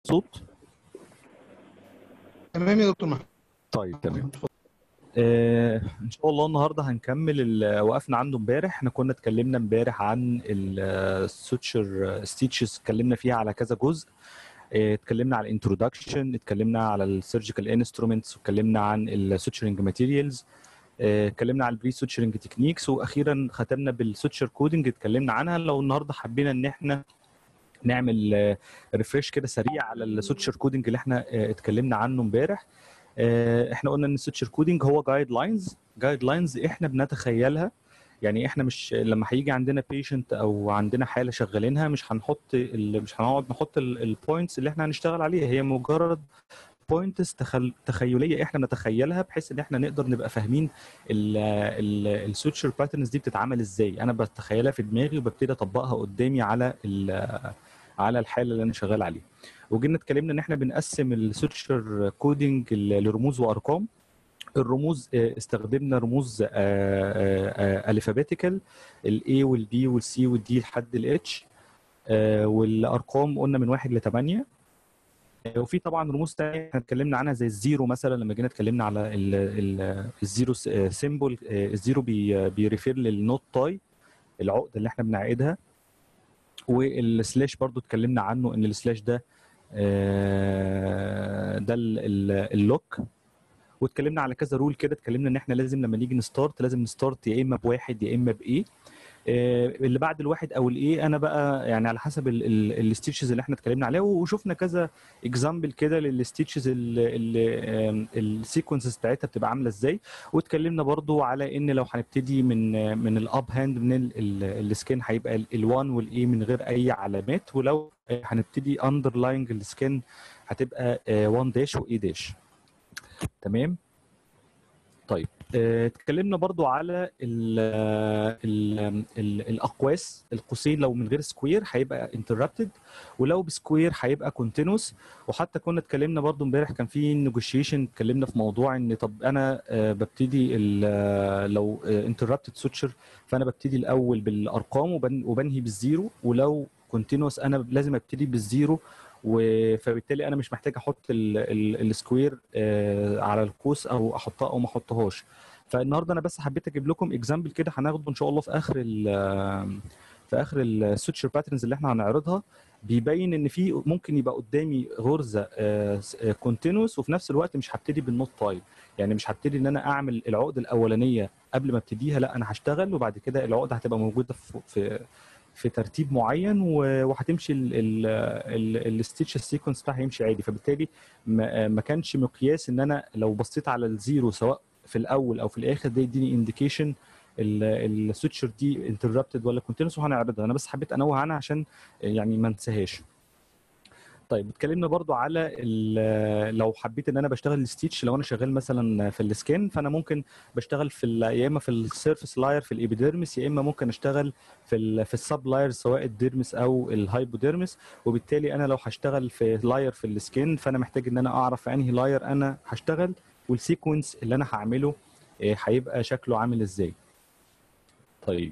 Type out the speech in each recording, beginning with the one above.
صوت تمام يا دكتور محمد طيب تمام آه ان شاء الله النهارده هنكمل اللي وقفنا عنده امبارح احنا كنا اتكلمنا امبارح عن السوتشر ستيتشز اتكلمنا فيها على كذا جزء آه، اتكلمنا على الانترودكشن اتكلمنا على السيرجيكال انسترومنتس واتكلمنا عن السوتشرنج ماتيريالز اتكلمنا على البري سوتشرنج تكنيكس واخيرا ختمنا بالسوتشر كودنج اتكلمنا عنها لو النهارده حبينا ان احنا نعمل ريفريش كده سريع على السوتشر كودنج اللي احنا آه، اتكلمنا عنه امبارح آه، احنا قلنا ان السوتشر كودنج هو جايد لاينز جايد لاينز احنا بنتخيلها يعني احنا مش لما هيجي عندنا بيشنت او عندنا حاله شغالينها مش هنحط ال... مش هنقعد نحط البوينتس اللي احنا هنشتغل عليها هي مجرد بوينتس تخل... تخيليه احنا نتخيلها بحيث ان احنا نقدر نبقى فاهمين السوتشر باترنز دي بتتعمل ازاي انا بتخيلها في دماغي وببتدي اطبقها قدامي على ال... على الحاله اللي انا شغال عليها وجينا اتكلمنا ان احنا بنقسم السوتشر كودنج لرموز وارقام الرموز آه، استخدمنا رموز الفابيتيكال الاي والبي والسي والدي لحد الاتش والارقام قلنا من واحد لثمانيه آه، وفي طبعا رموز تانية احنا اتكلمنا عنها زي الزيرو مثلا لما جينا اتكلمنا على ال- ال- الزيرو سيمبل الزيرو بي- بيريفير للنوت تاي العقده اللي احنا بنعقدها والسلاش برضو اتكلمنا عنه ان السلاش ده آه، ده ال- ال- اللوك واتكلمنا على كذا رول كده اتكلمنا ان احنا لازم لما نيجي نستارت لازم نستارت يا اما بواحد يا اما بايه آه، اللي بعد الواحد او الايه انا بقى يعني على حسب الستيتشز اللي احنا اتكلمنا عليها وشفنا كذا اكزامبل كده للستيتشز اللي السيكونسز بتاعتها بتبقى عامله ازاي واتكلمنا برضو على ان لو هنبتدي من من الاب هاند من السكين هيبقى ال1 والاي من غير اي علامات ولو هنبتدي اندرلاينج السكين هتبقى 1 داش واي داش تمام طيب آه، اتكلمنا برضو على ال ال ال الاقواس القوسين لو من غير سكوير هيبقى انتربتد ولو بسكوير هيبقى كونتينوس وحتى كنا اتكلمنا برضو امبارح كان في نيجوشيشن اتكلمنا في موضوع ان طب انا آه، ببتدي ال- آه، لو انتربتد سوتشر فانا ببتدي الاول بالارقام وبن- وبنهي بالزيرو ولو كونتينوس انا لازم ابتدي بالزيرو و- فبالتالي انا مش محتاج احط ال- ال- السكوير آه، على القوس او احطها او ما احطهاش فالنهارده انا بس حبيت اجيب لكم اكزامبل كده هناخده ان شاء الله في اخر ال في اخر السوتشر باترنز اللي احنا هنعرضها بيبين ان في ممكن يبقى قدامي غرزه كونتينوس وفي نفس الوقت مش هبتدي بالنوت تايب يعني مش هبتدي ان انا اعمل العقده الاولانيه قبل ما ابتديها لا انا هشتغل وبعد كده العقده هتبقى موجوده في في في ترتيب معين و- وهتمشي الستيتش السيكونس بتاعها هيمشي عادي فبالتالي ما ما كانش مقياس ان انا لو بصيت على الزيرو سواء في الاول او في الاخر ده يديني انديكيشن السويتشر دي انتربتد ولا كونتينوس وهنعرضها انا بس حبيت انوه عنها عشان يعني ما انساهاش طيب اتكلمنا برضو على ال- لو حبيت ان انا بشتغل الستيتش لو انا شغال مثلا في السكان فانا ممكن بشتغل في ال- يا اما في السيرفيس لاير في الابيديرمس يا اما ممكن اشتغل في ال في السب لاير سواء الديرمس او الهايبوديرمس وبالتالي انا لو هشتغل في لاير في السكين فانا محتاج ان انا اعرف في انهي لاير انا هشتغل والسيكونس اللي انا هعمله آه، هيبقى شكله عامل ازاي طيب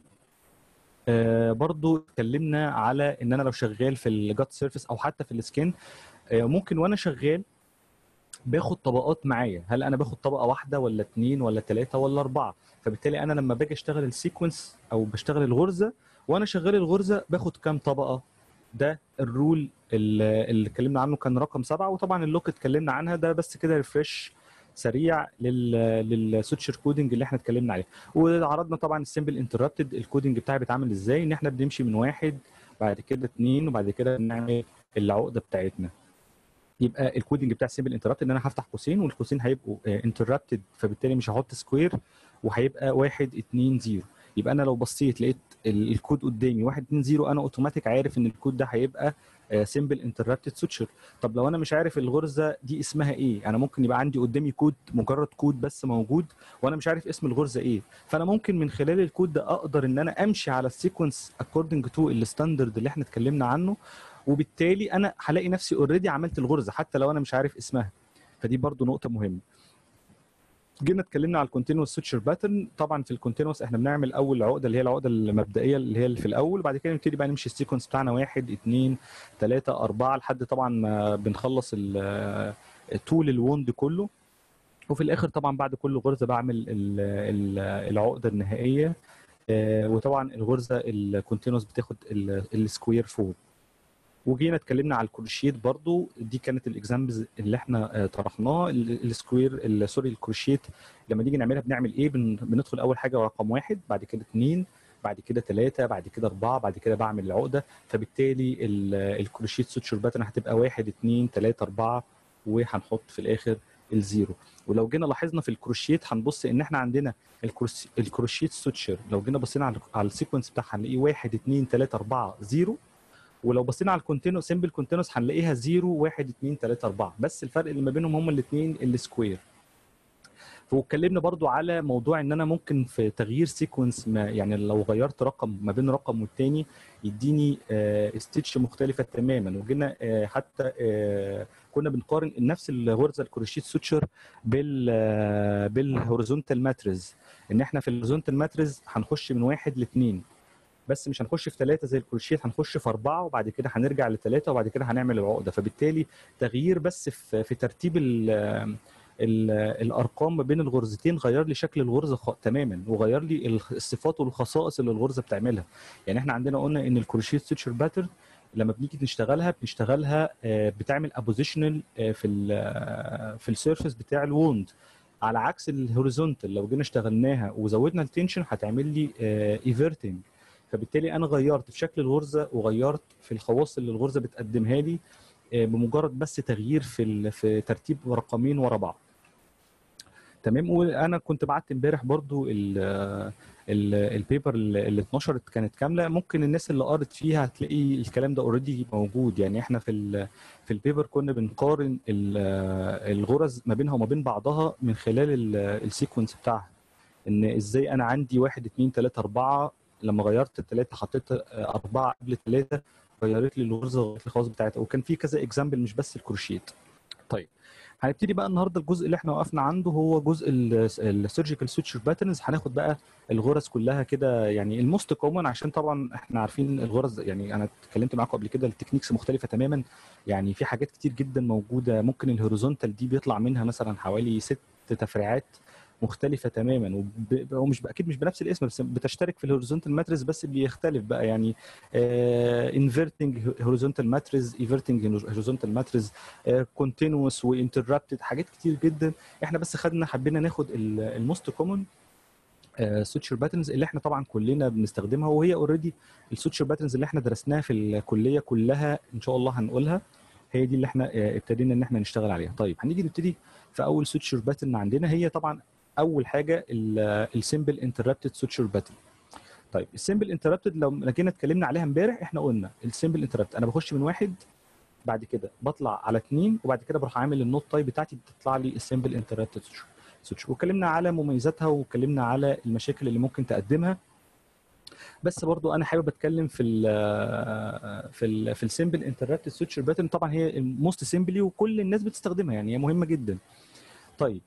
آه برضو اتكلمنا على ان انا لو شغال في الجات سيرفيس او حتى في السكين آه ممكن وانا شغال باخد طبقات معايا هل انا باخد طبقه واحده ولا اتنين ولا تلاته ولا اربعه فبالتالي انا لما باجي اشتغل السيكونس او بشتغل الغرزه وانا شغال الغرزه باخد كام طبقه ده الرول اللي اللي اتكلمنا عنه كان رقم سبعه وطبعا اللوك اتكلمنا عنها ده بس كده ريفرش سريع لل للسوتشر كودنج اللي احنا اتكلمنا عليه وعرضنا طبعا السمبل انتربتد الكودنج بتاعي بيتعمل ازاي ان احنا بنمشي من واحد بعد كده اتنين وبعد كده بنعمل العقده بتاعتنا يبقى الكودنج بتاع السمبل انتربت ان انا هفتح قوسين والقوسين هيبقوا انتربتد فبالتالي مش هحط سكوير وهيبقى واحد اتنين زيرو يبقى انا لو بصيت لقيت ال- الكود قدامي واحد اتنين زيرو انا اوتوماتيك عارف ان الكود ده هيبقى سمبل انتربتد سوتشر طب لو انا مش عارف الغرزه دي اسمها ايه انا ممكن يبقى عندي قدامي كود مجرد كود بس موجود وانا مش عارف اسم الغرزه ايه فانا ممكن من خلال الكود ده اقدر ان انا امشي على السيكونس اكوردنج تو الستاندرد اللي احنا اتكلمنا عنه وبالتالي انا هلاقي نفسي اوريدي عملت الغرزه حتى لو انا مش عارف اسمها فدي برضو نقطه مهمه جينا اتكلمنا على الكونتينوس سويتشر باترن طبعا في الكونتينوس احنا بنعمل اول عقده اللي هي العقده المبدئيه اللي هي اللي في الاول وبعد كده نبتدي بقى نمشي السيكونس بتاعنا واحد اثنين ثلاثه اربعه لحد طبعا ما بنخلص ال- طول الوند كله وفي الاخر طبعا بعد كل غرزه بعمل ال- ال- العقده النهائيه آه، وطبعا الغرزه الكونتينوس بتاخد ال- السكوير فور وجينا اتكلمنا على الكروشيت برضو دي كانت الاكزامبلز اللي احنا آه، طرحناها ال- السكوير ال- سوري الكروشيت لما نيجي نعملها بنعمل ايه بن- بندخل اول حاجه رقم واحد بعد كده اثنين بعد كده ثلاثة بعد كده أربعة بعد كده بعمل العقدة فبالتالي ال- الكروشيت سوتشر باترن هتبقى واحد اثنين ثلاثة أربعة وهنحط في الآخر الزيرو ولو جينا لاحظنا في الكروشيت هنبص ان احنا عندنا الكروس- الكروشيت سوتشر لو جينا بصينا على على السيكونس بتاعها هنلاقيه واحد اثنين ثلاثة أربعة زيرو ولو بصينا على الكونتينو سيمبل كونتينوس هنلاقيها 0 1 2 3 4 بس الفرق اللي ما بينهم هما الاثنين السكوير واتكلمنا برضو على موضوع ان انا ممكن في تغيير سيكونس ما يعني لو غيرت رقم ما بين رقم والتاني يديني ستيتش مختلفه تماما وجينا آه، حتى آه، كنا بنقارن نفس الغرزه الكروشيت سوتشر بال آه، بالهوريزونتال ماتريز ان احنا في الهوريزونتال ماتريز هنخش من واحد لاثنين بس مش هنخش في ثلاثه زي الكروشيت هنخش في اربعه وبعد كده هنرجع لثلاثه وبعد كده هنعمل العقده فبالتالي تغيير بس في في ترتيب ال ال الارقام ما بين الغرزتين غير لي شكل الغرزه خ... تماما وغير لي ال- الصفات والخصائص اللي الغرزه بتعملها يعني احنا عندنا قلنا ان الكروشيت ستيتشر باترن لما بنيجي نشتغلها بنشتغلها آه، بتعمل ابوزيشنال في ال آه، في السيرفيس بتاع الوند على عكس الهوريزونتال لو جينا اشتغلناها وزودنا التنشن هتعمل لي ايفرتنج فبالتالي انا غيرت في شكل الغرزه وغيرت في الخواص اللي الغرزه بتقدمها لي آه، بمجرد بس تغيير في ال- في ترتيب رقمين ورا بعض تمام وانا كنت بعت امبارح برضو ال ال البيبر اللي اتنشرت كانت كامله ممكن الناس اللي قرت فيها هتلاقي الكلام ده اوريدي موجود يعني احنا في ال في البيبر كنا بنقارن ال- الغرز ما بينها وما بين بعضها من خلال ال- السيكونس بتاعها ان ازاي انا عندي واحد اتنين تلاته اربعه لما غيرت التلاته حطيت اربعه قبل تلاته غيرت لي الغرزه غيرت لي الخواص بتاعتها وكان في كذا اكزامبل مش بس الكروشيت طيب هنبتدي بقى النهارده الجزء اللي احنا وقفنا عنده هو جزء السيرجيكال سويتشر باترنز هناخد بقى الغرز كلها كده يعني الموست كومن عشان طبعا احنا عارفين الغرز يعني انا اتكلمت معاكم قبل كده التكنيكس مختلفه تماما يعني في حاجات كتير جدا موجوده ممكن الهوريزونتال دي بيطلع منها مثلا حوالي ست تفريعات مختلفه تماما وب- ومش اكيد مش بنفس الاسم بس بتشترك في الهوريزونتال ماتريز بس بيختلف بقى يعني انفيرتنج هوريزونتال ماتريز ايفرتنج هوريزونتال ماتريز كونتينوس وانتربتد حاجات كتير جدا احنا بس خدنا حبينا ناخد الموست كومن سويتشر باترنز اللي احنا طبعا كلنا بنستخدمها وهي اوريدي السويتشر باترنز اللي احنا درسناها في الكليه كلها ان شاء الله هنقولها هي دي اللي احنا آه، ابتدينا ان احنا نشتغل عليها طيب هنيجي نبتدي في اول سويتشر باترن عندنا هي طبعا اول حاجه السمبل انتربتد سويتشر باترن طيب السمبل انتربتد لو جينا اتكلمنا عليها امبارح احنا قلنا السمبل انتربت انا بخش من واحد بعد كده بطلع على اثنين وبعد كده بروح عامل النوت تايب بتاعتي بتطلع لي السمبل انتربتد سويتش واتكلمنا على مميزاتها واتكلمنا على المشاكل اللي ممكن تقدمها بس برضو انا حابب اتكلم في ال في ال في السمبل انتربتد سويتشر باترن طبعا هي الموست سيمبلي وكل الناس بتستخدمها يعني هي مهمه جدا طيب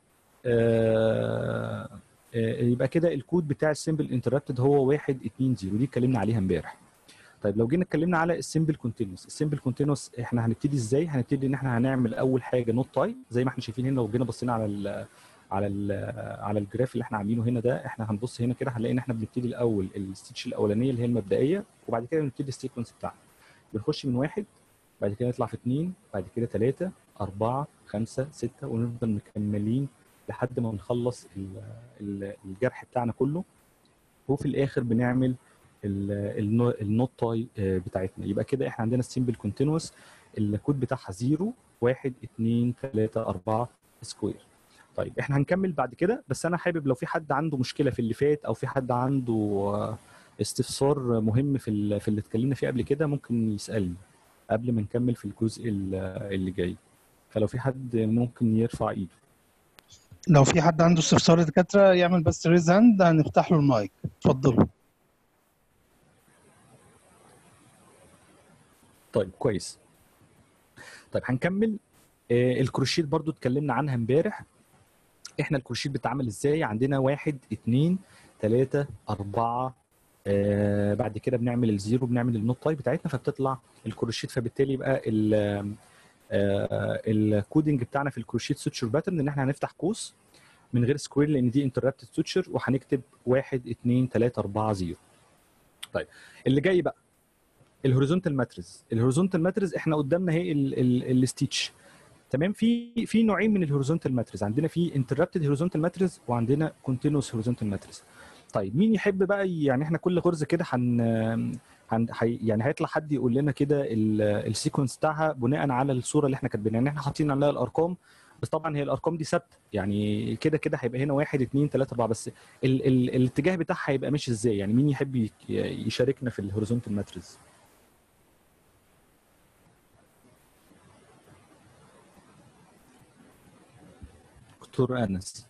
آه آه، يبقى كده الكود بتاع السمبل انتربتد هو 1 2 0 دي اتكلمنا عليها امبارح طيب لو جينا اتكلمنا على السمبل كونتينوس السمبل كونتينوس احنا هنبتدي ازاي هنبتدي ان احنا هنعمل اول حاجه نوت تايب زي ما احنا شايفين هنا لو جينا بصينا على ال على ال على الجراف اللي احنا عاملينه هنا ده احنا هنبص هنا كده هنلاقي ان احنا بنبتدي الاول الستيتش الاولانيه اللي هي المبدئيه وبعد كده بنبتدي السيكونس بتاعنا بنخش من واحد بعد كده نطلع في اثنين بعد كده ثلاثه اربعه خمسه سته ونفضل مكملين لحد ما بنخلص ال- ال- الجرح بتاعنا كله وفي الاخر بنعمل ال- النو- النوت تاي آه، بتاعتنا يبقى كده احنا عندنا السيمبل كونتينوس الكود بتاعها 0 1 2 3 4 سكوير طيب احنا هنكمل بعد كده بس انا حابب لو في حد عنده مشكله في اللي فات او في حد عنده آه، استفسار مهم في ال- في اللي اتكلمنا فيه قبل كده ممكن يسالني قبل ما نكمل في الجزء ال- اللي جاي فلو في حد ممكن يرفع ايده لو في حد عنده استفسار يا دكاتره يعمل بس ريز هاند هنفتح له المايك اتفضلوا طيب كويس طيب هنكمل آه، الكروشيت برضو اتكلمنا عنها امبارح احنا الكروشيت بتتعمل ازاي عندنا واحد اتنين تلاتة أربعة آه بعد كده بنعمل الزيرو بنعمل النوت تايب بتاعتنا فبتطلع الكروشيت فبالتالي يبقى ال آه الكودنج بتاعنا في الكروشيت سوتشر باترن ان احنا هنفتح قوس من غير سكوير لان دي انتربتد سوتشر وهنكتب 1 2 3 4 0 طيب اللي جاي بقى الهوريزونتال ماتريز الهوريزونتال ماتريز احنا قدامنا اهي الستيتش تمام في في نوعين من الهوريزونتال ماتريز عندنا في انتربتد هوريزونتال ماتريز وعندنا كونتينوس هوريزونتال ماتريز طيب مين يحب بقى يعني احنا كل غرزه كده هن هن هي يعني هيطلع حد يقول لنا كده السيكونس بتاعها بناء على الصوره اللي احنا كاتبينها يعني احنا حاطين عليها الارقام بس طبعا هي الارقام دي ثابته يعني كده كده هيبقى هنا واحد اثنين ثلاثه اربعه بس ال ال الاتجاه بتاعها هيبقى ماشي ازاي يعني مين يحب يشاركنا في الهوريزونتال ماتريز دكتور انس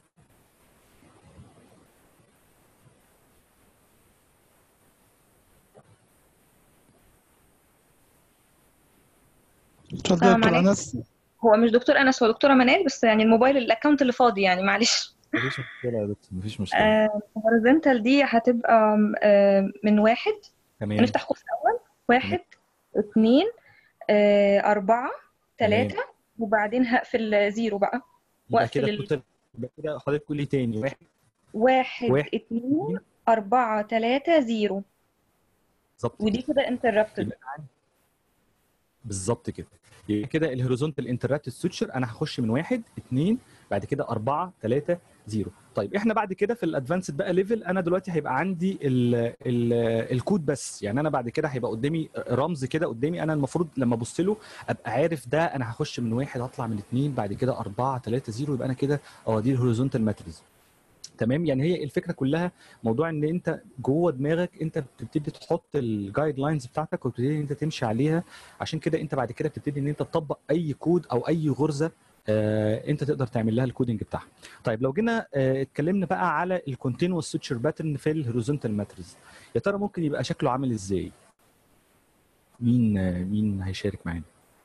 اتفضل يا دكتور انس هو مش دكتور انس هو دكتوره منال بس يعني الموبايل الاكونت اللي فاضي يعني معلش مفيش مشكله يا دكتور مفيش مشكله هوريزونتال دي هتبقى آه من واحد تمام نفتح قوس اول واحد اثنين آه أربعة ثلاثة وبعدين هقفل زيرو بقى يبقى واقفل كده ال- التوتال يبقى كده حضرتك قولي تاني واحد واحد واحد. اثنين أربعة ثلاثة زيرو بالظبط ودي كده. كده انتربتد يبقى عندي- بالظبط كده يبقى كده الهوريزونتال انترابتد سويتشر انا هخش من واحد اثنين بعد كده أربعة ثلاثة زيرو طيب احنا بعد كده في الادفانسد بقى ليفل انا دلوقتي هيبقى عندي ال ال الكود بس يعني انا بعد كده هيبقى قدامي رمز كده قدامي انا المفروض لما ابص له ابقى عارف ده انا هخش من واحد هطلع من اثنين بعد كده أربعة ثلاثة زيرو يبقى انا كده اه دي الهوريزونتال ماتريز تمام يعني هي الفكره كلها موضوع ان انت جوه دماغك انت بتبتدي تحط الجايد لاينز بتاعتك وبتبتدي ان انت تمشي عليها عشان كده انت بعد كده بتبتدي ان انت تطبق اي كود او اي غرزه آه انت تقدر تعمل لها الكودنج بتاعها طيب لو جينا آه اتكلمنا بقى على الكونتينوس سويتشر باترن في الهوريزونتال ماتريز يا ترى ممكن يبقى شكله عامل ازاي مين آه مين هيشارك معانا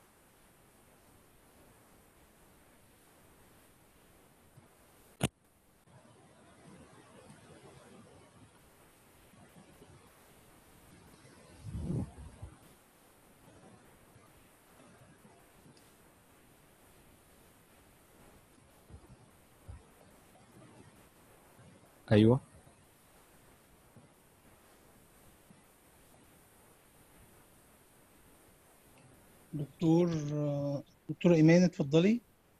ايوه دكتور دكتور ايمان اتفضلي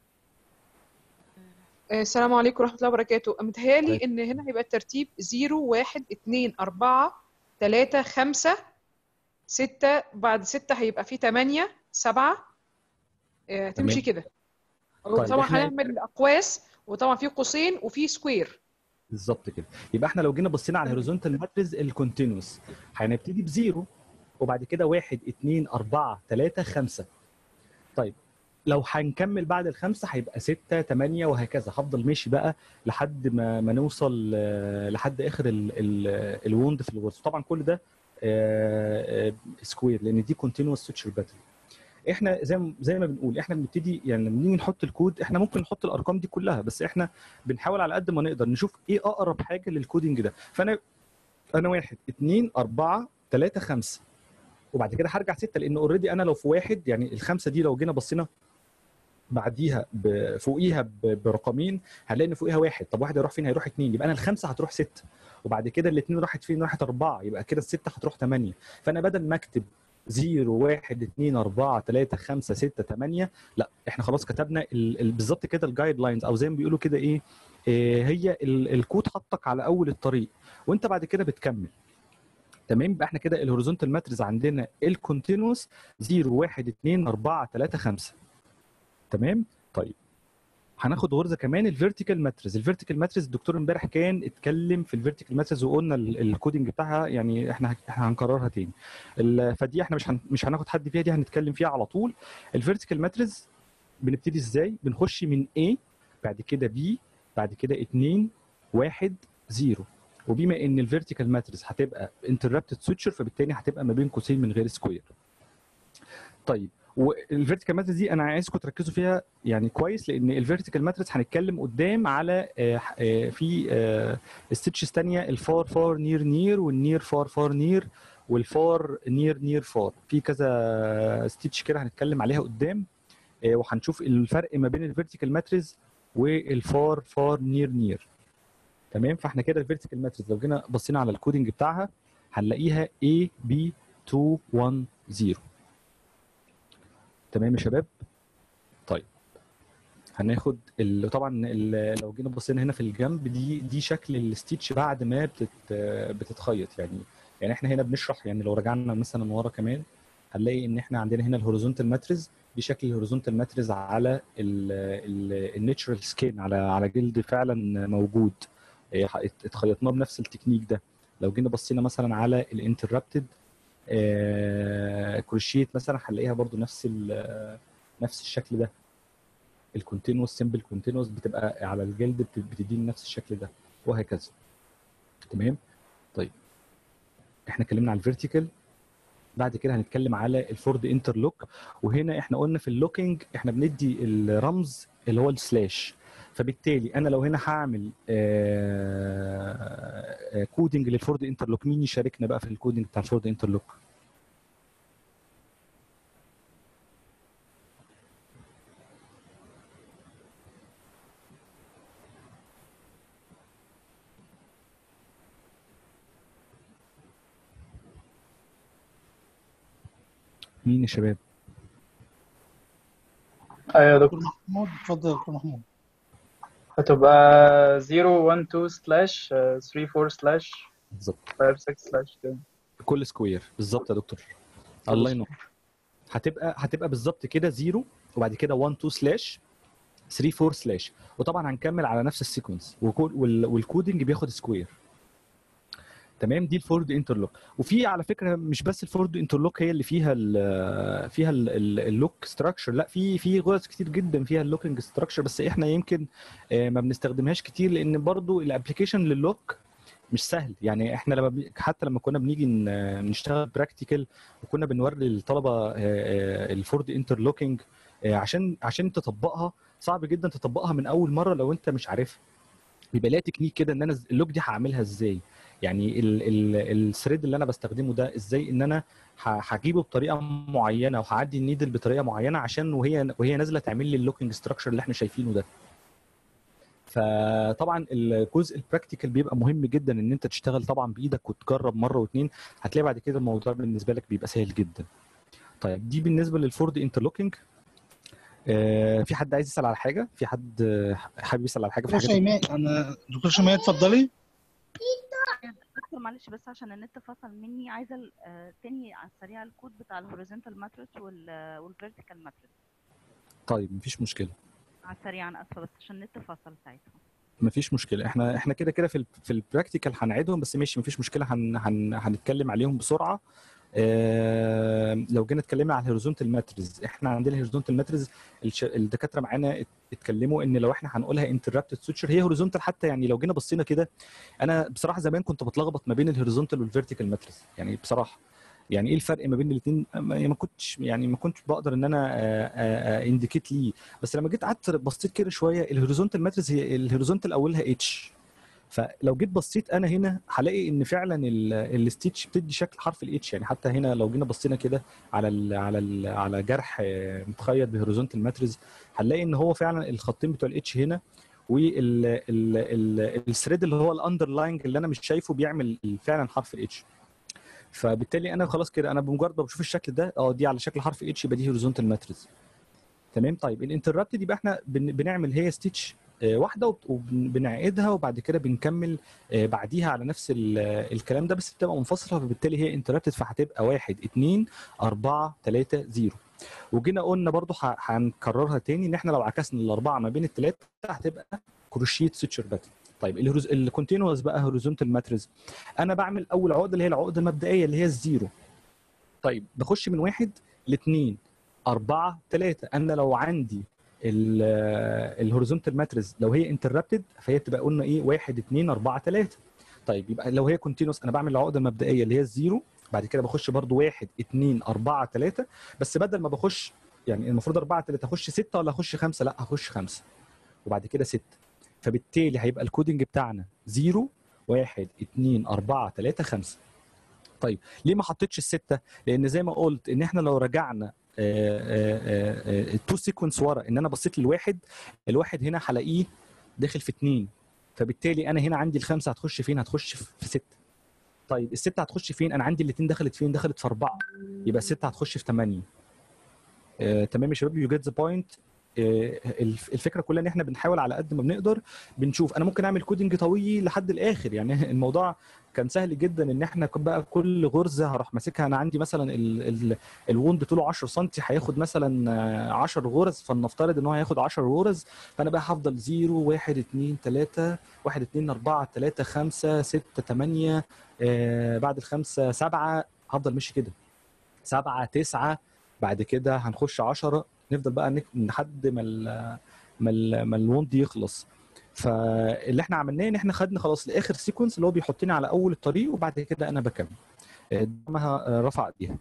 السلام عليكم ورحمة الله وبركاته متهيألي عليكم. إن هنا هيبقى الترتيب 0 1 2 4 3 5 6 بعد 6 هيبقى فيه 8 7 تمشي تمام. كده طيب، وطبعا إحنا- هنعمل أقواس وطبعا في قوسين وفي سكوير بالظبط كده يبقى احنا لو جينا بصينا على الهوريزونتال ماتريز الكونتينوس هنبتدي بزيرو وبعد كده واحد اتنين أربعة تلاتة خمسة طيب لو هنكمل بعد الخمسة هيبقى ستة تمانية وهكذا هفضل ماشي بقى لحد ما ما نوصل آه، لحد آخر ال- ال- الوند في الغرز طبعا كل ده سكوير لأن دي كونتينوس سويتشر باترن احنا زي ما زي ما بنقول احنا بنبتدي يعني لما نيجي نحط الكود احنا ممكن نحط الارقام دي كلها بس احنا بنحاول على قد ما نقدر نشوف ايه اقرب حاجه للكودينج ده فانا انا واحد اتنين اربعه تلاته خمسه وبعد كده هرجع سته لان اوريدي انا لو في واحد يعني الخمسه دي لو جينا بصينا بعديها ب- فوقيها ب- برقمين هنلاقي ان فوقيها واحد طب واحد هيروح فين هيروح اتنين يبقى انا الخمسه هتروح سته وبعد كده الاثنين راحت فين راحت اربعه يبقى كده السته هتروح ثمانيه فانا بدل ما اكتب 0 1 2 4 3 5 6 8 لا احنا خلاص كتبنا ال- ال- بالظبط كده الجايد لاينز او زي ما بيقولوا كده ايه إيه هي ال- الكود حطك على اول الطريق وانت بعد كده بتكمل تمام يبقى احنا كده الهوريزونتال ماتريز عندنا الكونتينوس 0 1 2 4 3 5 تمام طيب هناخد غرزه كمان الفيرتيكال ماتريز الفيرتيكال ماتريز الدكتور امبارح كان اتكلم في الفيرتيكال ماتريز وقلنا ال- الكودينج بتاعها يعني احنا احنا هنكررها تاني ال- فدي احنا مش هن مش هناخد حد فيها دي هنتكلم فيها على طول الفيرتيكال ماتريز بنبتدي ازاي بنخش من A بعد كده B بعد كده 2 1 0 وبما ان الفيرتيكال ماتريز هتبقى انتربتد سويتشر فبالتالي هتبقى ما بين قوسين من غير سكوير طيب والفيرتيكال ماتريس دي انا عايزكم تركزوا فيها يعني كويس لان الفيرتيكال ماتريس هنتكلم قدام على آه، آه، في ستيتشز ثانيه الفار فار نير نير والنير فار فار نير والفار نير نير فار في كذا ستيتش كده هنتكلم عليها قدام آه، وهنشوف الفرق ما بين الفيرتيكال ماتريس والفار فار نير نير تمام فاحنا كده الفيرتيكال ماتريس لو جينا بصينا على الكودنج بتاعها هنلاقيها A B 2 1 0 تمام يا شباب طيب هناخد ال... طبعا ال... لو جينا بصينا هنا في الجنب دي دي شكل الستيتش بعد ما بتت... بتتخيط يعني يعني احنا هنا بنشرح يعني لو رجعنا مثلا ورا كمان هنلاقي ان احنا عندنا هنا الهوريزونتال ماتريز دي شكل الهوريزونتال ماتريز على الناتشرال سكين على على جلد فعلا موجود إيه، ات- اتخيطناه بنفس التكنيك ده لو جينا بصينا مثلا على الانتربتد كروشيت مثلا هنلاقيها برضو نفس ال- نفس الشكل ده الكونتينوس سمبل كونتينوس بتبقى على الجلد بت- بتديني نفس الشكل ده وهكذا تمام طيب احنا اتكلمنا على الفيرتيكال بعد كده هنتكلم على الفورد انترلوك وهنا احنا قلنا في اللوكينج احنا بندي الرمز اللي هو السلاش فبالتالي انا لو هنا هعمل آه، آه، كودنج للفورد انترلوك مين يشاركنا بقى في الكودنج بتاع الفورد انترلوك مين يا شباب ايوه يا دكتور دكتور محمود اتفضل يا دكتور محمود هتبقى 0 1 2 سلاش 3 4 سلاش بالظبط 5 6 سلاش 10 كل سكوير بالظبط يا دكتور الله ينور هتبقى هتبقى بالظبط كده 0 وبعد كده 1 2 سلاش 3 4 سلاش وطبعا هنكمل على نفس السيكونس وكو- وال- والكودنج بياخد سكوير تمام دي الفورد انترلوك وفي على فكره مش بس الفورد انترلوك هي اللي فيها ال فيها ال- ال- اللوك ستراكشر لا في في غرز كتير جدا فيها اللوكينج ستراكشر بس احنا يمكن آه، ما بنستخدمهاش كتير لان برضو الابلكيشن للوك مش سهل يعني احنا لما بي- حتى لما كنا بنيجي ن- نشتغل براكتيكال وكنا بنوري للطلبه الفورد انترلوكينج عشان عشان تطبقها صعب جدا تطبقها من اول مره لو انت مش عارفها بيبقى ليها تكنيك كده ان انا ز- اللوك دي هعملها ازاي يعني الثريد اللي انا بستخدمه ده ازاي ان انا ه- هجيبه بطريقه معينه وهعدي النيدل بطريقه معينه عشان وهي وهي نازله تعمل لي اللوكينج ستراكشر اللي احنا شايفينه ده فطبعا الجزء البراكتيكال بيبقى مهم جدا ان انت تشتغل طبعا بايدك وتجرب مره واثنين هتلاقي بعد كده الموضوع بالنسبه لك بيبقى سهل جدا طيب دي بالنسبه للفورد انترلوكينج آه في حد عايز يسال على حاجه في حد آه، حابب يسال على حاجه في دكتور حاجه شيماء انا دكتور شيماء اتفضلي دكتور معلش بس عشان النت فصل مني عايزه ال- آه، تاني على السريع الكود بتاع الهوريزونتال ماتريس والفيرتيكال ماتريس طيب مفيش مشكله على السريع انا اسفه بس عشان النت فصل ساعتها مفيش مشكله احنا احنا كده كده في ال في البراكتيكال هنعيدهم بس ماشي مفيش مشكله هن هن هنتكلم عليهم بسرعه آه لو جينا اتكلمنا على الهوريزونتال ماتريز احنا عندنا الهوريزونتال ماتريز الدكاتره معانا ات- اتكلموا ان لو احنا هنقولها انترابتد سوتشر هي هوريزونتال حتى يعني لو جينا بصينا كده انا بصراحه زمان كنت بتلخبط ما بين الهوريزونتال والفيرتيكال ماتريز يعني بصراحه يعني ايه الفرق ما بين الاثنين ما ما كنتش يعني ما كنتش بقدر ان انا انديكيت ليه بس لما جيت قعدت بصيت كده شويه الهوريزونتال ماتريز هي الهوريزونتال اولها اتش فلو جيت بصيت انا هنا هلاقي ان فعلا الستيتش بتدي شكل حرف الاتش يعني حتى هنا لو جينا بصينا كده على ال على ال على جرح آه، متخيط بهوريزونتال ماتريز هنلاقي ان هو فعلا الخطين بتوع الاتش هنا والثريد اللي هو الاندرلاينج اللي انا مش شايفه بيعمل فعلا حرف الاتش فبالتالي انا خلاص كده انا بمجرد ما بشوف الشكل ده اه دي على شكل حرف اتش يبقى دي هوريزونتال ماتريز تمام طيب الانتربتد يبقى احنا بن- بنعمل هي ستيتش واحده وب- وبنعقدها وبعد كده بنكمل آه، بعديها على نفس ال- آه، الكلام ده بس بتبقى منفصله فبالتالي هي انتربتد فهتبقى 1 2 4 3 0 وجينا قلنا برضو ه- هنكررها تاني ان احنا لو عكسنا الاربعه ما بين الثلاثه هتبقى كروشيت سويتشر باترن طيب الهوريز- الكونتينوس بقى هوريزونتال ماتريز انا بعمل اول عقده اللي هي العقده المبدئيه اللي هي الزيرو طيب بخش من واحد لاثنين أربعة ثلاثة أنا لو عندي الهوريزونتال ماتريز لو هي انتربتد فهي بتبقى قلنا ايه واحد اثنين أربعة ثلاثة طيب يبقى لو هي كونتينوس انا بعمل العقده المبدئيه اللي هي الزيرو بعد كده بخش برضو واحد اثنين أربعة ثلاثة بس بدل ما بخش يعني المفروض أربعة تلاتة أخش ستة ولا أخش خمسة؟ لا هخش خمسة وبعد كده ستة فبالتالي هيبقى الكودنج بتاعنا زيرو واحد اتنين أربعة تلاتة خمسة طيب ليه ما حطيتش الستة؟ لأن زي ما قلت إن إحنا لو رجعنا التو سيكونس ورا إن أنا بصيت للواحد الواحد هنا هلاقيه داخل في اتنين فبالتالي أنا هنا عندي الخمسة هتخش فين؟ هتخش في ستة طيب الستة هتخش فين؟ أنا عندي الاتنين دخلت فين؟ دخلت في أربعة يبقى الستة هتخش في ثمانية آه، تمام يا شباب يو جيت ذا بوينت الفكره كلها ان احنا بنحاول على قد ما بنقدر بنشوف انا ممكن اعمل كودنج طويل لحد الاخر يعني الموضوع كان سهل جدا ان احنا كن بقى كل غرزه هروح ماسكها انا عندي مثلا ال ال الوند طوله 10 سم هياخد مثلا آه، 10 غرز فلنفترض ان هو هياخد 10 غرز فانا بقى هفضل 0 1 2 3 1 2 4 3 5 6 8 آه بعد الخمسه 7 هفضل ماشي كده 7 9 بعد كده هنخش 10 نفضل بقى نك- لحد ما ال ما ال ما الوند يخلص فاللي احنا عملناه ان احنا خدنا خلاص لاخر سيكونس اللي هو بيحطني على اول الطريق وبعد كده انا بكمل آه، دمها آه، رفع ايديها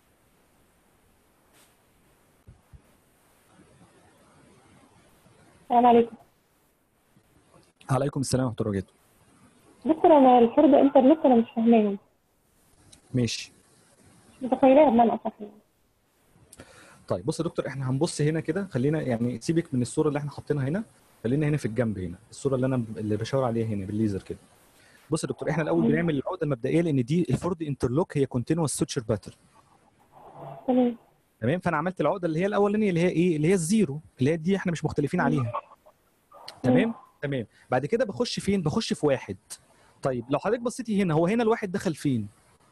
السلام عليكم عليكم السلام ورحمه الله وبركاته دكتور انا الحوار ده انترنت انا مش فاهماه ماشي مش متخيلاه بمعنى اصح يعني. طيب بص يا دكتور احنا هنبص هنا كده خلينا يعني سيبك من الصوره اللي احنا حاطينها هنا خلينا هنا في الجنب هنا الصوره اللي انا اللي بشاور عليها هنا بالليزر كده بص يا دكتور احنا الاول بنعمل العقده المبدئيه لان دي الفورد انترلوك هي كونتينوس سوتشر باترن تمام تمام فانا عملت العقده اللي هي الاولانيه اللي هي ايه اللي هي الزيرو اللي هي دي احنا مش مختلفين عليها تمام تمام بعد كده بخش فين بخش في واحد طيب لو حضرتك بصيتي هنا هو هنا الواحد دخل فين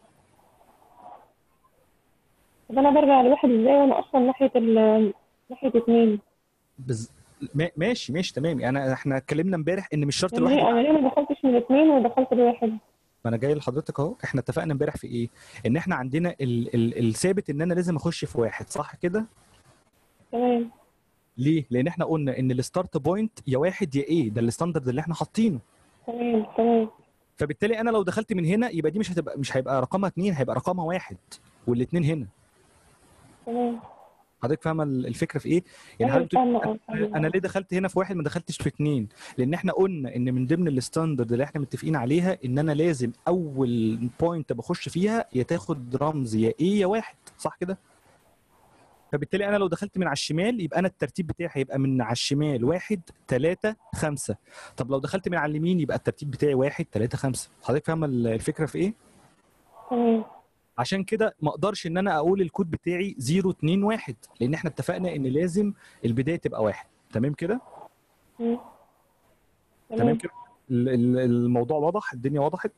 طب انا برجع لواحد ازاي وانا اصلا ناحيه ال ناحيه اتنين بز... ما- ماشي ماشي تمام يعني احنا اتكلمنا امبارح ان مش شرط يعني الواحد ليه- انا ليه ما دخلتش من اتنين ودخلت لواحد ما انا جاي لحضرتك اهو احنا اتفقنا امبارح في ايه ان احنا عندنا ال... ال... الثابت ان انا لازم اخش في واحد صح كده تمام ليه لان احنا قلنا ان الستارت بوينت يا واحد يا ايه ده الستاندرد اللي احنا حاطينه تمام تمام فبالتالي انا لو دخلت من هنا يبقى دي مش هتبقى مش هيبقى رقمها اتنين هيبقى رقمها واحد والاثنين هنا تمام حضرتك فاهمه ال- الفكره في ايه؟ يعني أيوة حضرتك بتقول فاهمة، اه، فاهمة. انا ليه دخلت هنا في واحد ما دخلتش في اثنين؟ لان احنا قلنا ان من ضمن الستاندرد اللي احنا متفقين عليها ان انا لازم اول بوينت بخش فيها يا تاخد رمز يا ايه يا واحد صح كده؟ فبالتالي انا لو دخلت من على الشمال يبقى انا الترتيب بتاعي هيبقى من على الشمال واحد ثلاثة خمسة طب لو دخلت من على اليمين يبقى الترتيب بتاعي واحد ثلاثة خمسة حضرتك فاهمه ال- الفكره في ايه؟ تمام عشان كده ما اقدرش ان انا اقول الكود بتاعي 0 2 1 لان احنا اتفقنا ان لازم البدايه تبقى واحد تمام كده مم. تمام كده ال- ال- الموضوع واضح الدنيا وضحت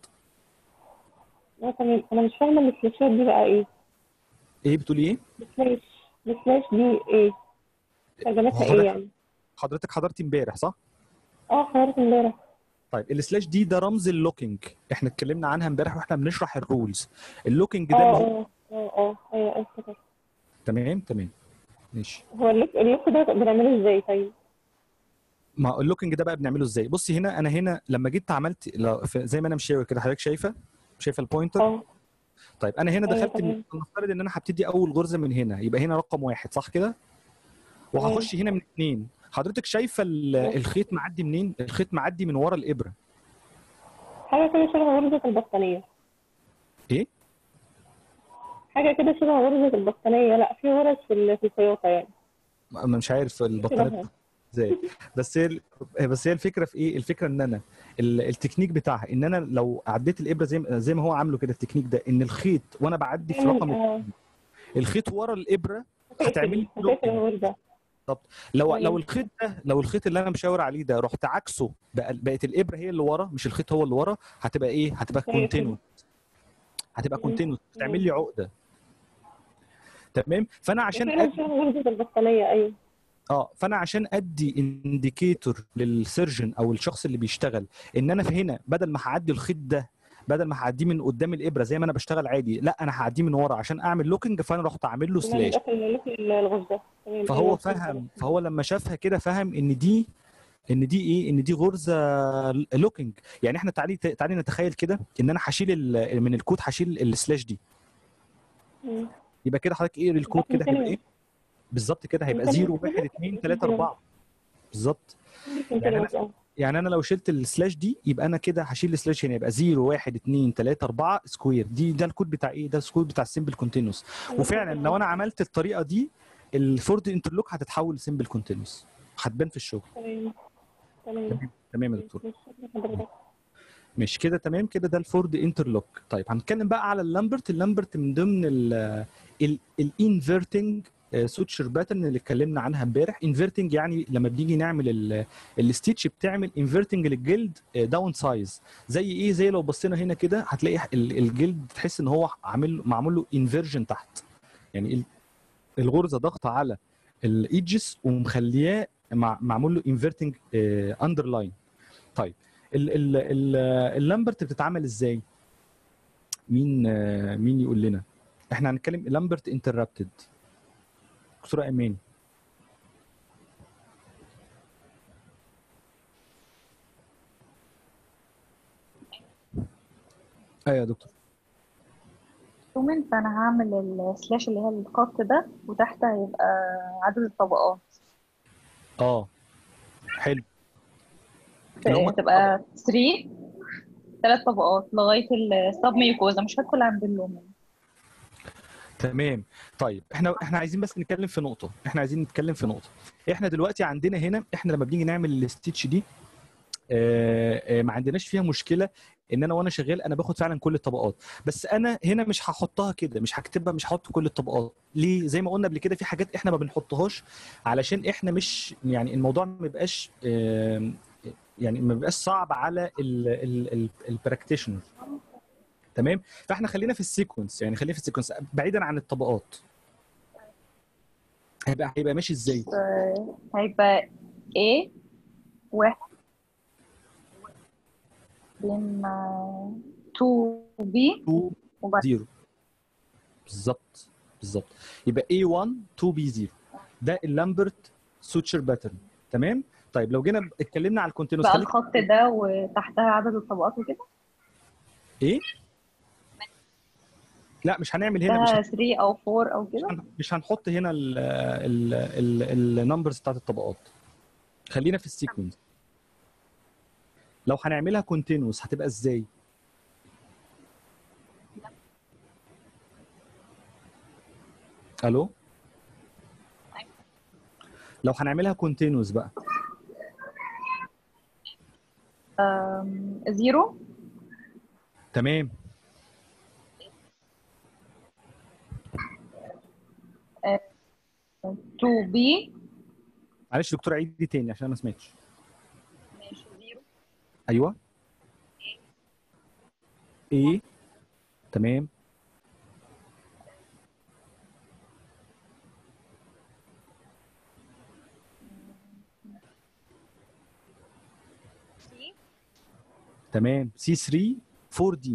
اه تمام انا مش فاهمه الفلاشات دي بقى ايه ايه بتقولي ايه الفلاش الفلاش دي ايه ترجمتها ايه حضرتك- يعني حضرتك حضرتي امبارح صح اه حضرتك امبارح طيب السلاش دي ده رمز اللوكينج احنا اتكلمنا عنها امبارح واحنا بنشرح الرولز اللوكينج ده اه اللي هو اه اه اه ايوه ايوه افتكرت تمام تمام ماشي هو اللوك اللوك ده بنعمله ازاي طيب ما هو اللوكينج ده بقى بنعمله ازاي بصي هنا انا هنا لما جيت عملت لو- في- زي ما انا مشاور كده حضرتك شايفه شايفه البوينتر اه طيب انا هنا أيوة دخلت من تمام. نفترض ان انا هبتدي اول غرزه من هنا يبقى هنا رقم واحد صح كده وهخش هنا من اثنين حضرتك شايفه ال- أيوة. الخيط معدي منين الخيط معدي من ورا الابره حاجه كده شبه غرزه البطانيه ايه حاجه كده شبه غرزه البطانيه لا في غرز في ال- في الخياطه يعني ما- مش عارف البطانيه شبهها. ازاي بس هي ال- بس هي الفكره في ايه الفكره ان انا ال- التكنيك بتاعها ان انا لو عديت الابره زي ما- زي ما هو عامله كده التكنيك ده ان الخيط وانا بعدي في رقم اه الخيط ورا الابره هتعملي هتقفل هتقفل لوكينج. الغرزه لو أيوة. لو الخيط ده لو الخيط اللي انا مشاور عليه ده رحت عكسه بقى بقت الابره هي اللي ورا مش الخيط هو اللي ورا هتبقى ايه هتبقى أيوة. كونتينوس هتبقى مم. كونتينوس تعمل لي عقده تمام فانا عشان فعلا أدي شبه غرزه البطانيه ايوه اه فانا عشان ادي انديكيتور للسيرجن او الشخص اللي بيشتغل ان انا في هنا بدل ما هعدي الخيط ده بدل ما هعديه من قدام الابره زي ما انا بشتغل عادي لا انا هعديه من ورا عشان اعمل لوكينج فانا رحت عامل له تمام، سلاش قفل قفل الغرزه تمام فهو أيوة، فهم فهو لما شافها كده فهم ان دي ان دي ايه ان دي غرزه لوكينج يعني احنا تعالي تعالي نتخيل كده ان انا هشيل ال- من الكود هشيل السلاش دي مم. يبقى كده حضرتك ايه الكود كده هيبقى ايه بالظبط كده هيبقى ممكن 0 1 2 3 4 بالظبط يعني أنا- يعني انا لو شلت السلاش دي يبقى انا كده هشيل السلاش هنا يبقى 0 1 2 3 4 سكوير دي ده الكود بتاع ايه ده الكود بتاع السمبل كونتينوس وفعلا لو انا عملت الطريقه دي الفورد انترلوك هتتحول لسمبل كونتينوس هتبان في الشغل تمام تمام تمام يا دكتور شكرا حضرتك مش كده تمام كده ده الفورد انترلوك طيب هنتكلم بقى على اللامبرت اللامبرت من ضمن الانفيرتنج سوتشر باترن اللي اتكلمنا عنها امبارح انفيرتنج يعني لما بنيجي نعمل الستيتش بتعمل انفيرتنج للجلد داون سايز زي ايه زي لو بصينا هنا كده هتلاقي ال- الجلد تحس ان هو عامل معمول له انفيرجن تحت يعني ال- الغرزه ضغط على الايدجز ومخلياه مع- معمول له انفيرتنج اندرلاين طيب ال- ال- ال- اللامبرت بتتعمل ازاي مين آه، مين يقول لنا احنا هنتكلم لامبرت انتربتد دكتوره ايمان ايوه يا دكتور دومين فانا هعمل السلاش اللي هي الخط ده وتحت هيبقى عدد الطبقات اه حلو اللي هم تبقى 3 ثلاث طبقات لغايه السب ميوكوزا مش هدخل عند اللومين تمام طيب احنا احنا عايزين بس نتكلم في نقطه احنا عايزين نتكلم في نقطه احنا دلوقتي عندنا هنا احنا لما بنيجي نعمل الستيتش دي آه، آه، ما عندناش فيها مشكله ان انا وانا شغال انا باخد فعلا كل الطبقات بس انا هنا مش هحطها كده مش هكتبها مش هحط كل الطبقات ليه زي ما قلنا قبل كده في حاجات احنا ما بنحطهاش علشان احنا مش يعني الموضوع ما يبقاش آم، يعني ما بيبقاش صعب على البراكتيشنر تمام فاحنا خلينا في السيكونس يعني خلينا في السيكونس بعيدا عن الطبقات هيبقى هيبقى ماشي ازاي آه، هيبقى A واحد بين 2 B 2 وبعد 0 بالظبط بالظبط يبقى A1 2 B0 ده اللامبرت سوتشر باترن تمام طيب لو جينا اتكلمنا على الكونتينوس بقى خليك الخط ده وتحتها عدد الطبقات وكده ايه لا مش هنعمل هنا مش ده 3 او 4 او كده هن- مش هنحط هنا النمبرز بتاعت الطبقات خلينا في السيكونس لو هنعملها كونتينوس هتبقى ازاي الو لو هنعملها كونتينوس بقى آم، زيرو تمام آه، 2 B معلش دكتور عيد دي تاني عشان أنا ما سمعتش ماشي زيرو ايوه ايه تمام C تمام سي 3 4 دي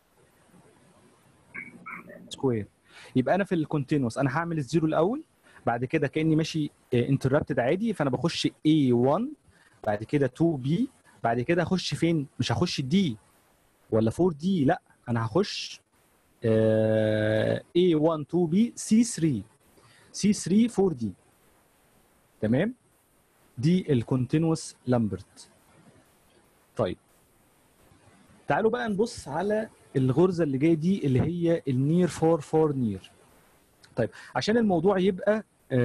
سكوير يبقى انا في الكونتينوس انا هعمل الزيرو الاول بعد كده كاني ماشي انتربتد عادي فانا بخش A1 بعد كده 2 B بعد كده اخش فين مش هخش دي ولا 4 دي لا انا هخش آه، A1 2 B C3 C3 4 دي تمام دي الكونتينوس لامبرت طيب تعالوا بقى نبص على الغرزه اللي جايه دي اللي هي النير فور فور نير طيب عشان الموضوع يبقى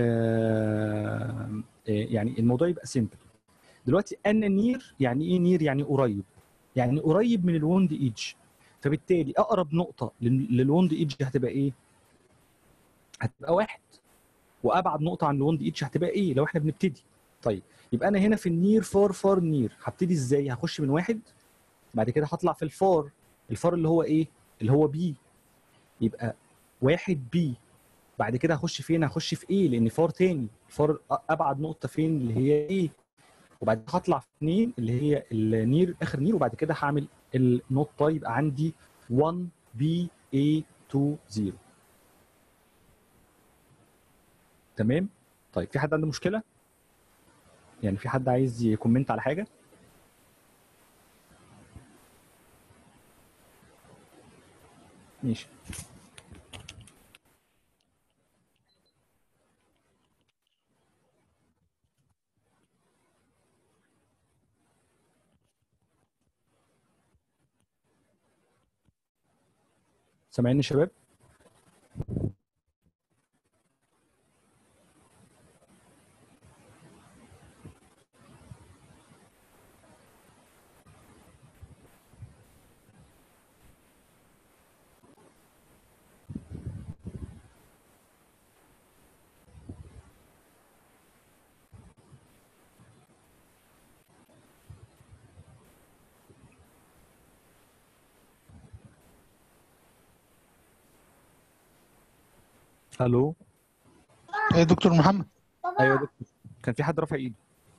آه آه، يعني الموضوع يبقى سيمبل دلوقتي انا نير يعني ايه نير يعني قريب يعني قريب من الوند ايدج فبالتالي اقرب نقطه لل- للوند ايدج هتبقى ايه هتبقى واحد وابعد نقطه عن الوند ايدج هتبقى ايه لو احنا بنبتدي طيب يبقى انا هنا في النير فار فار نير هبتدي ازاي هخش من واحد بعد كده هطلع في الفار الفار اللي هو ايه اللي هو بي يبقى واحد بي بعد كده هخش فين هخش في ايه لان فار تاني الفار ابعد نقطه فين اللي هي ايه وبعد كده هطلع في اتنين اللي هي النير اخر نير وبعد كده هعمل النقطه يبقى عندي 1 بي اي 2 0 تمام طيب في حد عنده مشكله يعني في حد عايز يكومنت على حاجه ماشي سامعيني يا شباب الو ايه دكتور محمد ايوه يا دكتور كان في حد رافع ايده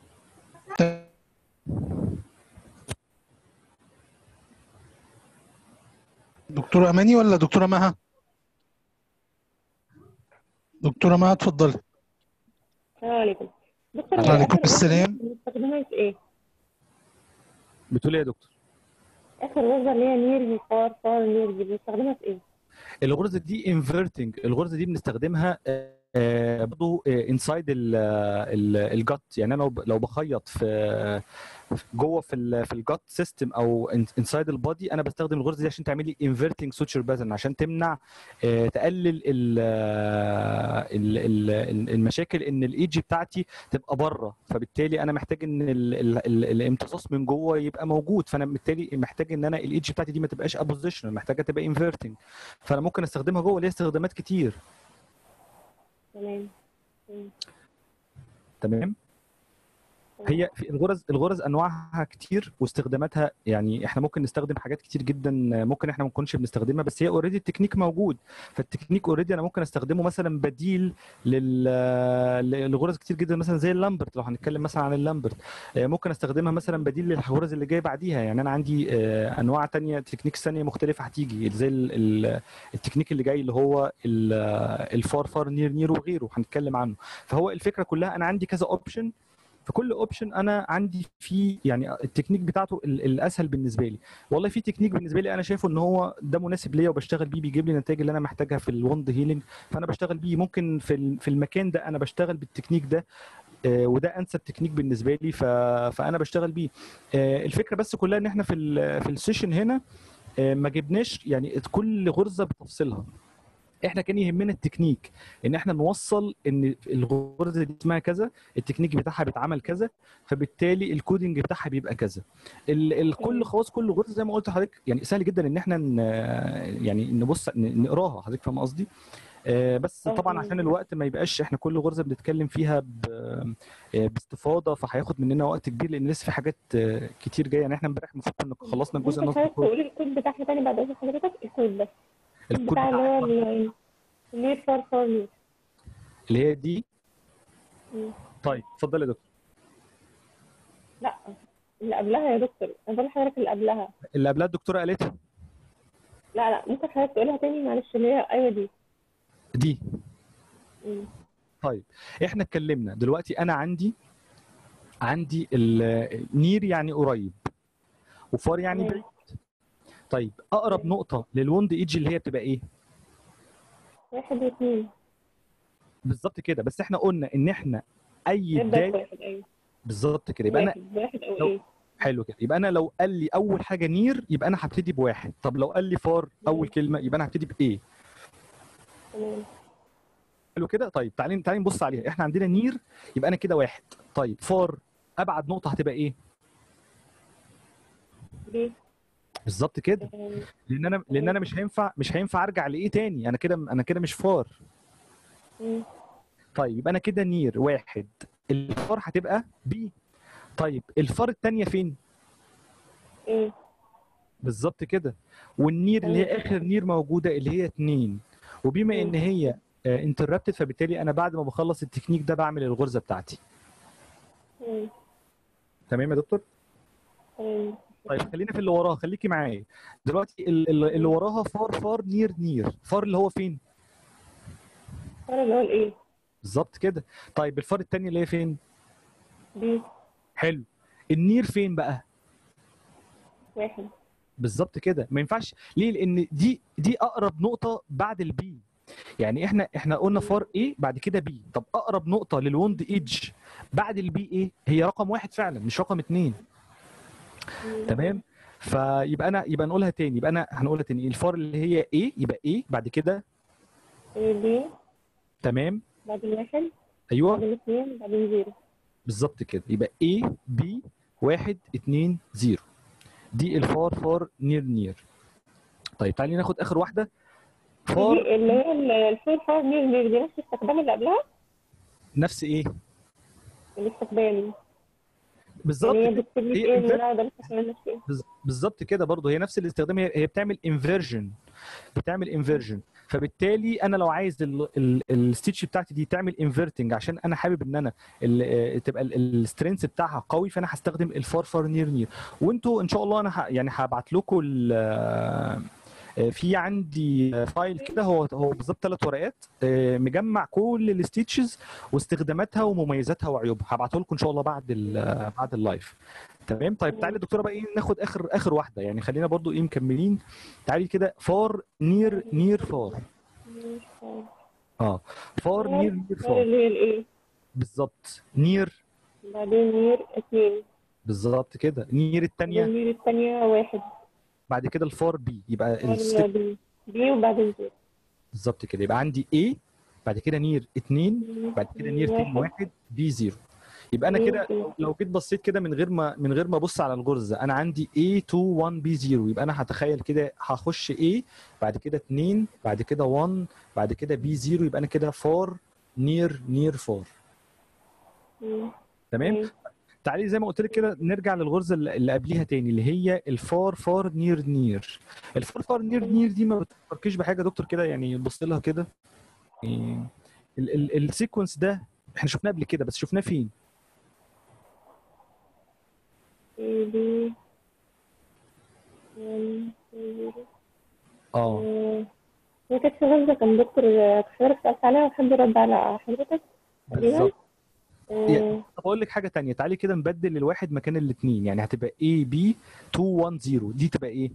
دكتورة أماني ولا دكتورة مها؟ دكتورة مها اتفضلي السلام عليكم دكتور وعليكم هي آخر السلام. غرزة بنستخدمها في ايه؟ بتقول ايه يا دكتور اخر غرزة اللي هي نير فار فار نير دي بنستخدمها في ايه؟ الغرزه دي انفرتنج الغرزه دي بنستخدمها آه، برضه انسايد الجت يعني انا لو ب- لو بخيط في جوه في ال في الجت سيستم او انسايد البادي انا بستخدم الغرزه دي عشان تعمل لي انفرتنج سوتشر باترن عشان تمنع آه، تقلل ال ال ال المشاكل ان الايدج بتاعتي تبقى بره فبالتالي انا محتاج ان ال- ال- ال- الامتصاص من جوه يبقى موجود فانا بالتالي محتاج ان انا الايدج بتاعتي دي ما تبقاش ابوزيشنال محتاجه تبقى انفرتنج فانا ممكن استخدمها جوه ليها استخدامات كتير تمام مم. تمام هي في الغرز الغرز انواعها كتير واستخداماتها يعني احنا ممكن نستخدم حاجات كتير جدا ممكن احنا ما نكونش بنستخدمها بس هي اوريدي التكنيك موجود فالتكنيك اوريدي انا ممكن استخدمه مثلا بديل لل للغرز كتير جدا مثلا زي اللامبرت لو هنتكلم مثلا عن اللامبرت آه، ممكن استخدمها مثلا بديل للغرز اللي جايه بعديها يعني انا عندي آه، انواع تانية تكنيكس تانية مختلفه هتيجي زي ال- ال- التكنيك اللي جاي اللي هو ال- الفار فار نير نير وغيره هنتكلم عنه فهو الفكره كلها انا عندي كذا اوبشن فكل اوبشن انا عندي فيه يعني التكنيك بتاعته ال- الاسهل بالنسبه لي والله في تكنيك بالنسبه لي انا شايفه ان هو ده مناسب ليا وبشتغل بيه بيجيب لي النتائج اللي انا محتاجها في الوند هيلينج فانا بشتغل بيه ممكن في ال- في المكان ده انا بشتغل بالتكنيك ده آه، وده انسب تكنيك بالنسبه لي ف... فانا بشتغل بيه آه، الفكره بس كلها ان احنا في ال... في السيشن هنا آه، ما جبناش يعني كل غرزه بتفصيلها احنا كان يهمنا التكنيك ان احنا نوصل ان الغرزه دي اسمها كذا التكنيك بتاعها بيتعمل كذا فبالتالي الكودنج بتاعها بيبقى كذا ال- الكل خواص كل غرزه زي ما قلت لحضرتك يعني سهل جدا ان احنا ن- يعني نبص ن- نقراها حضرتك فاهم قصدي آه، بس آه، طبعا تمام. عشان الوقت ما يبقاش احنا كل غرزه بنتكلم فيها ب- آه، باستفاضه فهياخد مننا وقت كبير لان لسه في حاجات آه، كتير جايه يعني احنا امبارح المفروض كنا خلصنا الجزء ممكن النظري حضرتك كله. تقولي الكود بتاعها تاني بعد اذن حضرتك الكود بس الكود الكود بتاع اللي هو بتاع ال- نير فار فار نير اللي هي دي مم. طيب اتفضل يا دكتور لا اللي قبلها يا دكتور انا بقول لحضرتك اللي قبلها اللي قبلها الدكتوره قالتها لا لا ممكن حضرتك تقولها تاني معلش اللي هي ايوه دي دي مم. طيب احنا اتكلمنا دلوقتي انا عندي عندي النير يعني قريب وفار يعني تمام. بعيد طيب اقرب نقطه للوند ايدج اللي هي بتبقى ايه واحد واثنين بالظبط كده بس احنا قلنا ان احنا اي نبدا بدايه بواحد ايوه بالظبط كده يبقى انا واحد واحد او لو- ايه حلو كده يبقى انا لو قال لي اول حاجه نير يبقى انا هبتدي بواحد طب لو قال لي فار اول كلمه يبقى انا هبتدي بايه تمام حلو كده طيب تعالي تعالي نبص عليها احنا عندنا نير يبقى انا كده واحد طيب فار ابعد نقطه هتبقى ايه دي بالظبط كده تمام. لان انا لان انا مش هينفع مش هينفع ارجع لايه تاني انا كده انا كده مش فار مم. طيب يبقى انا كده نير واحد الفار هتبقى بي طيب الفار التانية فين ايه بالظبط كده والنير اللي هي اخر نير موجوده اللي هي اتنين وبما ان هي انتربتد فبالتالي انا بعد ما بخلص التكنيك ده بعمل الغرزه بتاعتي مم. تمام يا دكتور تمام طيب خلينا في اللي وراها خليكي معايا دلوقتي ال- ال- اللي وراها فار فار نير نير فار اللي هو فين الفار اللي هو الايه بالظبط كده طيب الفار التانية اللي هي فين دي حلو النير فين بقى واحد بالظبط كده ما ينفعش ليه لان دي دي اقرب نقطه بعد البي يعني احنا احنا قلنا فار ايه بعد كده بي طب اقرب نقطه للوند ايدج بعد البي ايه هي رقم واحد فعلا مش رقم اتنين مم. تمام فيبقى انا يبقى نقولها تاني يبقى انا هنقولها تاني الفار اللي هي A يبقى A بعد كده دي تمام بعدين واحد ايوه بعدين اثنين بعدين زيرو بالظبط كده يبقى A B 1 2 0 دي الفار فار نير نير طيب تعالي ناخد اخر واحده فار دي اللي هي ال- الفور فور نير نير دي نفس الاستخدام اللي قبلها نفس ايه الاستخدام بالظبط يعني هي كده. بتكتب لي هي ايه invert- اللي انا اقدر استخدم نفس ايه بز- بالظبط كده برضه هي نفس الاستخدام هي هي بتعمل انفيرجن بتعمل انفيرجن فبالتالي انا لو عايز الستيتش بتاعتي دي تعمل انفيرتنج عشان انا حابب ان انا ال- آه، تبقى السترينث بتاعها قوي فانا هستخدم الفار فار نير نير وانتوا ان شاء الله انا ه- يعني هبعت لكم ال- آه، آه، في عندي فايل كده هو هو بالظبط ثلاث ورقات آه، مجمع كل الستيتشز واستخداماتها ومميزاتها وعيوبها هبعته لكم ان شاء الله بعد ال- آه، بعد اللايف تمام طيب تعالي يا دكتوره بقى ايه ناخد اخر اخر واحده يعني خلينا برضو ايه مكملين تعالي كده فار نير نير فار اه فار نير نير فور فار اللي هي الايه بالظبط نير بعدين نير اثنين بالظبط كده نير الثانيه بعدين نير الثانية واحد بعد كده الفار بي يبقى بعدين الستيب بي بي وبعدين زيرو بالظبط كده يبقى عندي A بعد كده نير 2 بعد كده نير تاني واحد بي 0 يبقى انا كده لو- لو جيت بصيت كده من غير ما من غير ما ابص على الغرزه انا عندي A 2 1 B 0 يبقى انا هتخيل كده هخش A بعد كده 2 بعد كده 1 بعد كده B 0 يبقى انا كده 4 نير نير 4 مم. تمام مم. تعالي زي ما قلت لك كده نرجع للغرزه اللي اللي قبليها تاني اللي هي الفار فار نير نير الفار فار نير نير دي ما بتفكركيش بحاجه يا دكتور كده يعني بص لها كده إيه، ال- ال- السيكونس ده احنا شفناه قبل كده بس شفناه فين A B one zero اه آه، هي كانت في غزة كان دكتور آه، حضرتك سألت عليها وحد رد على حضرتك تقريبا بالظبط آه، يعني طب اقول لك حاجه تانية تعالي كده نبدل الواحد مكان الاثنين يعني هتبقى A B 2 1 0 دي تبقى ايه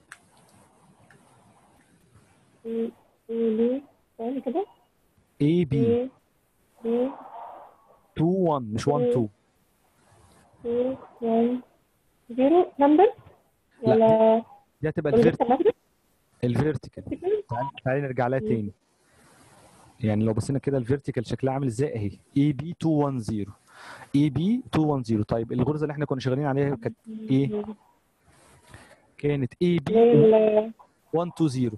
A B ثواني كده A B A B 2 1 مش 1 2 2 1 0 نمبر لا، ولا دي هتبقى ولا الفيرت لسه مصري؟ الفيرتيكال تعالي تعالي نرجع لها تاني يعني لو بصينا كده الفيرتيكال شكلها عامل ازاي اهي اي بي 210 اي بي 210 طيب الغرزه اللي احنا كنا شغالين عليها كانت ايه كانت اي بي زي ال 120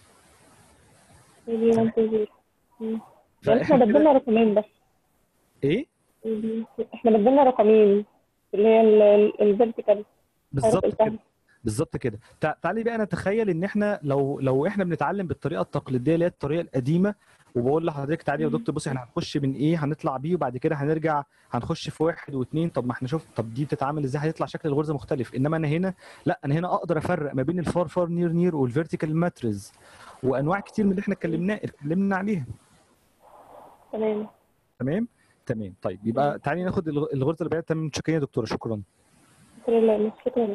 A B 1 2 0 مم. يعني فاحنا احنا كده بدلنا رقمين بس ايه A B احنا بدلنا رقمين اللي هي الفيرتيكال بالظبط قلتها. كده بالظبط كده تع- تعالي بقى نتخيل ان احنا لو لو احنا بنتعلم بالطريقه التقليديه اللي هي الطريقه القديمه وبقول لحضرتك تعالي يا دكتور بصي احنا هنخش من ايه هنطلع بيه وبعد كده هنرجع هنخش في واحد واثنين طب ما احنا شوف طب دي بتتعامل ازاي هيطلع شكل الغرزه مختلف انما انا هنا لا انا هنا اقدر افرق ما بين الفار فار نير نير والفيرتيكال ماتريز وانواع كتير من اللي احنا اتكلمناه اتكلمنا عليها تمام تمام تمام طيب يبقى تعالي ناخد الغ- الغرزه اللي بعدها تمام شكرا يا دكتوره شكرا شكرا لله شكرا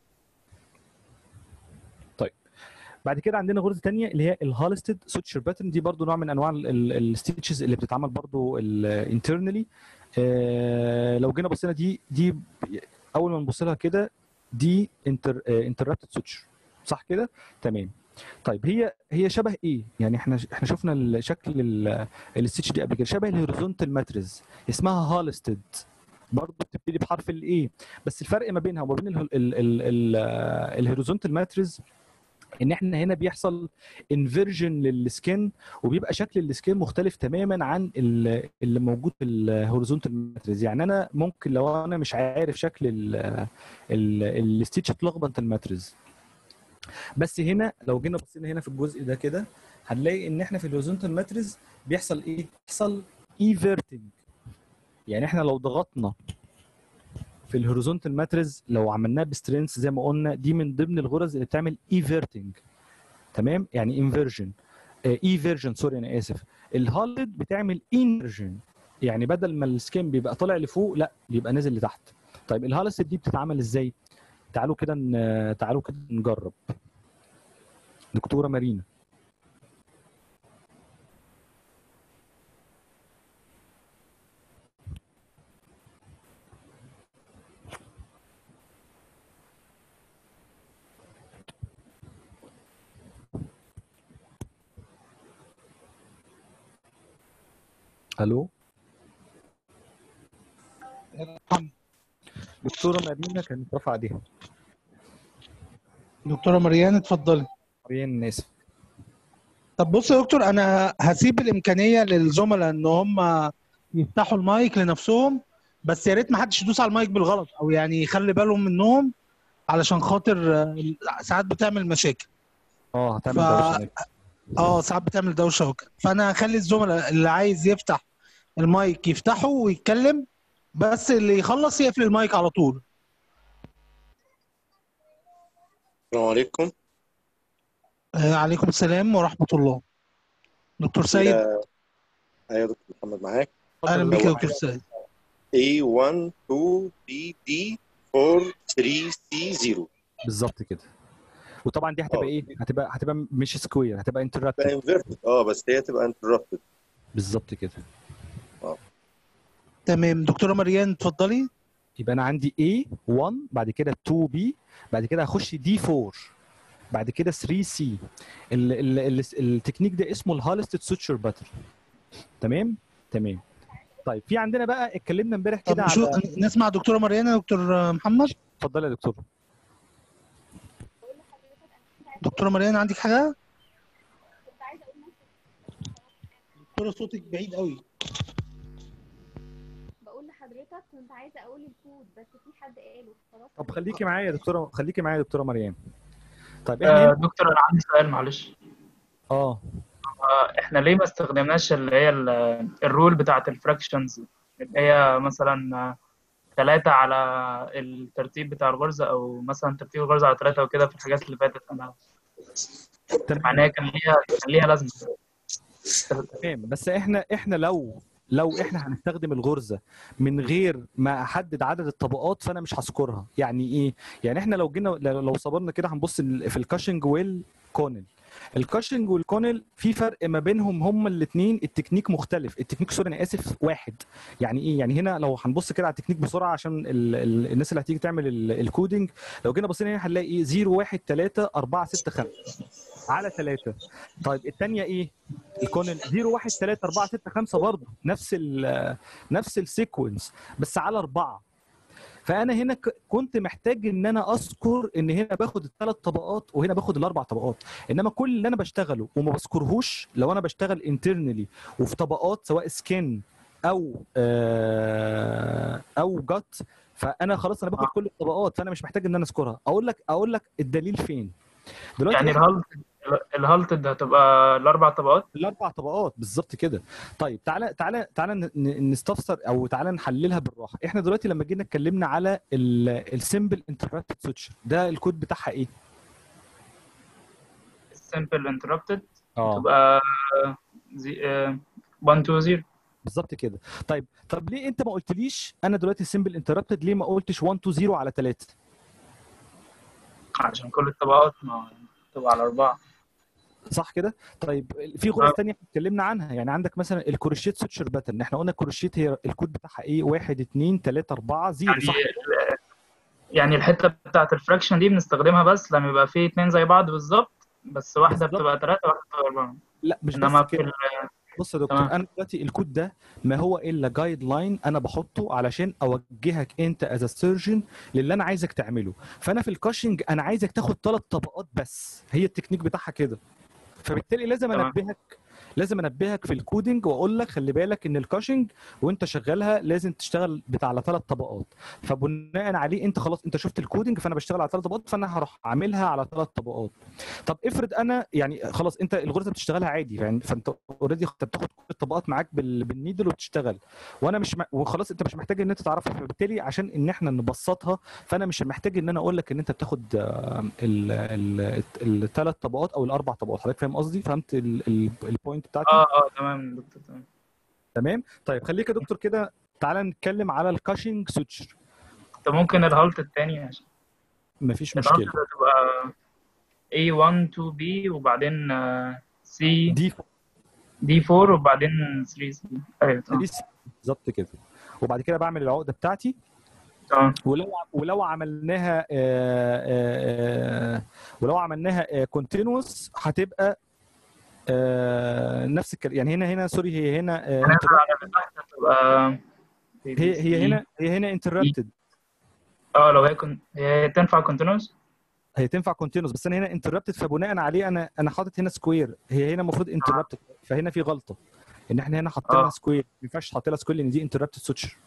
بعد كده عندنا غرزه تانية اللي هي الهالستد سوتشر باترن دي برضو نوع من انواع الستيتشز اللي بتتعمل برضو انترنالي لو جينا بصينا دي دي ب- اول ما نبص لها كده دي انتر انترابتد سوتشر صح كده تمام طيب هي هي شبه ايه يعني احنا احنا شفنا الشكل الستيتش دي قبل كده شبه الهوريزونتال ماتريز اسمها هالستد برضه بتبتدي بحرف الاي بس الفرق ما بينها وما بين الهوريزونتال ماتريز ان احنا هنا بيحصل انفيرجن للسكين وبيبقى شكل السكين مختلف تماما عن ال- اللي موجود في الهوريزونتال ماتريز يعني انا ممكن لو انا مش عارف شكل الستيتش اتلخبط الماتريز بس هنا لو جينا بصينا هنا في الجزء ده كده هنلاقي ان احنا في الهوريزونتال ماتريز بيحصل ايه بيحصل ايفيرتنج يعني احنا لو ضغطنا في الهوريزونتال ماتريز لو عملناها بسترينث زي ما قلنا دي من ضمن الغرز اللي بتعمل ايفيرتنج تمام يعني انفيرجن ايفيرجن سوري انا اسف الهالد بتعمل انفيرجن يعني بدل ما السكين بيبقى طالع لفوق لا بيبقى نازل لتحت طيب الهالست دي بتتعمل ازاي تعالوا كده ن- تعالوا كده نجرب دكتوره مارينا الو دكتوره مارينا كانت رافعه ايديها دكتوره مريان اتفضلي مريم اسف طب بص يا دكتور انا هسيب الامكانيه للزملاء ان هم يفتحوا المايك لنفسهم بس يا ريت ما حدش يدوس على المايك بالغلط او يعني يخلي بالهم منهم علشان خاطر آه، ساعات بتعمل مشاكل اه هتعمل ف- دوشه هناك. اه ساعات بتعمل دوشه وكده فانا هخلي الزملاء اللي عايز يفتح المايك يفتحه ويتكلم بس اللي يخلص يقفل المايك على طول السلام عليكم آه عليكم السلام ورحمه الله دكتور سيد إلى- ايوه دكتور محمد معاك اهلا اتفضل بيك يا لو- دكتور سيد A1 2 B D 4 3 C 0 بالظبط كده وطبعا دي هتبقى اه. ايه هتبقى هتبقى مش سكوير هتبقى بقى انترابتد انفيرتد اه بس هي تبقى انتربتد بالظبط كده تمام دكتوره مريان اتفضلي يبقى انا عندي A1 بعد كده 2B بعد كده هخش D4 بعد كده 3C ال ال ال التكنيك ده اسمه الهالستد سوتشر باتر تمام تمام طيب في عندنا بقى اتكلمنا امبارح طب كده شو على نسمع دكتوره مريان يا دكتور محمد اتفضل يا دكتور دكتوره مريان عندك حاجه دكتوره صوتك بعيد قوي بقول لحضرتك كنت عايزه اقول الكود بس في حد قاله خلاص طب خليكي معايا يا دكتوره خليكي معايا يا دكتوره مريم طيب احنا آه، هنا دكتور انا عندي سؤال معلش اه آه، احنا ليه ما استخدمناش اللي هي ال- الرول بتاعه الفراكشنز اللي هي مثلا ثلاثة على الترتيب بتاع الغرزة أو مثلا ترتيب الغرزة على ثلاثة وكده في الحاجات اللي فاتت أنا تمام معناها كان ليها كان ليها لازمة تمام بس احنا احنا لو لو احنا هنستخدم الغرزه من غير ما احدد عدد الطبقات فانا مش هذكرها يعني ايه يعني احنا لو جينا لو لو صبرنا كده هنبص ال- في الكاشنج والكونل الكاشنج والكونل في فرق ما بينهم هما الاثنين التكنيك مختلف التكنيك سوري انا اسف واحد يعني ايه يعني هنا لو هنبص كده على التكنيك بسرعه عشان ال ال الناس اللي هتيجي تعمل ال- الكودينج لو جينا بصينا هنا هنلاقي ايه 0 1 3 4 6 5 على 3 طيب الثانيه ايه الكونل 0 1 3 4 6 5 برضه نفس ال نفس السيكونس بس على 4 فانا هنا ك- كنت محتاج ان انا اذكر ان هنا باخد الثلاث طبقات وهنا باخد الاربع طبقات انما كل اللي انا بشتغله وما بذكرهوش لو انا بشتغل انترنالي وفي طبقات سواء سكين او آه او جت فانا خلاص انا باخد آه. كل الطبقات فانا مش محتاج ان انا اذكرها اقول لك اقول لك الدليل فين دلوقتي يعني إحنا- الهالتد الهالتد هتبقى الأربع طبقات الاربع طبقات بالظبط كده طيب تعالى تعالى تعالى ن- ن- نستفسر او تعالى نحللها بالراحه احنا دلوقتي لما جينا اتكلمنا على السمبل انتربتد سويتشر ده الكود بتاعها ايه simple interrupted اه تبقى 1 2 0 بالظبط كده طيب طب ليه انت ما قلتليش انا دلوقتي سمبل انتربتد ليه ما قلتش 1 2 0 على 3 عشان كل الطبقات ما تبقى على أربعة صح كده طيب في غرز آه. تانية اتكلمنا عنها يعني عندك مثلا الكروشيت سويتشر باترن احنا قلنا الكروشيت هي الكود بتاعها ايه 1 2 3 4 0 يعني صح يعني الحتة بتاعت الفراكشن دي بنستخدمها بس لما يبقى في اتنين زي بعض بالظبط بس واحدة بالظبط. بتبقى ثلاثة واحدة بتبقى أربعة لا مش إنما بس في كده ال- بص يا دكتور تمام. انا دلوقتي الكود ده ما هو الا جايد لاين انا بحطه علشان اوجهك انت از سيرجن للي انا عايزك تعمله فانا في الكاشنج انا عايزك تاخد ثلاث طبقات بس هي التكنيك بتاعها كده فبالتالي لازم تمام. انبهك لازم انبهك في الكودينج واقول لك خلي بالك ان الكاشنج وانت شغالها لازم تشتغل بتاع على ثلاث طبقات فبناء عليه انت خلاص انت شفت الكودينج فانا بشتغل على ثلاث طبقات فانا هروح عاملها على ثلاث طبقات طب افرض انا يعني خلاص انت الغرزه بتشتغلها عادي يعني فانت اوريدي انت بتاخد كل الطبقات معاك بال... بالنيدل وبتشتغل وانا مش م... وخلاص انت مش محتاج ان انت تعرفها فبالتالي عشان ان احنا نبسطها فانا مش محتاج ان انا اقول لك ان انت بتاخد الثلاث طبقات او الاربع طبقات حضرتك فاهم قصدي فهمت ال- ال- البوينت بتاعتي اه اه تمام دكتور تمام تمام طيب خليك يا دكتور كده تعالى نتكلم على الكاشنج سويتشر طب ممكن الهالت التاني عشان مفيش الهالت مشكله هتبقى A1 2B وبعدين آه، C دي D4 وبعدين 3C ايوه تمام دي بالظبط كده وبعد كده بعمل العقده بتاعتي تمام ولو ولو عملناها آه، آه، آه، ولو عملناها كونتينوس هتبقى آه نفس الكلام يعني هنا هنا سوري هي هنا آه هننزل interrupt- على اللي تحت هتبقى هي هي هنا هي هنا انتربتد اه لو هي كن... هي تنفع كونتينوس هي تنفع كونتينوس بس انا هنا انتربتد فبناء عليه انا انا حاطط هنا سكوير هي هنا المفروض انتربتد فهنا في غلطه ان احنا هنا حاطين لها آه. سكوير ما ينفعش تحط لها سكوير لان دي انتربتد سوتشر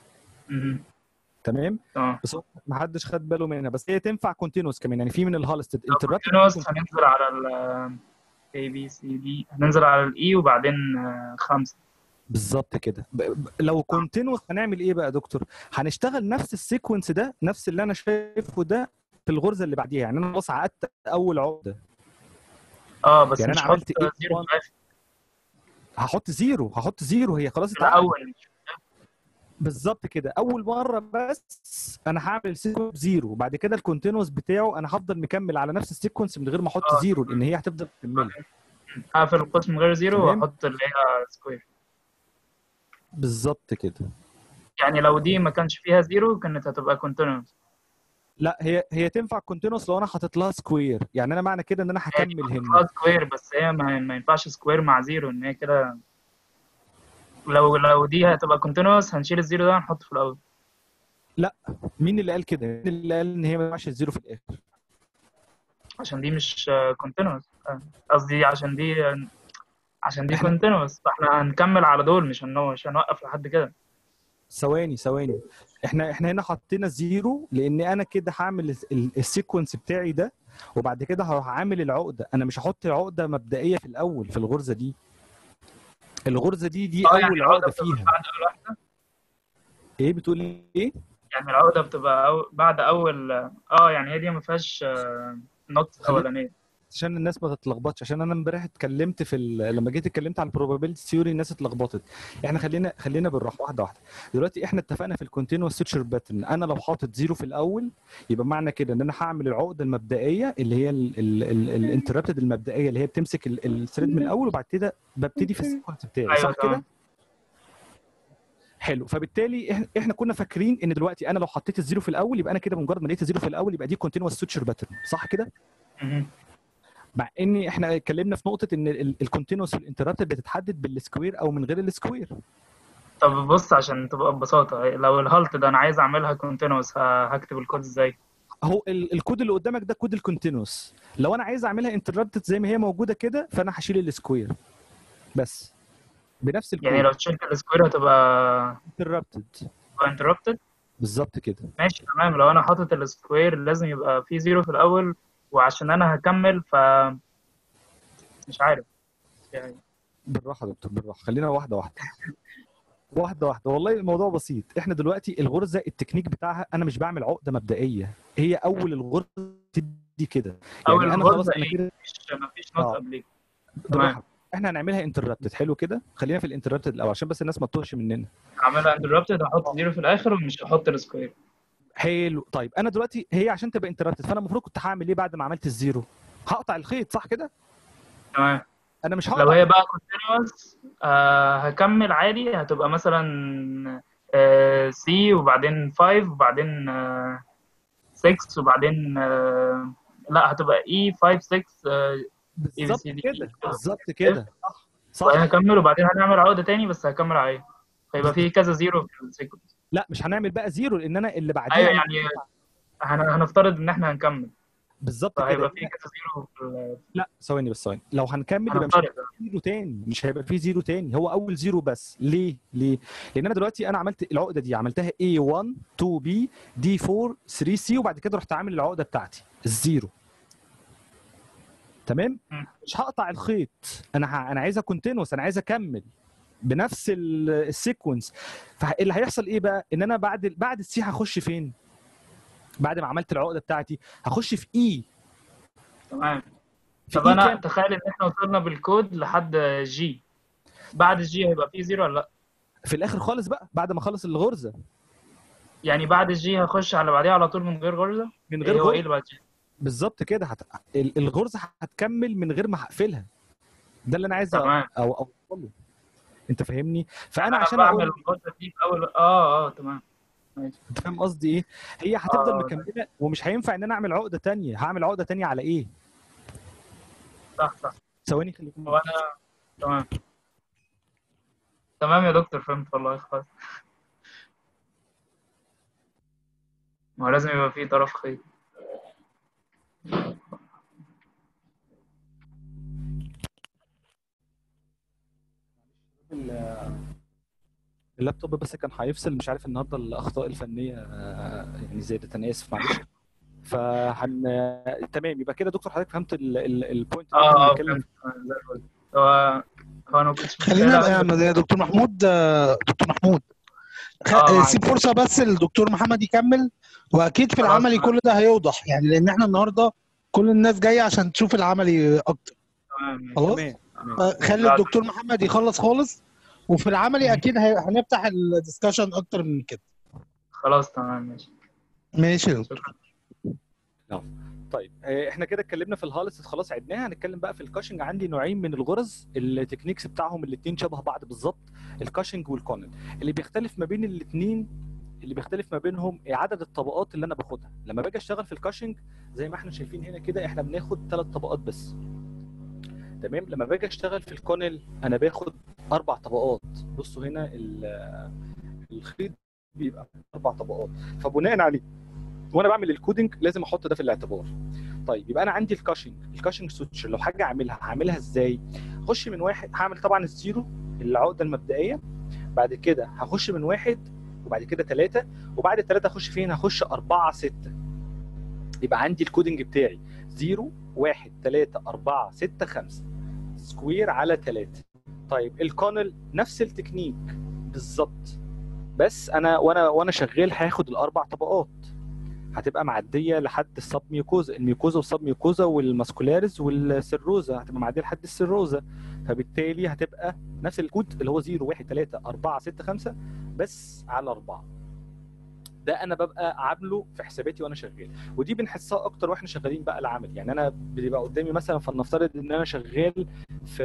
تمام تمام بس هو ما حدش خد باله منها بس هي تنفع كونتينوس كمان يعني في من الهالستد انتربتد كونتينوس هننزل على ال A B C D هننزل على الاي وبعدين آه، خمسة بالظبط كده ب- ب- لو كونتينوس هنعمل ايه بقى يا دكتور هنشتغل نفس السيكونس ده نفس اللي انا شايفه ده في الغرزه اللي بعديها يعني انا خلاص عقدت اول عقده اه بس يعني مش انا هحط عملت ايه زيرو في الآخر. هحط زيرو هحط زيرو هي خلاص في اتعقدت الاول بالظبط كده اول مره بس انا هعمل سيكونس زيرو بعد كده الكونتينوس بتاعه انا هفضل مكمل على نفس السيكونس من غير ما احط آه. زيرو لان هي هتفضل مكمله هقفل القوس من غير زيرو تمام. واحط اللي هي سكوير بالظبط كده يعني لو دي ما كانش فيها زيرو كانت هتبقى كونتينوس لا هي هي تنفع كونتينوس لو انا حاطط لها سكوير يعني انا معنى كده ان انا هكمل هنا سكوير بس هي ما, ما ينفعش سكوير مع زيرو ان هي كده لو لو دي هتبقى كونتينوس هنشيل الزيرو ده ونحطه في الاول مين اللي قال كده مين اللي قال ان هي ما ينفعش الزيرو في الاخر عشان دي مش كونتينوس قصدي عشان دي عشان دي إحنا- كونتينوس فاحنا هنكمل على دول مش هنو- مش هنوقف لحد كده ثواني ثواني احنا احنا هنا حطينا زيرو لان انا كده هعمل ال- ال- السيكونس بتاعي ده وبعد كده هروح عامل العقده انا مش هحط عقده مبدئيه في الاول في الغرزه دي الغرزه دي دي اه اول يعني عقده العقده بتبقى فيها بعد اول واحده ايه بتقول ايه يعني العقده بتبقى أو بعد اول اه يعني هي دي ما فيهاش نوت خلي- اولانيه عشان الناس ما تتلخبطش عشان انا امبارح اتكلمت في ال... لما جيت اتكلمت عن البروبابيلتي ثيوري الناس اتلخبطت احنا خلينا خلينا بالراحه واحده واحده دلوقتي احنا اتفقنا في الكونتينوس سويتشر باترن انا لو حاطط زيرو في الاول يبقى معنى كده ان انا هعمل العقده المبدئيه اللي هي الانتربتد المبدئيه اللي هي بتمسك ال- الثريد من الاول وبعد كده ببتدي في السيكونس بتاعي ايوه صح كده تمام حلو فبالتالي إح- احنا كنا فاكرين ان دلوقتي انا لو حطيت الزيرو في الاول يبقى انا كده بمجرد ما لقيت الزيرو في الاول يبقى دي كونتينوس سويتشر باترن صح كده مهم. مع ان احنا اتكلمنا في نقطه ان الكونتينوس والانتربتد بتتحدد بالسكوير او من غير السكوير طب بص عشان تبقى ببساطه لو الهالت ده انا عايز اعملها كونتينوس هكتب الكود ازاي هو ال- الكود اللي قدامك ده كود الكونتينوس لو انا عايز اعملها انتربتد زي ما هي موجوده كده فانا هشيل السكوير بس بنفس الكود يعني لو شلت السكوير هتبقى انتربتد انتربتد بالظبط كده ماشي تمام لو انا حاطط السكوير لازم يبقى في زيرو في الاول وعشان انا هكمل ف مش عارف يعني بالراحه يا دكتور بالراحه خلينا واحده واحده واحده واحده والله الموضوع بسيط احنا دلوقتي الغرزه التكنيك بتاعها انا مش بعمل عقده مبدئيه هي اول الغرزه تدي كده اول يعني انا خلاص الغرزه انا ايه كده مفيش مفيش نوت آه. قبليه بالراحه احنا هنعملها انتربتد حلو كده خلينا في الانتربتد الاول عشان بس الناس ما تتوهش مننا اعملها انتربتد هحط زيرو في الاخر ومش هحط السكوير حلو طيب انا دلوقتي هي عشان تبقى انتربتد فانا المفروض كنت هعمل ايه بعد ما عملت الزيرو هقطع الخيط صح كده تمام انا مش لو هقطع هي بقى كونتينوس آه هكمل عادي هتبقى مثلا آه سي وبعدين 5 وبعدين آه 6 وبعدين آه لا هتبقى اي 5 6 آه بالظبط ABCD. كده بالظبط كده صح وبعدين صح هكمل وبعدين هنعمل عقدة تاني بس هكمل عليه فيبقى في كذا زيرو في السيكونس لا مش هنعمل بقى زيرو لان انا اللي بعديها ايوه أنا- يعني هن- هنفترض ان احنا هنكمل بالظبط فهيبقى كده في كذا زيرو في ال- لا ثواني بس ثواني لو هنكمل يبقى مش هنفترض هيبقى في زيرو تاني مش هيبقى في زيرو تاني هو اول زيرو بس ليه ليه لان انا دلوقتي انا عملت العقده دي عملتها A1 2B D4 3C وبعد كده رحت عامل العقده بتاعتي الزيرو تمام مم. مش هقطع الخيط انا ه... انا عايزها كونتينوس انا عايز اكمل بنفس ال- السيكونس فاللي هيحصل ايه بقى ان انا بعد بعد السي هخش فين بعد ما عملت العقده بتاعتي هخش في اي تمام في طب E انا كام؟ تخيل ان احنا وصلنا بالكود لحد جي بعد الجي هيبقى في زيرو ولا لا في الاخر خالص بقى بعد ما اخلص الغرزه يعني بعد الجي هخش على بعديها على طول من غير غرزة من ايه غير هو ايه غرزه اللي بعد جي بالظبط كده هت... ال- الغرزه هتكمل من غير ما هقفلها ده اللي انا عايز أ- تمام او اوصله انت فاهمني فانا انا عشان بعمل اقول الغرزة دي في اول اه اه تمام ماشي انت فاهم قصدي ايه هي هتفضل آه. مكمله ومش هينفع ان انا اعمل عقده تانية هعمل عقده تانية على ايه صح صح ثواني خليكم هو انا تمام تمام يا دكتور فهمت والله خلاص ما هو لازم يبقى فيه طرف خيط اللابتوب بس كان هيفصل مش عارف النهارده الاخطاء الفنيه آه، يعني زادت انا اسف معلش فهن تمام يبقى كده دكتور حضرتك فهمت ال- ال- البوينت اللي اه احنا اه بنتكلم فهمت زي الفل هو هو انا ما كنتش خلينا متخيل بقى يا دكتور محمود آه، دكتور محمود خ- اه معاك سيب فرصه بس للدكتور محمد يكمل واكيد في خلاص العملي معاك كل ده هيوضح يعني لان احنا النهارده كل الناس جايه عشان تشوف العملي اكتر تمام ماشي خلاص تمام تمام آه، خلي لا الدكتور محمد يخلص خالص وفي العملي اكيد هي- هنفتح الدسكشن اكتر من كده خلاص تمام ماشي ماشي يا دكتور شكرا نعم طيب آه، احنا كده اتكلمنا في الهالس خلاص عدناها هنتكلم بقى في الكاشنج عندي نوعين من الغرز التكنيكس بتاعهم الاثنين شبه بعض بالظبط الكاشنج والكونل اللي بيختلف ما بين الاثنين اللي بيختلف ما بينهم عدد الطبقات اللي انا باخدها لما باجي اشتغل في الكاشنج زي ما احنا شايفين هنا كده احنا بناخد ثلاث طبقات بس تمام لما باجي اشتغل في الكونل انا باخد اربع طبقات بصوا هنا ال- الخيط بيبقى اربع طبقات فبناء عليه وانا بعمل الكودنج لازم احط ده في الاعتبار طيب يبقى انا عندي الكاشنج الكاشنج سويتش لو حاجه اعملها هعملها ازاي اخش من واحد هعمل طبعا الزيرو العقده المبدئيه بعد كده هخش من واحد وبعد كده ثلاثة وبعد الثلاثة هخش فين هخش أربعة ستة يبقى عندي الكودنج بتاعي زيرو واحد ثلاثة أربعة ستة خمسة سكوير على ثلاثة طيب الكونل نفس التكنيك بالظبط بس انا وانا وانا شغال هاخد الاربع طبقات هتبقى معديه لحد السب ميوكوزا الميوكوزا والسب ميوكوزا والماسكولاريز والسيروزا هتبقى معديه لحد السيروزا فبالتالي هتبقى نفس الكود اللي هو 0 1 3 4 6 5 بس على 4 ده انا ببقى عامله في حساباتي وانا شغال ودي بنحسها اكتر واحنا شغالين بقى العمل يعني انا بيبقى قدامي مثلا فلنفترض ان انا شغال في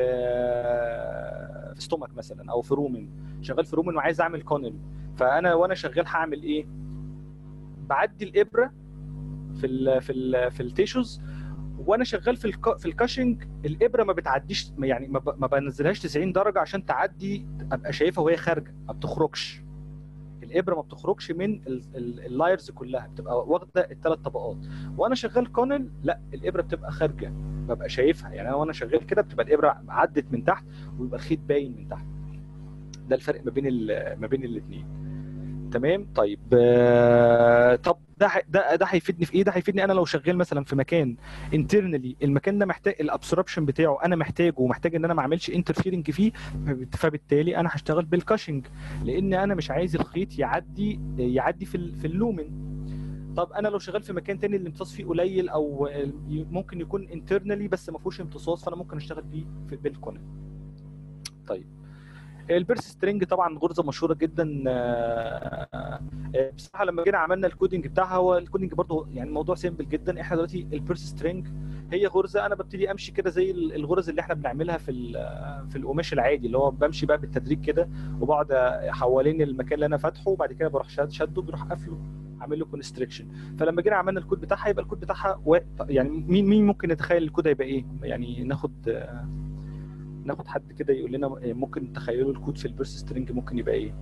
في ستومك مثلا او في رومن شغال في رومن وعايز اعمل كونل فانا وانا شغال هعمل ايه بعدي الابره في ال في ال في التيشوز وانا شغال في الك... في الكاشنج الابره ما بتعديش يعني ما, ب... ما بنزلهاش 90 درجه عشان تعدي ابقى شايفها وهي خارجه ما بتخرجش الابره ما بتخرجش من ال- ال- اللايرز كلها بتبقى واخده الثلاث طبقات وانا شغال كونل لا الابره بتبقى خارجه ببقى شايفها يعني انا وانا شغال كده بتبقى الابره عدت من تحت ويبقى الخيط باين من تحت ده الفرق ما بين ال- ما بين الاثنين تمام طيب آه، طب ده ح- ده ده هيفيدني في ايه ده هيفيدني انا لو شغال مثلا في مكان انترنالي المكان ده محتاج الابسوربشن بتاعه انا محتاجه ومحتاج ان انا ما اعملش انترفيرنج فيه فبت- فبالتالي انا هشتغل بالكاشنج لان انا مش عايز الخيط يعدي يعدي في ال- في اللومن طب انا لو شغال في مكان تاني الامتصاص فيه قليل او ي- ممكن يكون انترنالي بس ما فيهوش امتصاص فانا ممكن اشتغل بيه في بالكونل طيب البيرس سترينج طبعا غرزه مشهوره جدا آه، آه، بصراحه لما جينا عملنا الكودنج بتاعها هو الكودنج برضه يعني الموضوع سيمبل جدا احنا دلوقتي البيرس سترينج هي غرزه انا ببتدي امشي كده زي ال- الغرز اللي احنا بنعملها في ال- في القماش العادي اللي هو بمشي بقى بالتدريج كده وبقعد حوالين المكان اللي انا فاتحه وبعد كده بروح شاد- شده بروح قافله عامل له كونستريكشن فلما جينا عملنا الكود بتاعها يبقى الكود بتاعها و... يعني مين مين ممكن يتخيل الكود هيبقى ايه يعني ناخد آه، ناخد حد كده يقول لنا ممكن تخيلوا الكود في البيرس سترينج ممكن يبقى ايه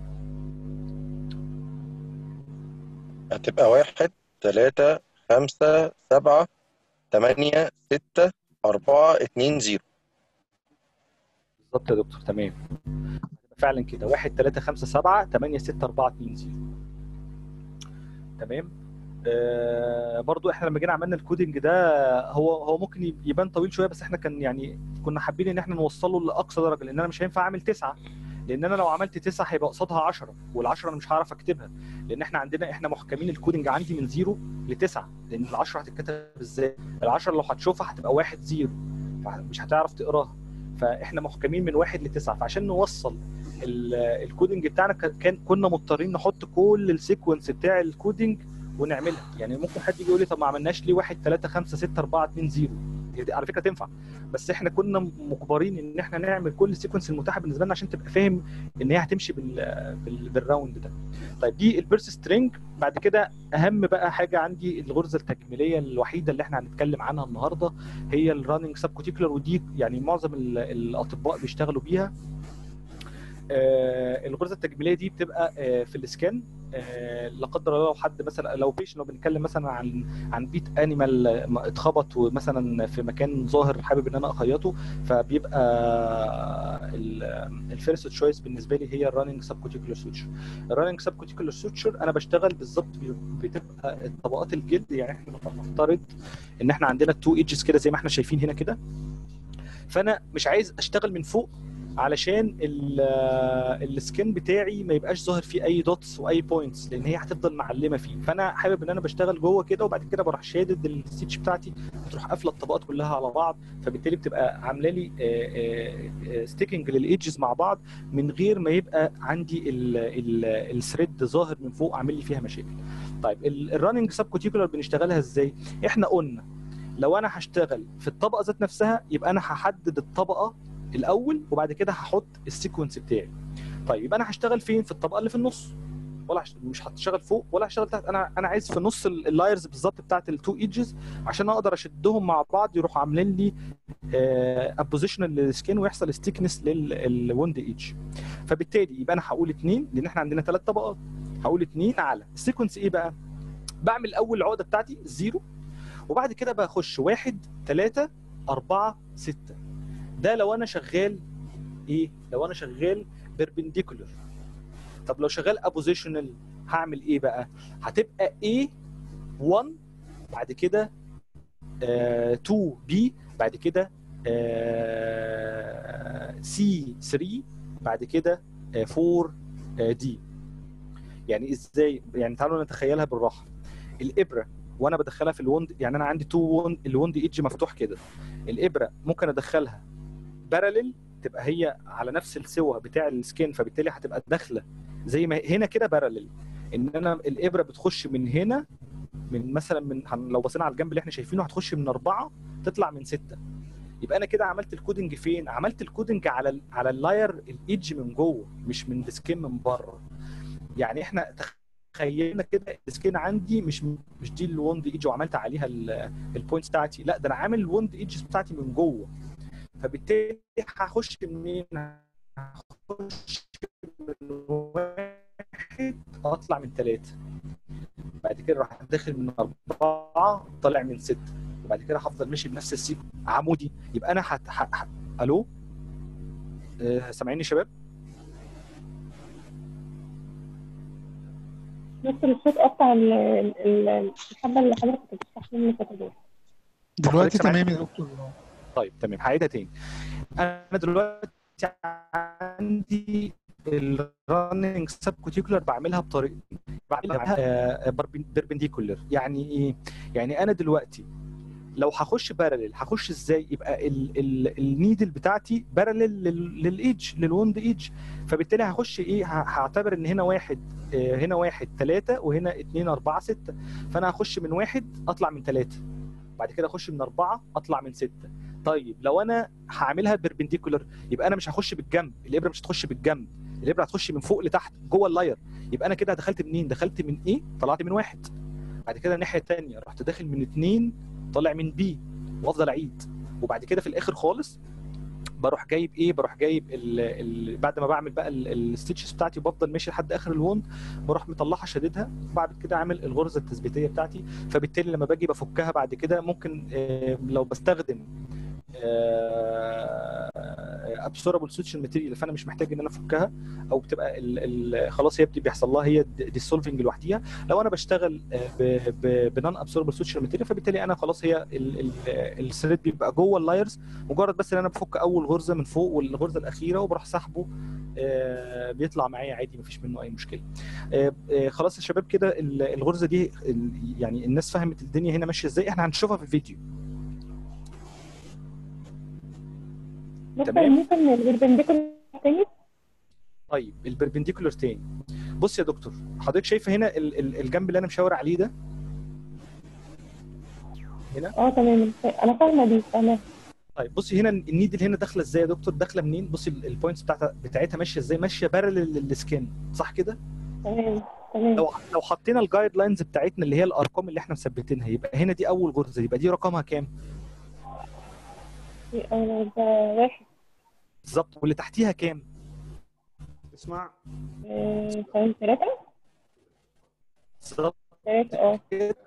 هتبقى واحد تلاتة خمسة سبعة تمانية ستة أربعة اتنين زيرو بالظبط يا دكتور تمام فعلا كده 1 3 5 7 8 6 4 2 0 تمام آه برضو احنا لما جينا عملنا الكودنج ده هو هو ممكن يبان طويل شويه بس احنا كان يعني كنا حابين ان احنا نوصله لاقصى درجه لان انا مش هينفع اعمل تسعه لان انا لو عملت تسعه هيبقى قصادها 10 وال10 انا مش هعرف اكتبها لان احنا عندنا احنا محكمين الكودنج عندي من زيرو لتسعه لان ال10 هتتكتب ازاي؟ ال10 لو هتشوفها هتبقى واحد زيرو فمش هتعرف تقراها فاحنا محكمين من واحد لتسعه فعشان نوصل ال- الكودنج بتاعنا ك- كان كنا مضطرين نحط كل السيكونس بتاع الكودنج ونعملها يعني ممكن حد يجي يقول لي طب ما عملناش ليه 1 3 5 6 4 2 0 هي على فكره تنفع بس احنا كنا مجبرين ان احنا نعمل كل السيكونس المتاحه بالنسبه لنا عشان تبقى فاهم ان هي هتمشي بال... بال... بالراوند ده طيب دي البيرس سترينج بعد كده اهم بقى حاجه عندي الغرزه التكميليه الوحيده اللي احنا هنتكلم عنها النهارده هي الراننج سب كوتيكولار ودي يعني معظم ال- الاطباء بيشتغلوا بيها آه، الغرزه التجميليه دي بتبقى آه، في الاسكان آه، لا قدر الله لو حد مثلا لو بيش لو بنتكلم مثلا عن عن بيت انيمال اتخبط مثلا في مكان ظاهر حابب ان انا اخيطه فبيبقى الفيرست تشويس بالنسبه لي هي الراننج سب كوتيكولار سوتشر الراننج سب كوتيكولار سوتشر انا بشتغل بالظبط بتبقى طبقات الجلد يعني احنا نفترض ان احنا عندنا تو ايدجز كده زي ما احنا شايفين هنا كده فانا مش عايز اشتغل من فوق علشان ال- السكين بتاعي ما يبقاش ظاهر فيه اي دوتس واي بوينتس لان هي هتفضل معلمه فيه فانا حابب ان انا بشتغل جوه كده وبعد كده بروح شادد الستيتش بتاعتي بتروح قافله الطبقات كلها على بعض فبالتالي بتبقى عامله لي ستيكنج للايدجز مع بعض من غير ما يبقى عندي الثريد ظاهر من فوق عامل لي فيها مشاكل طيب الرننج سب كوتيكولار بنشتغلها ازاي احنا قلنا لو انا هشتغل في الطبقه ذات نفسها يبقى انا هحدد الطبقه الاول وبعد كده هحط السيكونس بتاعي طيب يبقى انا هشتغل فين في الطبقه اللي في النص ولا هشت... مش هشتغل فوق ولا هشتغل تحت انا انا عايز في نص اللايرز بالظبط بتاعت التو ايدجز عشان اقدر اشدهم مع بعض يروحوا عاملين لي ابوزيشن للسكين ويحصل ستيكنس للوند ايدج فبالتالي يبقى انا هقول اثنين لان احنا عندنا ثلاث طبقات هقول اثنين على السيكونس ايه بقى؟ بعمل اول عقده بتاعتي زيرو وبعد كده بخش واحد ثلاثة أربعة ستة ده لو أنا شغال إيه؟ لو أنا شغال بيربنديكولر طب لو شغال ابوزيشنال هعمل إيه بقى؟ هتبقى A 1 بعد كده آه 2 B بعد كده آه C 3 بعد كده آه 4 آه D يعني ازاي يعني تعالوا نتخيلها بالراحه الابره وانا بدخلها في الوند يعني انا عندي تو وند الوند ايدج مفتوح كده الابره ممكن ادخلها باراليل تبقى هي على نفس السوى بتاع السكين فبالتالي هتبقى داخله زي ما هنا كده باراليل ان انا الابره بتخش من هنا من مثلا من هن- لو بصينا على الجنب اللي احنا شايفينه هتخش من اربعه تطلع من سته يبقى انا كده عملت الكودنج فين؟ عملت الكودنج على ال على اللاير الايدج من جوه مش من السكين من بره يعني احنا تخيلنا كده السكين عندي مش مش دي الوند ايدج وعملت عليها البوينتس بتاعتي لا ده انا عامل الوند ايدجز بتاعتي من جوه فبالتالي هخش منين؟ هخش من واحد اطلع من ثلاثه بعد كده راح داخل من اربعه طالع من سته وبعد كده هفضل ماشي بنفس السيكو عمودي يبقى انا هت... ح... ح... الو آه، سامعيني يا شباب؟ دكتور الصوت قطع ال- ال- ال- الحبة اللي حضرتك كنت بتشرح لنا الفترة دلوقتي سامعني؟ تمام يا دكتور طيب تمام هعيدها تاني انا دلوقتي عندي الرننج سب كوتيكولار بعملها بطريقه بعملها بيربنديكولر يعني ايه يعني انا دلوقتي لو هخش بارلل هخش ازاي يبقى ال ال النيدل بتاعتي بارلل للايدج للوند ايدج فبالتالي هخش ايه ه- هعتبر ان هنا واحد آه، هنا واحد ثلاثة وهنا اتنين أربعة ستة فأنا هخش من واحد أطلع من ثلاثة بعد كده أخش من أربعة أطلع من ستة طيب لو أنا هعملها بيربنديكولر يبقى أنا مش هخش بالجنب الإبرة مش هتخش بالجنب الإبرة هتخش من فوق لتحت جوه اللاير يبقى أنا كده دخلت منين؟ دخلت من إيه؟ طلعت من واحد بعد كده الناحية التانية رحت داخل من اتنين طالع من بي وافضل اعيد وبعد كده في الاخر خالص بروح جايب ايه بروح جايب ال ال بعد ما بعمل بقى الستيتشز بتاعتي وبفضل ماشي لحد اخر الوند بروح مطلعها شاددها وبعد كده عامل الغرزه التثبيتيه بتاعتي فبالتالي لما باجي بفكها بعد كده ممكن آه، لو بستخدم ابسوربل سوتشن ماتيريال فانا مش محتاج ان انا افكها او بتبقى ال ال خلاص هي بت- بيحصل لها هي ديسولفنج لوحديها لو انا بشتغل بنون ابسوربل سوتشن ماتيريال فبالتالي انا خلاص هي الثريد بيبقى جوه اللايرز مجرد بس ان انا بفك اول غرزه من فوق والغرزه الاخيره وبروح سحبه آه، بيطلع معايا عادي مفيش منه اي مشكله آه، آه، خلاص يا شباب كده ال- الغرزه دي ال- يعني الناس فهمت الدنيا هنا ماشيه ازاي احنا هنشوفها في الفيديو دكتور تمام. ممكن البربنديكولار تاني طيب البربنديكولر تاني بص يا دكتور حضرتك شايفه هنا ال- ال- الجنب اللي انا مشاور عليه ده هنا اه تمام انا فاهمه دي فاهمه طيب بصي هنا النيدل هنا داخله ازاي يا دكتور داخله منين بصي ال- البوينتس بتاعتها بتاعتها ماشيه ازاي ماشيه بارلل للسكين صح كده تمام تمام لو لو حطينا الجايد لاينز بتاعتنا اللي هي الارقام اللي احنا مثبتينها يبقى هنا دي اول غرزه يبقى دي رقمها كام في اول ده واحد بالظبط واللي تحتيها كام اسمع آه، ثواني ثلاثة بالظبط ثلاثة اه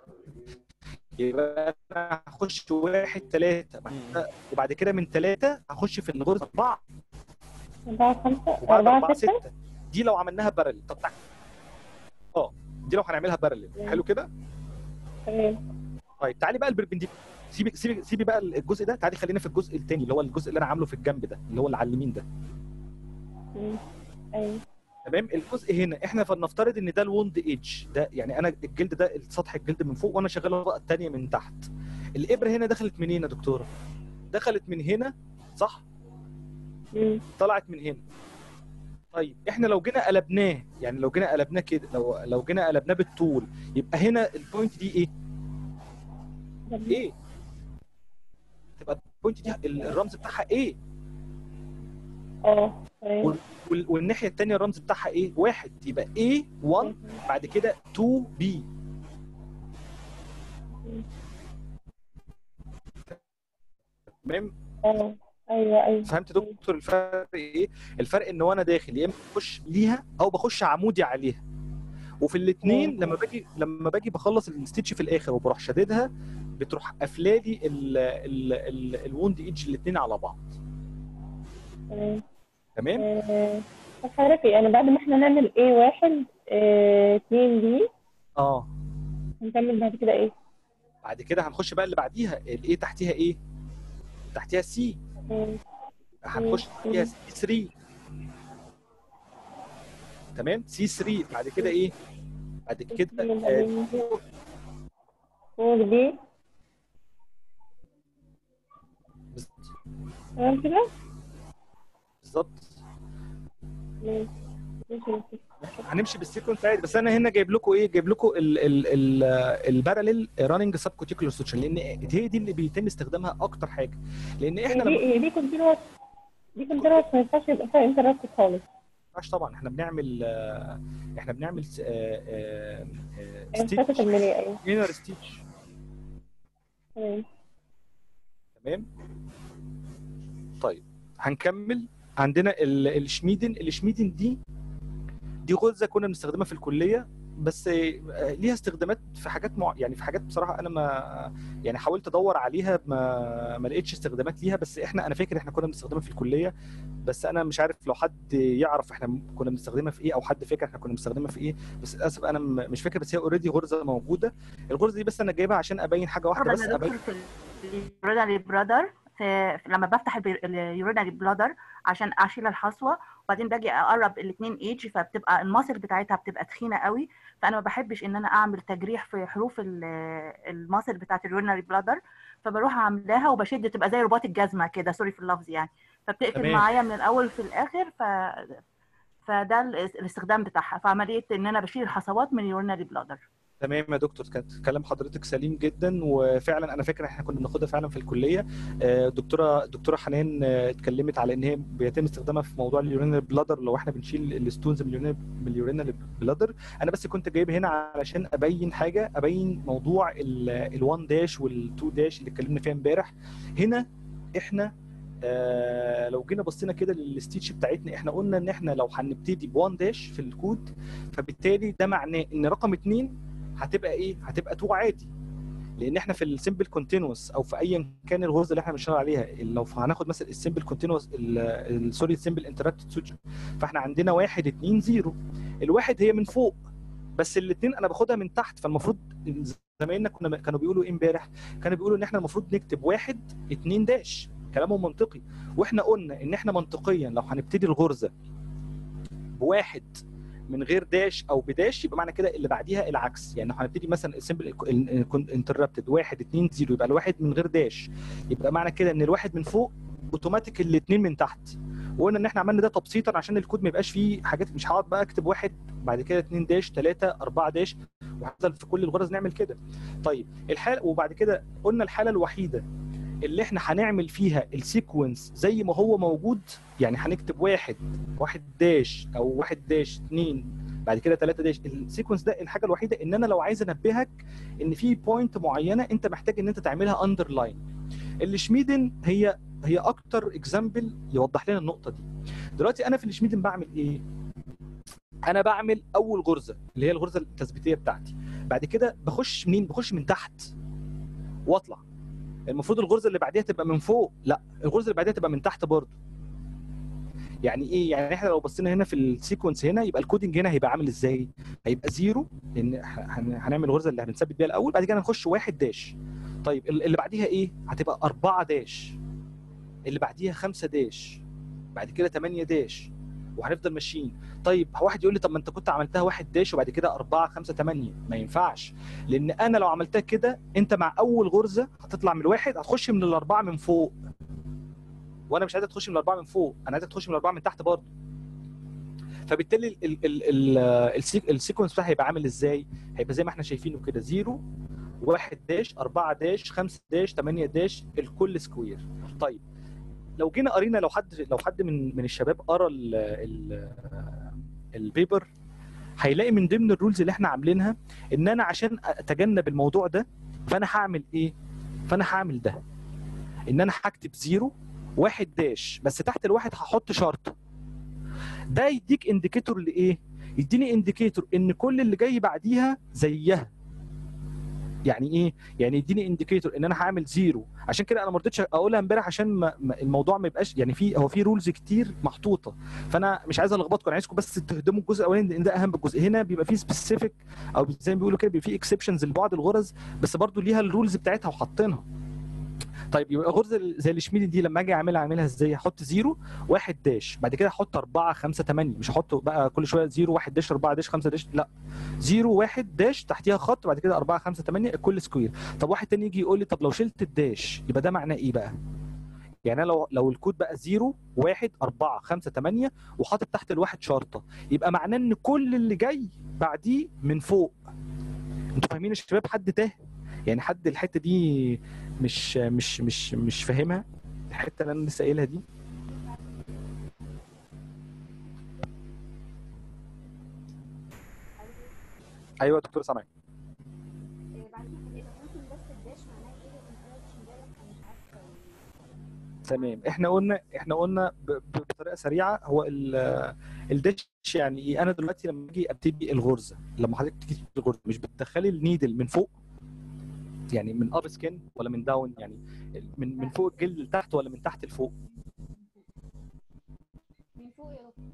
يبقى انا هخش واحد ثلاثة وبعد كده من ثلاثة هخش في الغرزة أربعة أربعة خمسة وبعد أربعة أربعة ستة ستة دي لو عملناها بارل طب تعالى اه دي لو هنعملها بارل حلو كده تمام طيب تعالي بقى البربنديكولار سيبي سيبي سيبي بقى الجزء ده تعالي خلينا في الجزء الثاني اللي هو الجزء اللي انا عامله في الجنب ده اللي هو اللي على اليمين ده مم. أيوة تمام الجزء هنا احنا فلنفترض ان ده الوند ايدج ده يعني انا الجلد ده سطح الجلد من فوق وانا شغال الطبقه الثانيه من تحت الابره هنا دخلت منين يا دكتوره دخلت من هنا صح مم. طلعت من هنا طيب احنا لو جينا قلبناه يعني لو جينا قلبناه كده لو لو جينا قلبناه بالطول يبقى هنا البوينت دي ايه ايه تبقى البوينت دي ال- الرمز بتاعها ايه اه تمام وال- وال- والناحيه الثانيه الرمز بتاعها ايه واحد يبقى A 1 بعد كده 2 B تمام اه ايوه ايوه فهمت يا دكتور الفرق ايه الفرق ان وانا داخل يا اما بخش ليها او بخش عمودي عليها وفي الاثنين لما باجي لما باجي بخلص الستيتش في الاخر وبروح شاددها بتروح قافلالي ال- ال- ال- الوند ايدج الاثنين على بعض تمام تمام آه، طب حضرتك ايه انا بعد ما احنا نعمل ايه واحد اه اتنين دي اه هنكمل بعد كده ايه بعد كده هنخش بقى اللي بعديها الايه تحتيها ايه تحتيها سي مم. هنخش فيها سي 3 تمام سي 3 بعد كده ايه بعد كده آه، فوق دي تمام كده بالظبط ماشي ماشي هنمشي بالسيكونس عادي بس انا هنا جايب لكم ايه جايب لكم ال ال ال الباراليل راننج سب كوتيكولار ستوتشر لان هي دي اللي بيتم استخدامها اكتر حاجه لان احنا دي لما ايه دي كونتينوس دي كونتينوس ما ينفعش يبقى فيها انترابت خالص ينفعش طبعا احنا بنعمل آه، احنا بنعمل مسافة المنية ايوه انر ستيتش تمام تمام طيب هنكمل عندنا ال- الشميدن الشميدن دي دي غرزه كنا بنستخدمها في الكليه بس آه، ليها استخدامات في حاجات مع... يعني في حاجات بصراحه انا ما يعني حاولت ادور عليها ما ما لقيتش استخدامات ليها بس احنا انا فاكر احنا كنا بنستخدمها في الكليه بس انا مش عارف لو حد يعرف احنا كنا بنستخدمها في ايه او حد فاكر احنا كنا بنستخدمها في ايه بس للاسف انا م- مش فاكر بس هي اوريدي غرزه موجوده الغرزه دي بس انا جايبها عشان ابين حاجه واحده طبعا بس يا ابين دكتور في اليورينري برادر في في- لما بفتح اليورينري بلادر عشان اشيل الحصوه وبعدين باجي اقرب الاثنين ايدج فبتبقى المصل بتاعتها بتبقى تخينه قوي فانا ما بحبش ان انا اعمل تجريح في حروف ال- المصل بتاعت اليورينري بلادر فبروح عاملاها وبشد تبقى زي رباط الجزمه كده سوري في اللفظ يعني فبتقفل تمام. معايا من الاول في الاخر ف فده الاس- الاستخدام بتاعها فعمليه ان انا بشيل الحصوات من اليورينري بلادر تمام يا دكتور كانت كلام حضرتك سليم جدا وفعلا انا فاكر احنا كنا بناخدها فعلا في الكليه آه، دكتوره دكتوره حنان آه، اتكلمت على ان هي بيتم استخدامها في موضوع اليورينال بلادر لو احنا بنشيل الستونز من اليورينال من اليورينال بلادر انا بس كنت جايب هنا علشان ابين حاجه ابين موضوع ال1 داش وال2 داش اللي اتكلمنا فيها امبارح هنا احنا آه لو جينا بصينا كده للستيتش بتاعتنا احنا قلنا ان احنا لو هنبتدي ب1 داش في الكود فبالتالي ده معناه ان رقم 2 هتبقى ايه؟ هتبقى 2 عادي لان احنا في السمبل كونتينوس او في ايا كان الغرزه اللي احنا بنشتغل عليها لو هناخد مثلا السمبل كونتينوس سوري السمبل انتراكتد سويتش فاحنا عندنا 1 2 0 الواحد هي من فوق بس الاثنين انا باخدها من تحت فالمفروض زمايلنا كنا كانوا بيقولوا ايه امبارح؟ كانوا بيقولوا ان احنا المفروض نكتب واحد 2 داش كلامهم منطقي واحنا قلنا ان احنا منطقيا لو هنبتدي الغرزه بواحد من غير داش او بداش يبقى معنى كده اللي بعديها العكس يعني لو هنبتدي مثلا السمبل انتربتد 1 2 0 يبقى الواحد من غير داش يبقى معنى كده ان الواحد من فوق اوتوماتيك الاثنين من تحت وقلنا ان احنا عملنا ده تبسيطا عشان الكود ما يبقاش فيه حاجات مش هقعد بقى اكتب واحد بعد كده 2 داش 3 4 داش وهنفضل في كل الغرز نعمل كده طيب الحاله وبعد كده قلنا الحاله الوحيده اللي احنا هنعمل فيها السيكونس زي ما هو موجود يعني هنكتب واحد واحد داش او واحد داش اتنين بعد كده ثلاثة داش السيكونس ده الحاجه الوحيده ان انا لو عايز انبهك ان في بوينت معينه انت محتاج ان انت تعملها اندرلاين الشميدن هي هي اكتر اكزامبل يوضح لنا النقطه دي دلوقتي انا في الشميدن بعمل ايه انا بعمل اول غرزه اللي هي الغرزه التثبيتيه بتاعتي بعد كده بخش منين بخش من تحت واطلع المفروض الغرزه اللي بعديها تبقى من فوق لا الغرزه اللي بعديها تبقى من تحت برضه يعني ايه يعني احنا لو بصينا هنا في السيكونس هنا يبقى الكودنج هنا هيبقى عامل ازاي هيبقى زيرو لان هن- هنعمل الغرزه اللي هنثبت بيها الاول بعد كده هنخش واحد داش طيب ال- اللي بعديها ايه هتبقى أربعة داش اللي بعديها خمسة داش بعد كده 8 داش وهنفضل ماشيين طيب واحد يقول لي طب ما انت كنت عملتها واحد داش وبعد كده أربعة خمسة تمانية ما ينفعش لأن أنا لو عملتها كده أنت مع أول غرزة هتطلع من الواحد هتخش من الأربعة من فوق وأنا مش عايزك تخش من الأربعة من فوق أنا عايزك تخش من الأربعة من تحت برضه فبالتالي ال- ال- ال- ال- السيك- السيكونس بتاعها هيبقى عامل ازاي؟ هيبقى زي ما احنا شايفينه كده زيرو واحد داش أربعة داش خمسة داش تمانية داش الكل سكوير طيب لو جينا قرينا لو حد لو حد من من الشباب قرا ال ال البيبر هيلاقي من ضمن الرولز اللي احنا عاملينها ان انا عشان اتجنب الموضوع ده فانا هعمل ايه؟ فانا هعمل ده ان انا هكتب زيرو واحد داش بس تحت الواحد هحط شرطه ده يديك انديكيتور لايه؟ يديني انديكيتور ان كل اللي جاي بعديها زيها يعني ايه؟ يعني يديني انديكيتور ان انا هعمل زيرو عشان كده انا ما رضيتش اقولها امبارح عشان ما ما الموضوع ما يبقاش يعني في هو في رولز كتير محطوطه فانا مش عايز الخبطكم انا عايزكم بس تهدموا الجزء الاولاني لان ده اهم الجزء هنا بيبقى فيه سبيسيفيك او زي ما بيقولوا كده بيبقى فيه اكسبشنز لبعض الغرز بس برضو ليها الرولز بتاعتها وحاطينها طيب يبقى غرزه زي الشميدي دي لما اجي اعملها اعملها ازاي؟ احط زيرو واحد داش بعد كده احط أربعة خمسة تمانية مش احط بقى كل شويه زيرو واحد داش أربعة داش خمسة داش لا زيرو واحد داش تحتيها خط بعد كده أربعة خمسة تمانية الكل سكوير طب واحد تاني يجي يقول لي طب لو شلت الداش يبقى ده معناه ايه بقى؟ يعني انا لو لو الكود بقى زيرو واحد أربعة خمسة تمانية وحاطط تحت الواحد شرطه يبقى معناه ان كل اللي جاي بعديه من فوق انتوا فاهمين يا شباب حد تاه؟ يعني حد الحته دي مش مش مش مش فاهمها الحته اللي انا لسه قايلها دي ايوه يا دكتور سامعك تمام احنا قلنا احنا قلنا ب- ب- بطريقه سريعه هو ال- الدش يعني ايه انا دلوقتي لما اجي ابتدي الغرزه لما حضرتك تيجي تبتدي الغرزه مش بتدخلي النيدل من فوق يعني من اب سكين ولا من داون يعني من من فوق الجلد لتحت ولا من تحت لفوق من فوق يا دكتور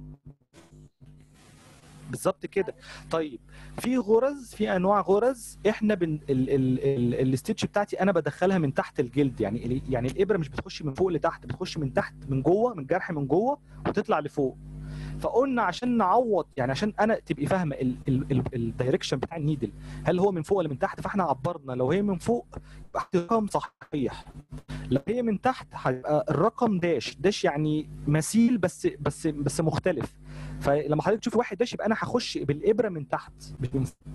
بالظبط كده طيب في غرز في انواع غرز احنا بن ال ال ال الستيتش بتاعتي انا بدخلها من تحت الجلد يعني ال- يعني الابره مش بتخش من فوق لتحت بتخش من تحت من جوه من الجرح من جوه وتطلع لفوق فقلنا عشان نعوض يعني عشان انا تبقي فاهمه الدايركشن بتاع النيدل هل هو من فوق ولا من تحت فاحنا عبرنا لو هي من فوق يبقى رقم صحيح لو هي من تحت هيبقى الرقم داش داش يعني مثيل بس بس بس مختلف فلما حضرتك تشوفي واحد داش يبقى انا هخش بالابره من تحت مش من فوق.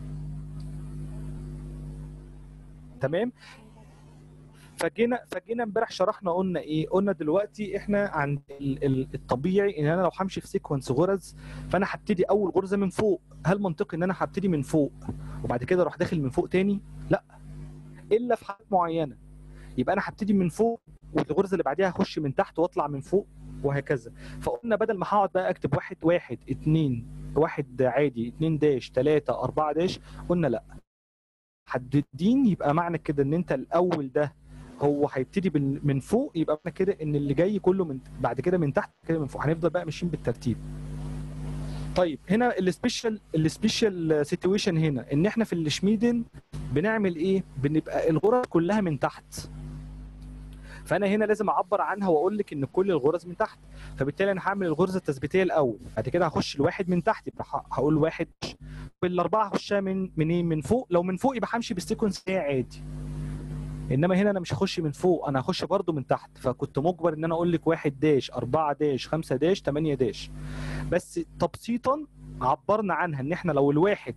تمام فجينا فجينا امبارح شرحنا قلنا ايه قلنا دلوقتي احنا عند ال- ال- الطبيعي ان انا لو همشي في سيكونس غرز فانا هبتدي اول غرزه من فوق هل منطقي ان انا هبتدي من فوق وبعد كده اروح داخل من فوق تاني لا الا في حالات معينه يبقى انا هبتدي من فوق والغرزه اللي بعديها هخش من تحت واطلع من فوق وهكذا فقلنا بدل ما هقعد بقى اكتب واحد واحد اتنين واحد عادي اتنين داش تلاتة اربعة داش قلنا لا حددين يبقى معنى كده ان انت الاول ده هو هيبتدي بال- من فوق يبقى معنى كده ان اللي جاي كله من بعد كده من تحت كده من فوق هنفضل بقى ماشيين بالترتيب طيب هنا السبيشال السبيشال سيتويشن هنا ان احنا في الشميدن بنعمل ايه بنبقى الغرز كلها من تحت فانا هنا لازم اعبر عنها واقول لك ان كل الغرز من تحت فبالتالي انا هعمل الغرزه التثبيتيه الاول بعد كده هخش الواحد من تحت يبقى ه- هقول واحد والاربعه هخشها من منين من فوق لو من فوق يبقى همشي بالسيكونس بتاعي عادي انما هنا انا مش هخش من فوق انا هخش برضو من تحت فكنت مجبر ان انا اقول لك واحد داش أربعة داش خمسة داش تمانية داش بس تبسيطا عبرنا عنها ان احنا لو الواحد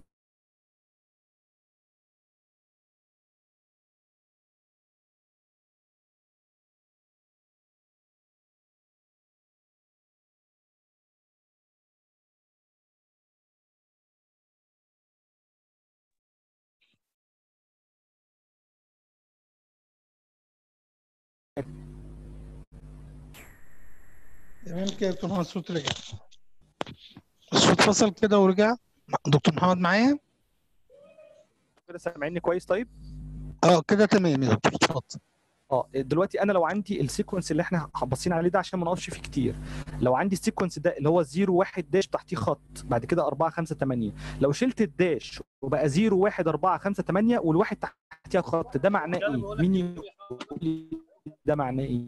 تمام كده دكتور محمد الصوت رجع الصوت فصل كده ورجع دكتور محمد معايا كده سامعيني كويس طيب اه كده تمام يا دكتور اتفضل اه دلوقتي انا لو عندي السيكونس اللي احنا باصين عليه ده عشان ما نقفش فيه كتير لو عندي السيكونس ده اللي هو 0 1 داش تحتيه خط بعد كده 4 5 8 لو شلت الداش وبقى 0 1 4 5 8 والواحد تحتيها خط ده معناه ايه؟ مين يقول لي ده معناه ايه؟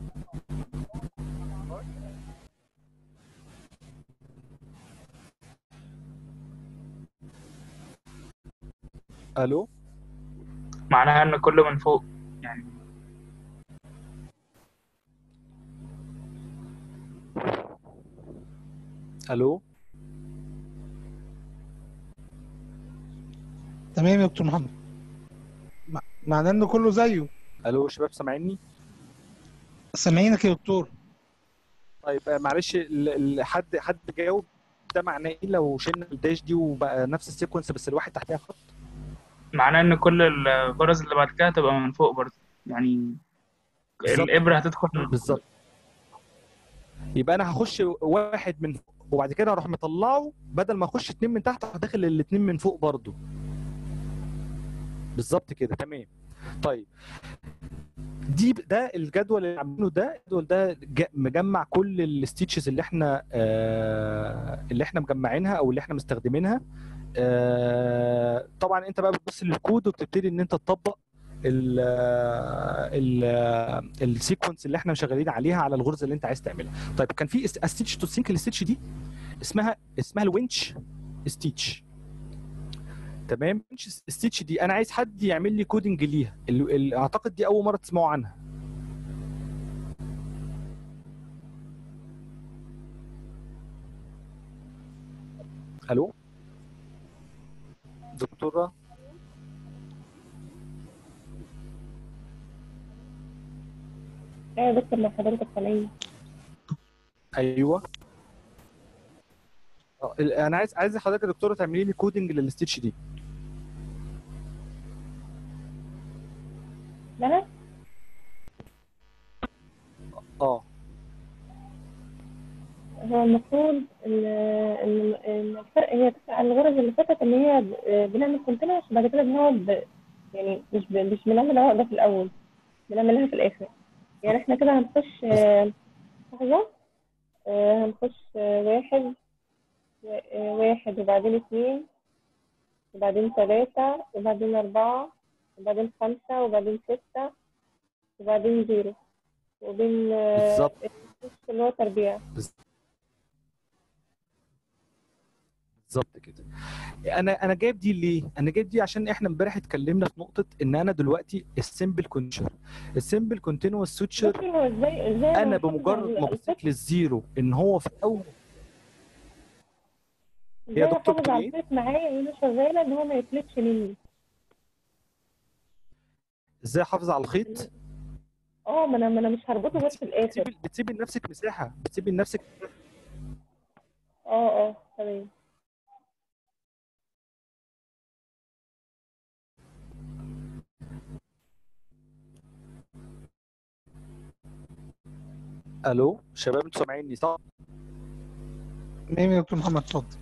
الو معناها ان كله من فوق يعني الو تمام يا دكتور محمد مع- معناه ان كله زيه الو شباب سامعيني؟ سامعينك يا دكتور طيب آه، معلش ال- ال- حد حد جاوب ده معناه ايه لو شلنا الداش دي وبقى نفس السيكونس بس الواحد تحتها خط معناه ان كل الغرز اللي بعد كده هتبقى من فوق برضه يعني بالظبط. الابره هتدخل من بالظبط يبقى انا هخش واحد من فوق وبعد كده اروح مطلعه بدل ما اخش اتنين من تحت اروح داخل الاتنين من فوق برضو بالظبط كده تمام طيب دي ده الجدول اللي عاملينه ده الجدول ده جا- مجمع كل الستيتشز اللي احنا آه اللي احنا مجمعينها او اللي احنا مستخدمينها آه طبعا انت بقى بتبص للكود وبتبتدي ان انت تطبق ال ال السيكونس اللي احنا شغالين عليها على الغرزه اللي انت عايز تعملها طيب كان في ستيتش تو سينك الستيتش دي اسمها اسمها الوينش ستيتش تمام الوينش ستيتش دي انا عايز حد يعمل لي كودنج ليها ال- ال- اعتقد دي اول مره تسمعوا عنها الو دكتوره ايوه يا دكتور مع حضرتك سامعني ايوه آه، ال- انا عايز عايز حضرتك يا دكتوره تعملي لي كودنج للستيتش دي ده انا اه هو المفروض ان ان إن الفرق هي تسعة الغرز اللي فاتت ان هي ب- بنعمل كونتينوس وبعد كده بنقعد ب- يعني مش ب- مش بنعمل عقدة في الاول بنعملها في الاخر يعني احنا كده هنخش آه، لحظة آه، هنخش آه، واحد و- آه، واحد وبعدين اتنين وبعدين تلاتة وبعدين أربعة وبعدين خمسة وبعدين ستة وبعدين زيرو وبين آه، بالظبط النص اللي هو تربيع بالظبط كده انا انا جايب دي ليه انا جايب دي عشان احنا امبارح اتكلمنا في نقطه ان انا دلوقتي السمبل كونشر السمبل كونتينوس سويتشر دكتور هو ازاي ازاي انا بنحافظ بمجرد على ما بصيت الفكر للزيرو ان هو في الاول ازاي يا دكتور احافظ بتقول على ايه الفكر معايا وانا شغالة ان هو ما يفلتش مني ازاي احافظ على الخيط اه ما انا ما انا مش هربطه بس في الاخر بتسيبي بتسيبي لنفسك مساحه بتسيبي لنفسك اه اه تمام الو شباب انتوا سامعيني صح تمام يا دكتور محمد اتفضل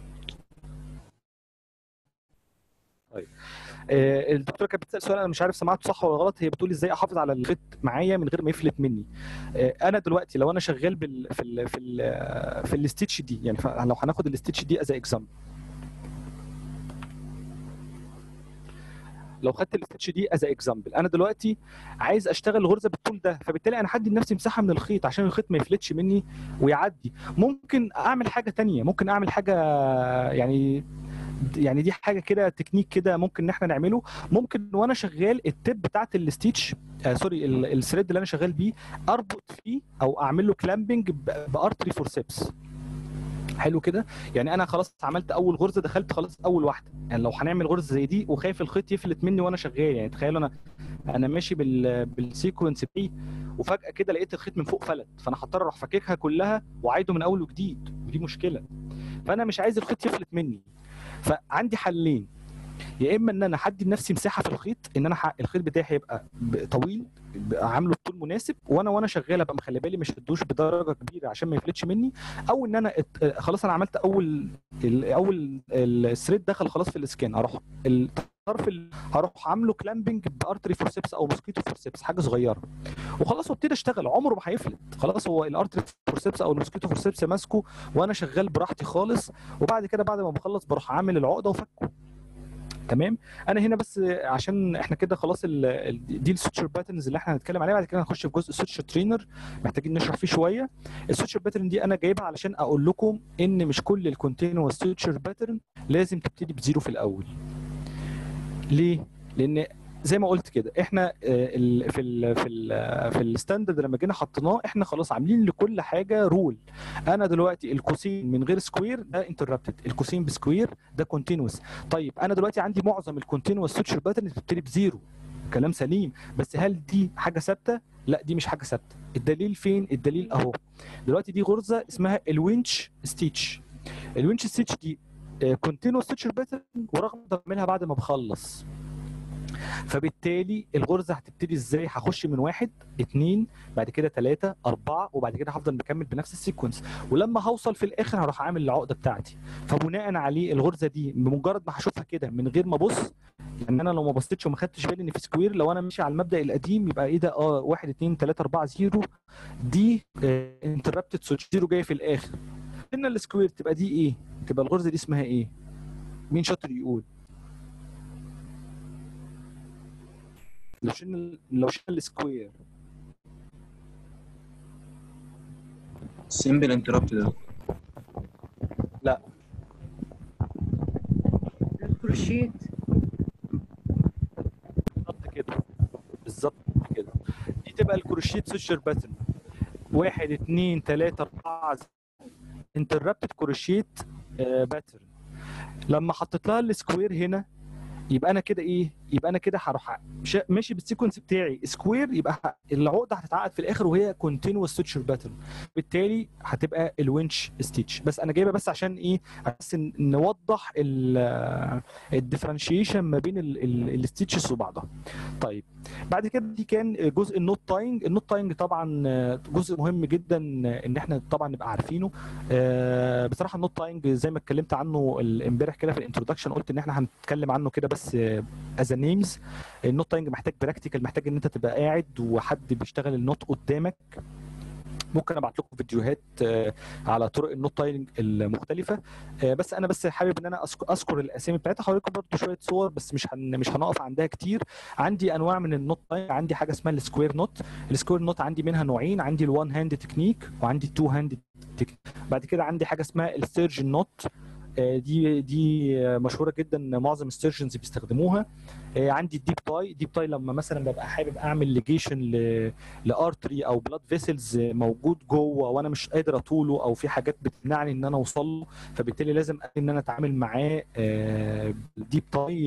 طيب آه، الدكتوره كانت بتسال سؤال انا مش عارف سمعته صح ولا غلط هي بتقول ازاي احافظ على الخيط معايا من غير ما يفلت مني آه، انا دلوقتي لو انا شغال بال في ال في ال في الستيتش دي يعني ف- لو هناخد الستيتش دي از اكزامبل لو خدت الستيتش دي از اكزامبل انا دلوقتي عايز اشتغل الغرزه بالطول ده فبالتالي انا هدي لنفسي مساحه من الخيط عشان الخيط ما يفلتش مني ويعدي ممكن اعمل حاجه تانية ممكن اعمل حاجه يعني يعني دي حاجه كده تكنيك كده ممكن ان احنا نعمله ممكن وانا شغال التب بتاعت الستيتش آه سوري ال- الثريد اللي انا شغال بيه اربط فيه او اعمل له كلامبنج بارتري فورسيبس حلو كده يعني انا خلاص عملت اول غرزه دخلت خلاص اول واحده يعني لو هنعمل غرزه زي دي وخايف الخيط يفلت مني وانا شغال يعني تخيلوا انا انا ماشي بال بالسيكونس بي وفجاه كده لقيت الخيط من فوق فلت فانا هضطر اروح فككها كلها واعيده من اول وجديد ودي مشكله فانا مش عايز الخيط يفلت مني فعندي حلين يا اما ان انا هدي لنفسي مساحه في الخيط ان انا ح- الخيط بتاعي هيبقى ب- طويل ب- عامله بطول مناسب وانا وانا شغال ابقى مخلي بالي مش هدوش بدرجه كبيره عشان ما يفلتش مني او ان انا ات- خلاص انا عملت اول ال- اول الثريد دخل خلاص في الاسكان اروح الطرف اللي هروح عامله كلامبنج بارتري فورسيبس او موسكيتو فورسيبس حاجه صغيره وخلاص وابتدي اشتغل عمره ما هيفلت خلاص هو الارتري فورسيبس او الموسكيتو فورسيبس ماسكه وانا شغال براحتي خالص وبعد كده بعد ما بخلص بروح عامل العقده وفكه تمام انا هنا بس عشان احنا كده خلاص ال- ال- دي السوتشر باترنز اللي احنا هنتكلم عليها بعد كده هنخش في جزء السوتشر ترينر محتاجين نشرح فيه شويه السوتشر باترن دي انا جايبها علشان اقول لكم ان مش كل الكونتينوس سوتشر باترن لازم تبتدي بزيرو في الاول ليه لان زي ما قلت كده احنا آه، ال- في ال في ال في الستاندرد لما جينا حطيناه احنا خلاص عاملين لكل حاجه رول انا دلوقتي الكوسين من غير سكوير ده انتربتد الكوسين بسكوير ده كونتينوس طيب انا دلوقتي عندي معظم الكونتينوس سوتشر باترن بتبتدي بزيرو كلام سليم بس هل دي حاجه ثابته لا دي مش حاجه ثابته الدليل فين الدليل اهو دلوقتي دي غرزه اسمها الوينش ستيتش الوينش ستيتش دي كونتينوس سوتشر باترن ورغم ده بعملها بعد ما بخلص فبالتالي الغرزه هتبتدي ازاي هخش من واحد اتنين بعد كده تلاته اربعه وبعد كده هفضل مكمل بنفس السيكونس ولما هوصل في الاخر هروح عامل العقده بتاعتي فبناء عليه الغرزه دي بمجرد ما هشوفها كده من غير ما ابص يعني انا لو ما بصيتش وما خدتش بالي ان في سكوير لو انا ماشي على المبدا القديم يبقى ايه ده اه 1 2 3 4 0 دي انتربتد سويتش زيرو جايه في الاخر هنا السكوير تبقى دي ايه؟ تبقى الغرزه دي اسمها ايه؟ مين شاطر يقول؟ لو شلنا لو شلنا السكوير سيمبل انتربتد لا الكروشيت بالظبط كده بالظبط كده دي تبقى الكروشيت سويتشر باترن واحد اتنين تلاته اربعه انتربتد كروشيت باترن لما حطيت لها السكوير هنا يبقى انا كده ايه يبقى انا كده هروح شا- ماشي بالسيكونس بتاعي سكوير يبقى ه- العقده هتتعقد في الاخر وهي كونتينوس ستيتشر باترن بالتالي هتبقى الوينش ستيتش بس انا جايبها بس عشان ايه بس ن- نوضح الديفرنشيشن ما بين الستيتشز وبعضها طيب بعد كده دي كان جزء النوت تاينج النوت تاينج طبعا جزء مهم جدا ان احنا طبعا نبقى عارفينه آه، بصراحه النوت تاينج زي ما اتكلمت عنه ال- امبارح كده في الانترودكشن قلت ان احنا هنتكلم عنه كده بس از نيمز النوت تاينج محتاج براكتيكال محتاج ان انت تبقى قاعد وحد بيشتغل النوت قدامك ممكن ابعت لكم فيديوهات آه، على طرق النوت تاينج المختلفه آه، بس انا بس حابب ان انا أذك- اذكر الاسامي بتاعتها هوريكم برضو شويه صور بس مش هن مش هنقف عندها كتير عندي انواع من النوت تاينج عندي حاجه اسمها السكوير نوت السكوير نوت عندي منها نوعين عندي الوان هاند تكنيك وعندي التو هاند تكنيك بعد كده عندي حاجه اسمها السيرجن نوت آه، دي دي آه، مشهوره جدا معظم السيرجنز بيستخدموها آه، عندي الديب تاي الديب تاي لما مثلا ببقى حابب اعمل ليجيشن لارتري او بلاد فيسلز موجود جوه وانا مش قادر اطوله او في حاجات بتمنعني ان انا اوصل له فبالتالي لازم ان انا اتعامل معاه ديب تاي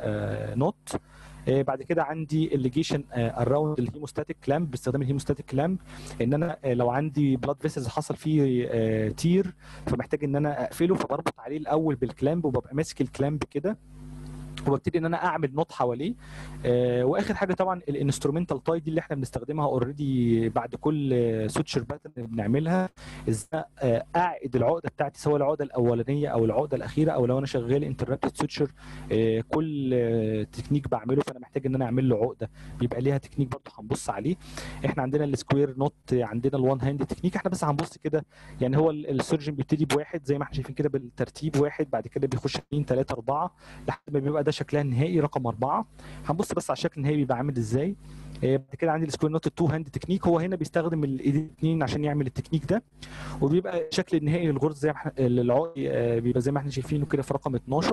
نوت آه، بعد كده عندي الليجيشن اراوند الهيموستاتيك كلامب باستخدام الهيموستاتيك كلامب ان انا آه، لو عندي بلاد فيسلز حصل فيه آه، تير فمحتاج ان انا اقفله فبربط عليه الاول بالكلامب وببقى ماسك الكلامب كده وببتدي ان انا اعمل نوت حواليه آه واخر حاجه طبعا الانسترومنتال تاي دي اللي احنا بنستخدمها اوريدي بعد كل سويتشر باترن بنعملها ازاي آه اعقد العقده بتاعتي سواء العقده الاولانيه او العقده الاخيره او لو انا شغال انتربتد سويتشر آه كل آه تكنيك بعمله فانا محتاج ان انا اعمل له عقده بيبقى ليها تكنيك برضه هنبص عليه احنا عندنا السكوير نوت عندنا الوان هاند تكنيك احنا بس هنبص كده يعني هو ال- السيرجن بيبتدي بواحد زي ما احنا شايفين كده بالترتيب واحد بعد كده بيخش اثنين ثلاثه اربعه لحد ما بيبقى ده شكلها النهائي رقم اربعه هنبص بس على الشكل النهائي بيبقى عامل ازاي آه، بعد كده عندي السكوير نوت التو هاند تكنيك هو هنا بيستخدم الايدين الاثنين عشان يعمل التكنيك ده وبيبقى الشكل النهائي للغرز زي ما احنا للعقد آه، بيبقى زي ما احنا شايفينه كده في رقم 12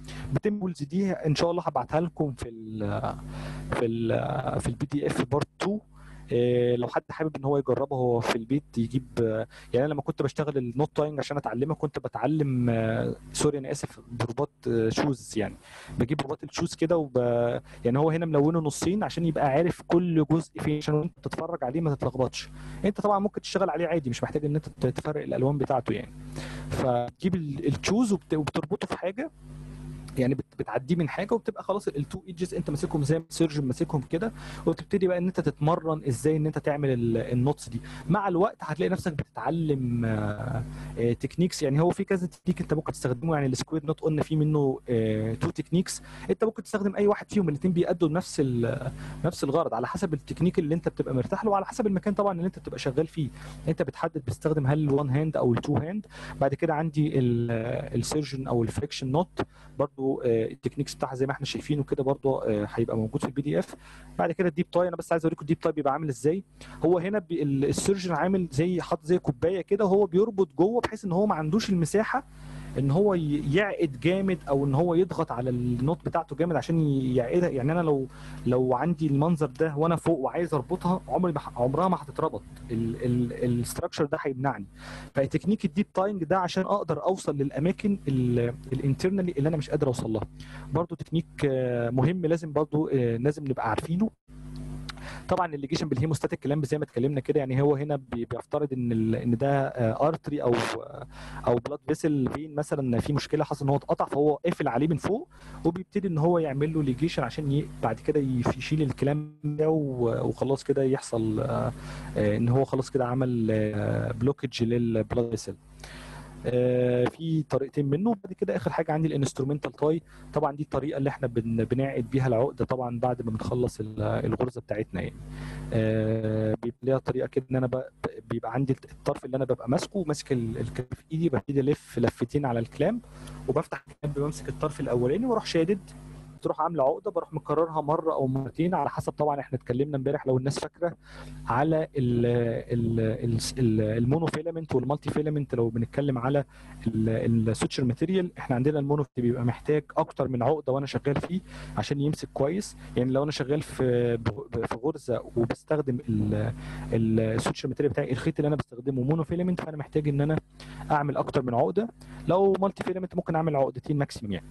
بتمبلز دي ان شاء الله هبعتها لكم في ال في ال في البي دي اف بارت 2 إيه، لو حد حابب ان هو يجربه هو في البيت يجيب آه، يعني انا لما كنت بشتغل النوت تاينج عشان اتعلمها كنت بتعلم آه، سوري انا اسف برباط آه، شوز يعني بجيب رباط الشوز كده وب... يعني هو هنا ملونه نصين عشان يبقى عارف كل جزء فين عشان وانت تتفرج عليه ما تتلخبطش انت طبعا ممكن تشتغل عليه عادي مش محتاج ان انت تفرق الالوان بتاعته يعني فتجيب ال- الشوز وبت... وبتربطه في حاجه يعني بت- بتعديه من حاجه وبتبقى خلاص التو ايدجز انت ماسكهم زي ما السيرجن ماسكهم كده وتبتدي بقى ان انت تتمرن ازاي ان انت تعمل ال- النوتس دي مع الوقت هتلاقي نفسك بتتعلم آه، آه، تكنيكس يعني هو في كذا تكنيك انت ممكن تستخدمه يعني السكوير نوت قلنا في منه تو تكنيكس انت ممكن تستخدم اي واحد فيهم الاثنين بيأدوا نفس ال- نفس الغرض على حسب التكنيك اللي انت بتبقى مرتاح له وعلى حسب المكان طبعا اللي انت بتبقى شغال فيه انت بتحدد بتستخدم هل الوان هاند او التو هاند بعد كده عندي السيرجن او الفريكشن نوت برضو آه، التكنيكس بتاعها زي ما احنا شايفينه كده برضو آه، هيبقى موجود في البي دي اف بعد كده الديب تاي انا بس عايز اوريكم الديب تاي بيبقى عامل ازاي هو هنا بي- ال- السيرجن عامل زي حاطط زي كوبايه كده وهو بيربط جوه بحيث ان هو ما عندوش المساحه ان هو ي- يعقد جامد او ان هو يضغط على النوت بتاعته جامد عشان ي- يعقدها يعني انا لو لو عندي المنظر ده وانا فوق وعايز اربطها عمري ما ح- عمرها ما هتتربط الاستراكشر ده هيمنعني فتكنيك الديب تاينج ده عشان اقدر اوصل للاماكن الانترنالي اللي انا مش قادر اوصل لها برضو تكنيك آه، مهم لازم برضو آه، لازم نبقى عارفينه طبعا الليجيشن بالهيموستاتيك كلام زي ما اتكلمنا كده يعني هو هنا بي- بيفترض ان ال- ان ده ارتري او او بلاد فيسل فين مثلا في مشكله حصل ان هو اتقطع فهو قافل عليه من فوق وبيبتدي ان هو يعمل له ليجيشن عشان ي... بعد كده يف- يشيل الكلام ده و- وخلاص كده يحصل آه، آه، ان هو خلاص كده عمل بلوكج للبلاد فيسل آه، في طريقتين منه بعد كده اخر حاجه عندي الانسترومنتال تاي طبعا دي الطريقه اللي احنا بن بنعقد بيها العقده طبعا بعد ما بنخلص ال- الغرزه بتاعتنا يعني آه، بيبقى ليها طريقه كده ان انا ب- بيبقى عندي الطرف اللي انا ببقى ماسكه وماسك ال- الكلام في ايدي ببتدي الف لفتين على الكلام وبفتح الكلام بمسك الطرف الاولاني واروح شادد تروح عامله عقده بروح مكررها مره او مرتين على حسب طبعا احنا اتكلمنا امبارح لو الناس فاكره على ال ال ال ال المونو فيلامنت والمالتي فيلامنت لو بنتكلم على السوتشر ماتيريال احنا عندنا المونو بيبقى محتاج اكتر من عقده وانا شغال فيه عشان يمسك كويس يعني لو انا شغال في ب- في غرزه وبستخدم السوتشر ماتيريال بتاعي الخيط اللي انا بستخدمه مونو فيلامنت فانا محتاج ان انا اعمل اكتر من عقده لو مالتي فيلامنت ممكن اعمل عقدتين ماكسيمم يعني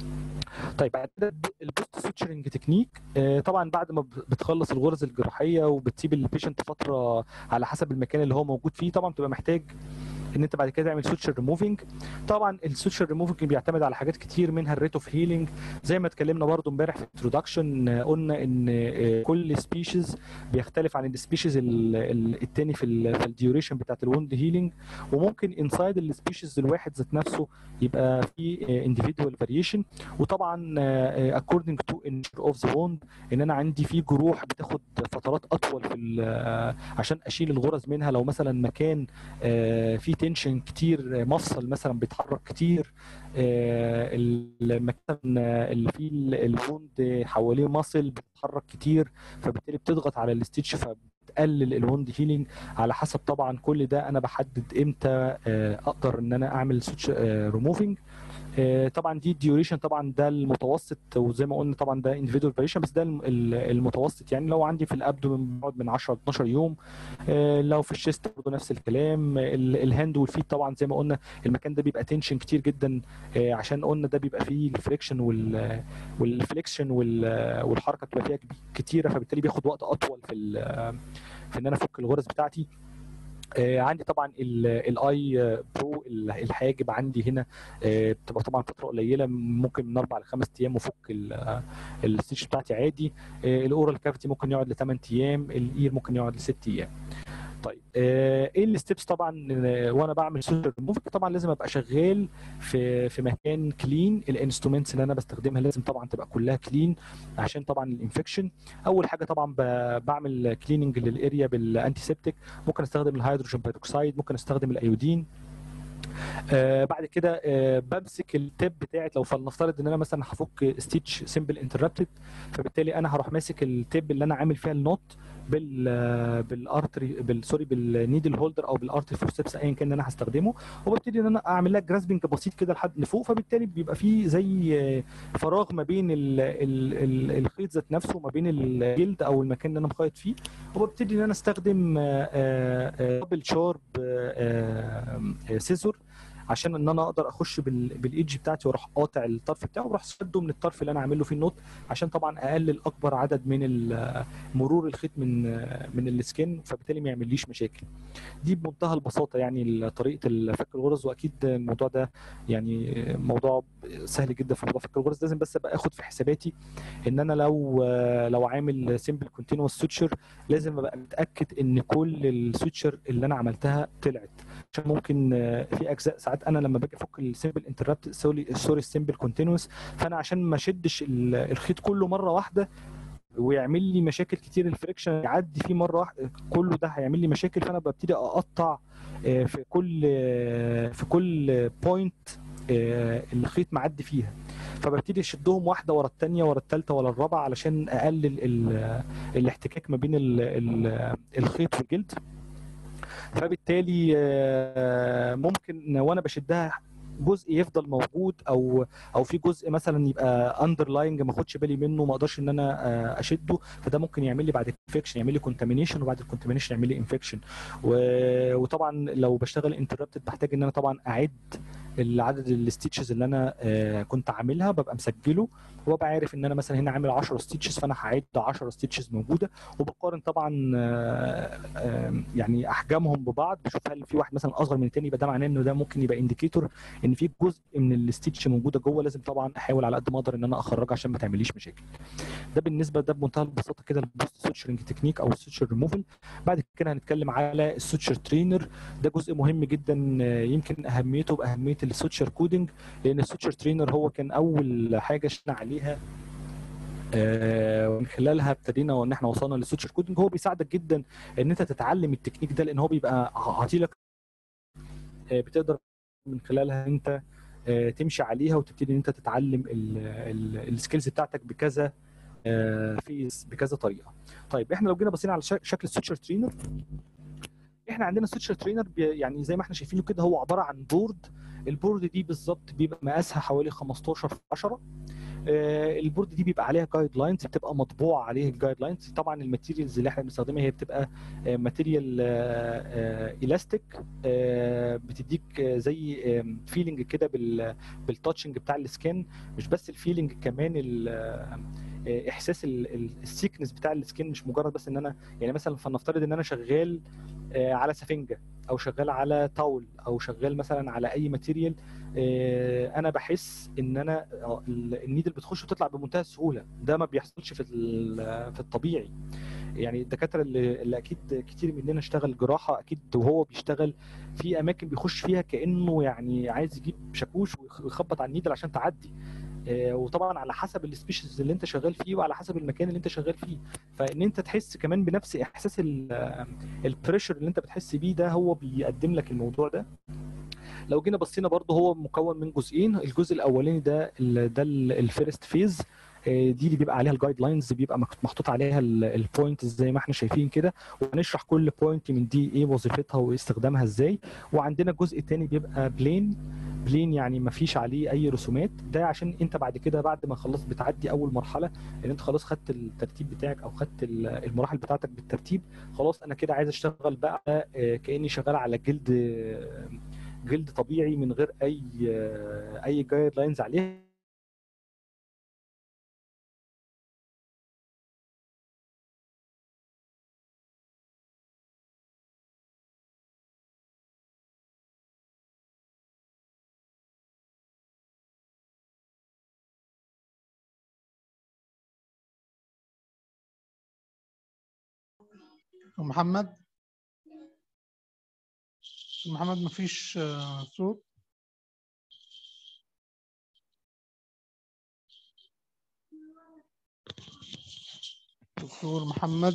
طيب بعد كده البوست سوتشرنج تكنيك آه، طبعا بعد ما بتخلص الغرز الجراحيه وبتسيب البيشنت فتره على حسب المكان اللي هو موجود فيه طبعا بتبقى محتاج ان انت بعد كده تعمل سوتشر ريموفنج طبعا السوتشر ريموفنج بيعتمد على حاجات كتير منها الريت اوف هيلينج زي ما اتكلمنا برضو امبارح في الانترودكشن قلنا ان آه، كل سبيشيز بيختلف عن السبيشيز التاني في ال في الديوريشن بتاعت الوند هيلينج وممكن انسايد السبيشيز الواحد ذات نفسه يبقى في individual فاريشن وطبعا آه، according to nature of the wound ان انا عندي في جروح بتاخد فترات اطول في ال- آه، عشان اشيل الغرز منها لو مثلا مكان آه، فيه تنشن كتير آه، مفصل مثلا بيتحرك كتير آه، المكان آه، اللي فيه ال- الوند حواليه ماسل بتتحرك كتير فبالتالي بتضغط على الستيتش فبتقلل الوند هيلينج على حسب طبعا كل ده انا بحدد امتى آه، اقدر ان انا اعمل سويتش ريموفنج آه، طبعا دي الديوريشن طبعا ده المتوسط وزي ما قلنا طبعا ده individual variation بس ده الم- ال- المتوسط يعني لو عندي في الابدومن بقعد من 10 ل 12 يوم آه، لو في الشيست برضه نفس الكلام ال- الهاند والفيت طبعا زي ما قلنا المكان ده بيبقى تنشن كتير جدا آه، عشان قلنا ده بيبقى فيه الفريكشن وال والفليكشن وال- والحركه بتبقى فيها كبي- كتيره فبالتالي بياخد وقت اطول في ال- في ان انا افك الغرز بتاعتي آه، عندي طبعا الاي برو الحاجب عندي هنا آه، بتبقى طبعا فتره قليله ممكن من اربع لخمس ايام وفك الستيتش بتاعتي عادي آه، الاورال كافيتي ممكن يقعد لثمان ايام الاير ممكن يقعد لست ايام طيب آه، ايه الستبس طبعا آه، وانا بعمل سوشيال ريموفنج طبعا لازم ابقى شغال في في مكان كلين الانسترومنتس اللي انا بستخدمها لازم طبعا تبقى كلها كلين عشان طبعا الانفكشن اول حاجه طبعا ب- بعمل كليننج للاريا بالانتي سيبتيك ممكن استخدم الهيدروجين بيروكسيد ممكن استخدم الايودين آه بعد كده آه بمسك التيب بتاعت لو فلنفترض ان انا مثلا هفك ستيتش سمبل انتربتد فبالتالي انا هروح ماسك التيب اللي انا عامل فيها النوت بال بالارتري بال سوري بالنيدل هولدر او بالارتري فورسبس ايا كان اللي انا هستخدمه وببتدي ان انا اعمل لها جراسبنج بسيط كده لحد لفوق فبالتالي بيبقى في زي فراغ ما بين ال ال ال الخيط ذات نفسه وما بين الجلد او المكان اللي انا مخيط فيه وببتدي ان انا استخدم دبل شارب سيزور عشان ان انا اقدر اخش بال- بالايدج بتاعتي واروح قاطع الطرف بتاعه واروح سده من الطرف اللي انا عامل له فيه النوت عشان طبعا اقلل اكبر عدد من ال- مرور الخيط من من السكين فبالتالي ما يعمليش مشاكل دي بمنتهى البساطه يعني طريقه فك الغرز واكيد الموضوع ده يعني موضوع سهل جدا في موضوع فك الغرز لازم بس ابقى اخد في حساباتي ان انا لو لو عامل سمبل كونتينوس سوتشر لازم ابقى متاكد ان كل السوتشر اللي انا عملتها طلعت عشان ممكن في اجزاء ساعات انا لما باجي افك السمبل انتربت سوري سوري السمبل كونتينوس فانا عشان ما اشدش ال- الخيط كله مره واحده ويعمل لي مشاكل كتير الفريكشن يعدي فيه مره واحده كله ده هيعمل لي مشاكل فانا ببتدي اقطع آه، في كل آه، في كل بوينت الخيط معدي فيها فببتدي اشدهم واحده ورا الثانيه ورا الثالثه ورا الرابعه علشان اقلل ال- الاحتكاك ما بين ال- ال- الخيط والجلد فبالتالي آه، ممكن وانا بشدها جزء يفضل موجود او او في جزء مثلا يبقى اندرلاينج ما اخدش بالي منه ما اقدرش ان انا آه، اشده فده ممكن يعمل لي بعد انفكشن يعمل لي كونتامينيشن وبعد الكونتامينيشن يعمل لي انفكشن وطبعا لو بشتغل انتربتد بحتاج ان انا طبعا اعد العدد الستيتشز اللي انا آه، كنت عاملها ببقى مسجله وببقى عارف ان انا مثلا هنا عامل 10 ستيتشز فانا هعد 10 ستيتشز موجوده وبقارن طبعا آه، آه، يعني احجامهم ببعض بشوف هل في واحد مثلا اصغر من الثاني يبقى ده معناه انه ده ممكن يبقى انديكيتور ان في جزء من الستيتش موجوده جوه لازم طبعا احاول على قد ما اقدر ان انا اخرجها عشان ما تعمليش مشاكل ده بالنسبه ده بمنتهى البساطه كده البوست سوتشرنج تكنيك او السوتشر ريموفل بعد كده هنتكلم على السوتشر ترينر ده جزء مهم جدا آه، يمكن اهميته باهميه السوتشر كودنج لان السوتشر ترينر هو كان اول حاجه اشتغلنا عليها آه، ومن خلالها ابتدينا وان احنا وصلنا للسوتشر كودنج هو بيساعدك جدا ان انت تتعلم التكنيك ده لان هو بيبقى عاطيلك آه، بتقدر من خلالها انت آه، تمشي عليها وتبتدي ان انت تتعلم السكيلز بتاعتك بكذا فيز بكذا طريقه طيب احنا لو جينا بصينا على شك- شكل السوتشر ترينر احنا عندنا السوتشر ترينر بي- يعني زي ما احنا شايفينه كده هو عباره عن بورد البورد دي بالظبط بيبقى مقاسها حوالي 15 في 10 آه، البورد دي بيبقى عليها جايد لاينز بتبقى مطبوع عليه الجايد لاينز طبعا الماتيريالز اللي احنا بنستخدمها هي بتبقى ماتيريال الاستيك بتديك آه، زي فيلينج كده بال بالتاتشنج بتاع السكين مش بس الفيلينج كمان ال- آه، احساس السيكنس بتاع السكين مش مجرد بس ان انا يعني مثلا فلنفترض ان انا شغال آه، على سفنجه او شغال على طاول او شغال مثلا على اي ماتيريال آه، انا بحس ان انا آه، ال- النيدل بتخش وتطلع بمنتهى السهوله ده ما بيحصلش في ال- في الطبيعي يعني الدكاتره اللي, اللي اكيد كتير مننا اشتغل جراحه اكيد وهو بيشتغل في اماكن بيخش فيها كانه يعني عايز يجيب شاكوش ويخ- ويخبط على النيدل عشان تعدي آه، وطبعا على حسب السبيشيز اللي انت شغال فيه وعلى حسب المكان اللي انت شغال فيه فان انت تحس كمان بنفس احساس البريشر اللي انت بتحس بيه ده هو بيقدم لك الموضوع ده لو جينا بصينا برضه هو مكون من جزئين الجزء الاولاني ده ال- ده الفيرست فيز دي اللي بيبقى عليها الجايد لاينز بيبقى مك- محطوط عليها البوينت زي ما احنا شايفين كده وهنشرح كل بوينت من دي ايه وظيفتها واستخدامها ازاي وعندنا جزء تاني بيبقى بلين بلين يعني ما فيش عليه اي رسومات ده عشان انت بعد كده بعد ما خلصت بتعدي اول مرحله ان انت خلاص خدت الترتيب بتاعك او خدت ال- المراحل بتاعتك بالترتيب خلاص انا كده عايز اشتغل بقى آه، كاني شغال على جلد آه، جلد طبيعي من غير اي آه، اي جايد لاينز عليه محمد محمد مفيش آه، صوت دكتور محمد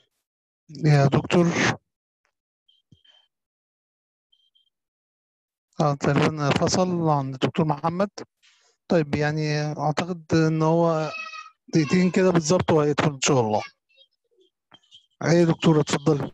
يا دكتور اه تقريبا فصل عن الدكتور محمد طيب يعني اعتقد ان هو دقيقتين كده بالظبط وهيدخل ان شاء الله اي دكتور اتفضلي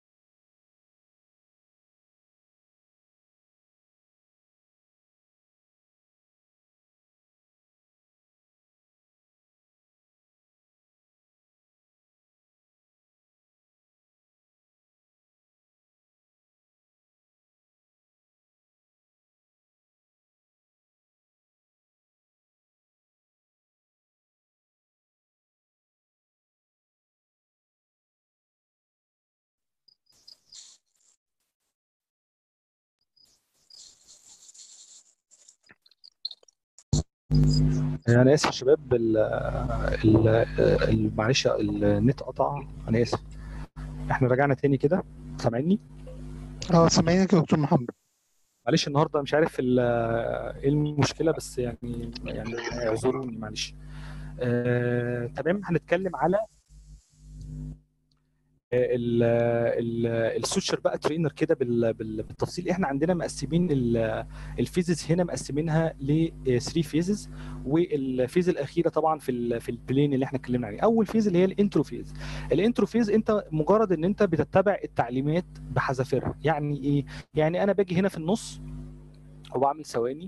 انا اسف يا شباب ال ال ال- معلش النت قطع انا اسف احنا رجعنا تاني كده سامعني اه سامعينك يا دكتور محمد معلش النهارده مش عارف ال- ايه المشكله بس يعني يعني اعذروني معلش آه، تمام هنتكلم على ال- ال- السوتشر بقى ترينر كده بال- بال- بالتفصيل احنا عندنا مقسمين ال- الفيزز هنا مقسمينها ل 3 فيزز والفيز الاخيره طبعا في ال- في البلين اللي احنا اتكلمنا عليه اول فيز اللي هي الانترو فيز الانترو فيز انت مجرد ان انت بتتبع التعليمات بحذافيرها يعني ايه يعني انا باجي هنا في النص وبعمل ثواني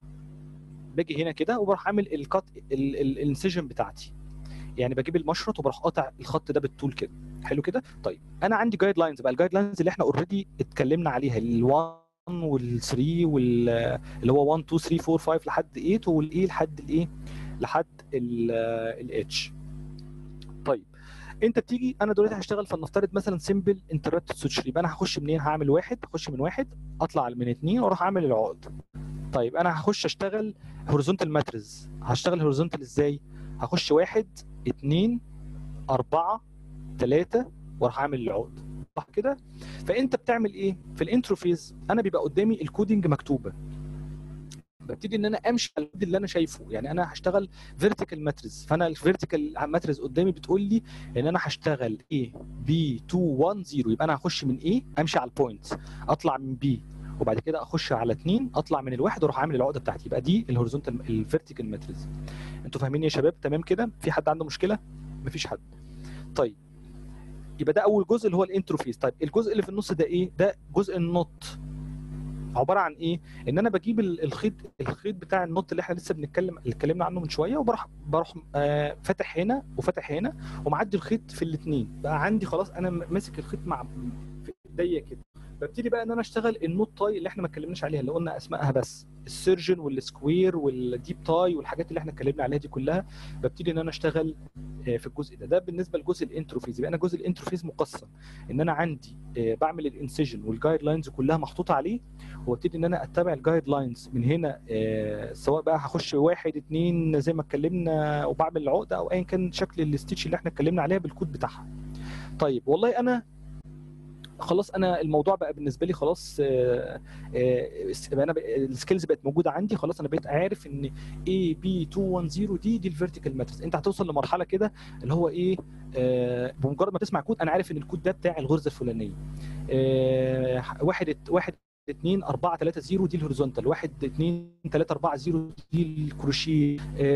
باجي هنا كده وبروح عامل الكات الانسيجن بتاعتي يعني بجيب المشرط وبروح قاطع الخط ده بالطول كده حلو كده طيب انا عندي جايد لاينز بقى الجايد لاينز اللي احنا اوريدي اتكلمنا عليها ال1 وال3 وال اللي هو 1 2 3 4 5 لحد 8 والايه لحد الايه لحد الاتش طيب انت بتيجي انا دلوقتي هشتغل فلنفترض مثلا سمبل انتربت سويتش يبقى انا هخش منين هعمل واحد هخش من واحد اطلع من اثنين واروح اعمل العقد طيب انا هخش اشتغل هوريزونتال ماتريز هشتغل هوريزونتال ازاي هخش واحد اتنين اربعة تلاتة واروح اعمل العقد صح كده فانت بتعمل ايه في الانتروفيز انا بيبقى قدامي الكودينج مكتوبه ببتدي ان انا امشي على الكود اللي انا شايفه يعني انا هشتغل فيرتيكال ماتريز فانا الفيرتيكال ماتريز قدامي بتقول لي ان انا هشتغل A B 2 1 0 يبقى انا هخش من A امشي على البوينت اطلع من B وبعد كده اخش على 2 اطلع من الواحد واروح عامل العقده بتاعتي يبقى دي الهوريزونتال الفيرتيكال ماتريز انتوا فاهمين يا شباب تمام كده في حد عنده مشكله مفيش حد طيب يبقى ده اول جزء اللي هو الانتروفيز طيب الجزء اللي في النص ده ايه ده جزء النوت عباره عن ايه ان انا بجيب ال- الخيط الخيط بتاع النوت اللي احنا لسه بنتكلم اللي اتكلمنا عنه من شويه وبروح بروح آه فاتح هنا وفاتح هنا ومعدي الخيط في الاثنين بقى عندي خلاص انا م- ماسك الخيط مع في ايديا كده ببتدي بقى ان انا اشتغل النوت تاي اللي احنا ما اتكلمناش عليها اللي قلنا اسمائها بس السيرجن والسكوير والديب تاي والحاجات اللي احنا اتكلمنا عليها دي كلها ببتدي ان انا اشتغل آه، في الجزء ده ده بالنسبه لجزء الانتروفيز يبقى انا جزء الانتروفيز مقسم ان انا عندي آه، بعمل الانسيجن والجايد لاينز كلها محطوطه عليه وابتدي ان انا اتبع الجايد لاينز من هنا آه، سواء بقى هخش واحد اتنين زي ما اتكلمنا وبعمل العقده او ايا كان شكل الستيتش اللي احنا اتكلمنا عليها بالكود بتاعها طيب والله انا خلاص انا الموضوع بقى بالنسبه لي خلاص آه، آه، بقى انا بقى- السكيلز بقت موجوده عندي خلاص انا بقيت عارف ان A B 210 دي دي الفيرتيكال ماتريكس انت هتوصل لمرحله كده اللي هو ايه آه، بمجرد ما تسمع كود انا عارف ان الكود ده بتاع الغرزه الفلانيه آه، واحد واحد 2 4 3 0 دي الهوريزونتال 1 2 3 4 0 دي الكروشيه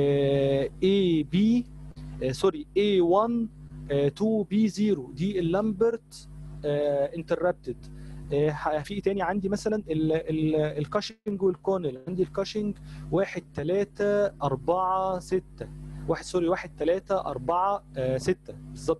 اي بي سوري اي 1 2 بي 0 دي اللامبرت انتربتد في إيه تاني عندي مثلا ال- ال- الكاشنج والكونل عندي الكاشنج 1 3 4 6 واحد سوري 1 3 4 6 بالظبط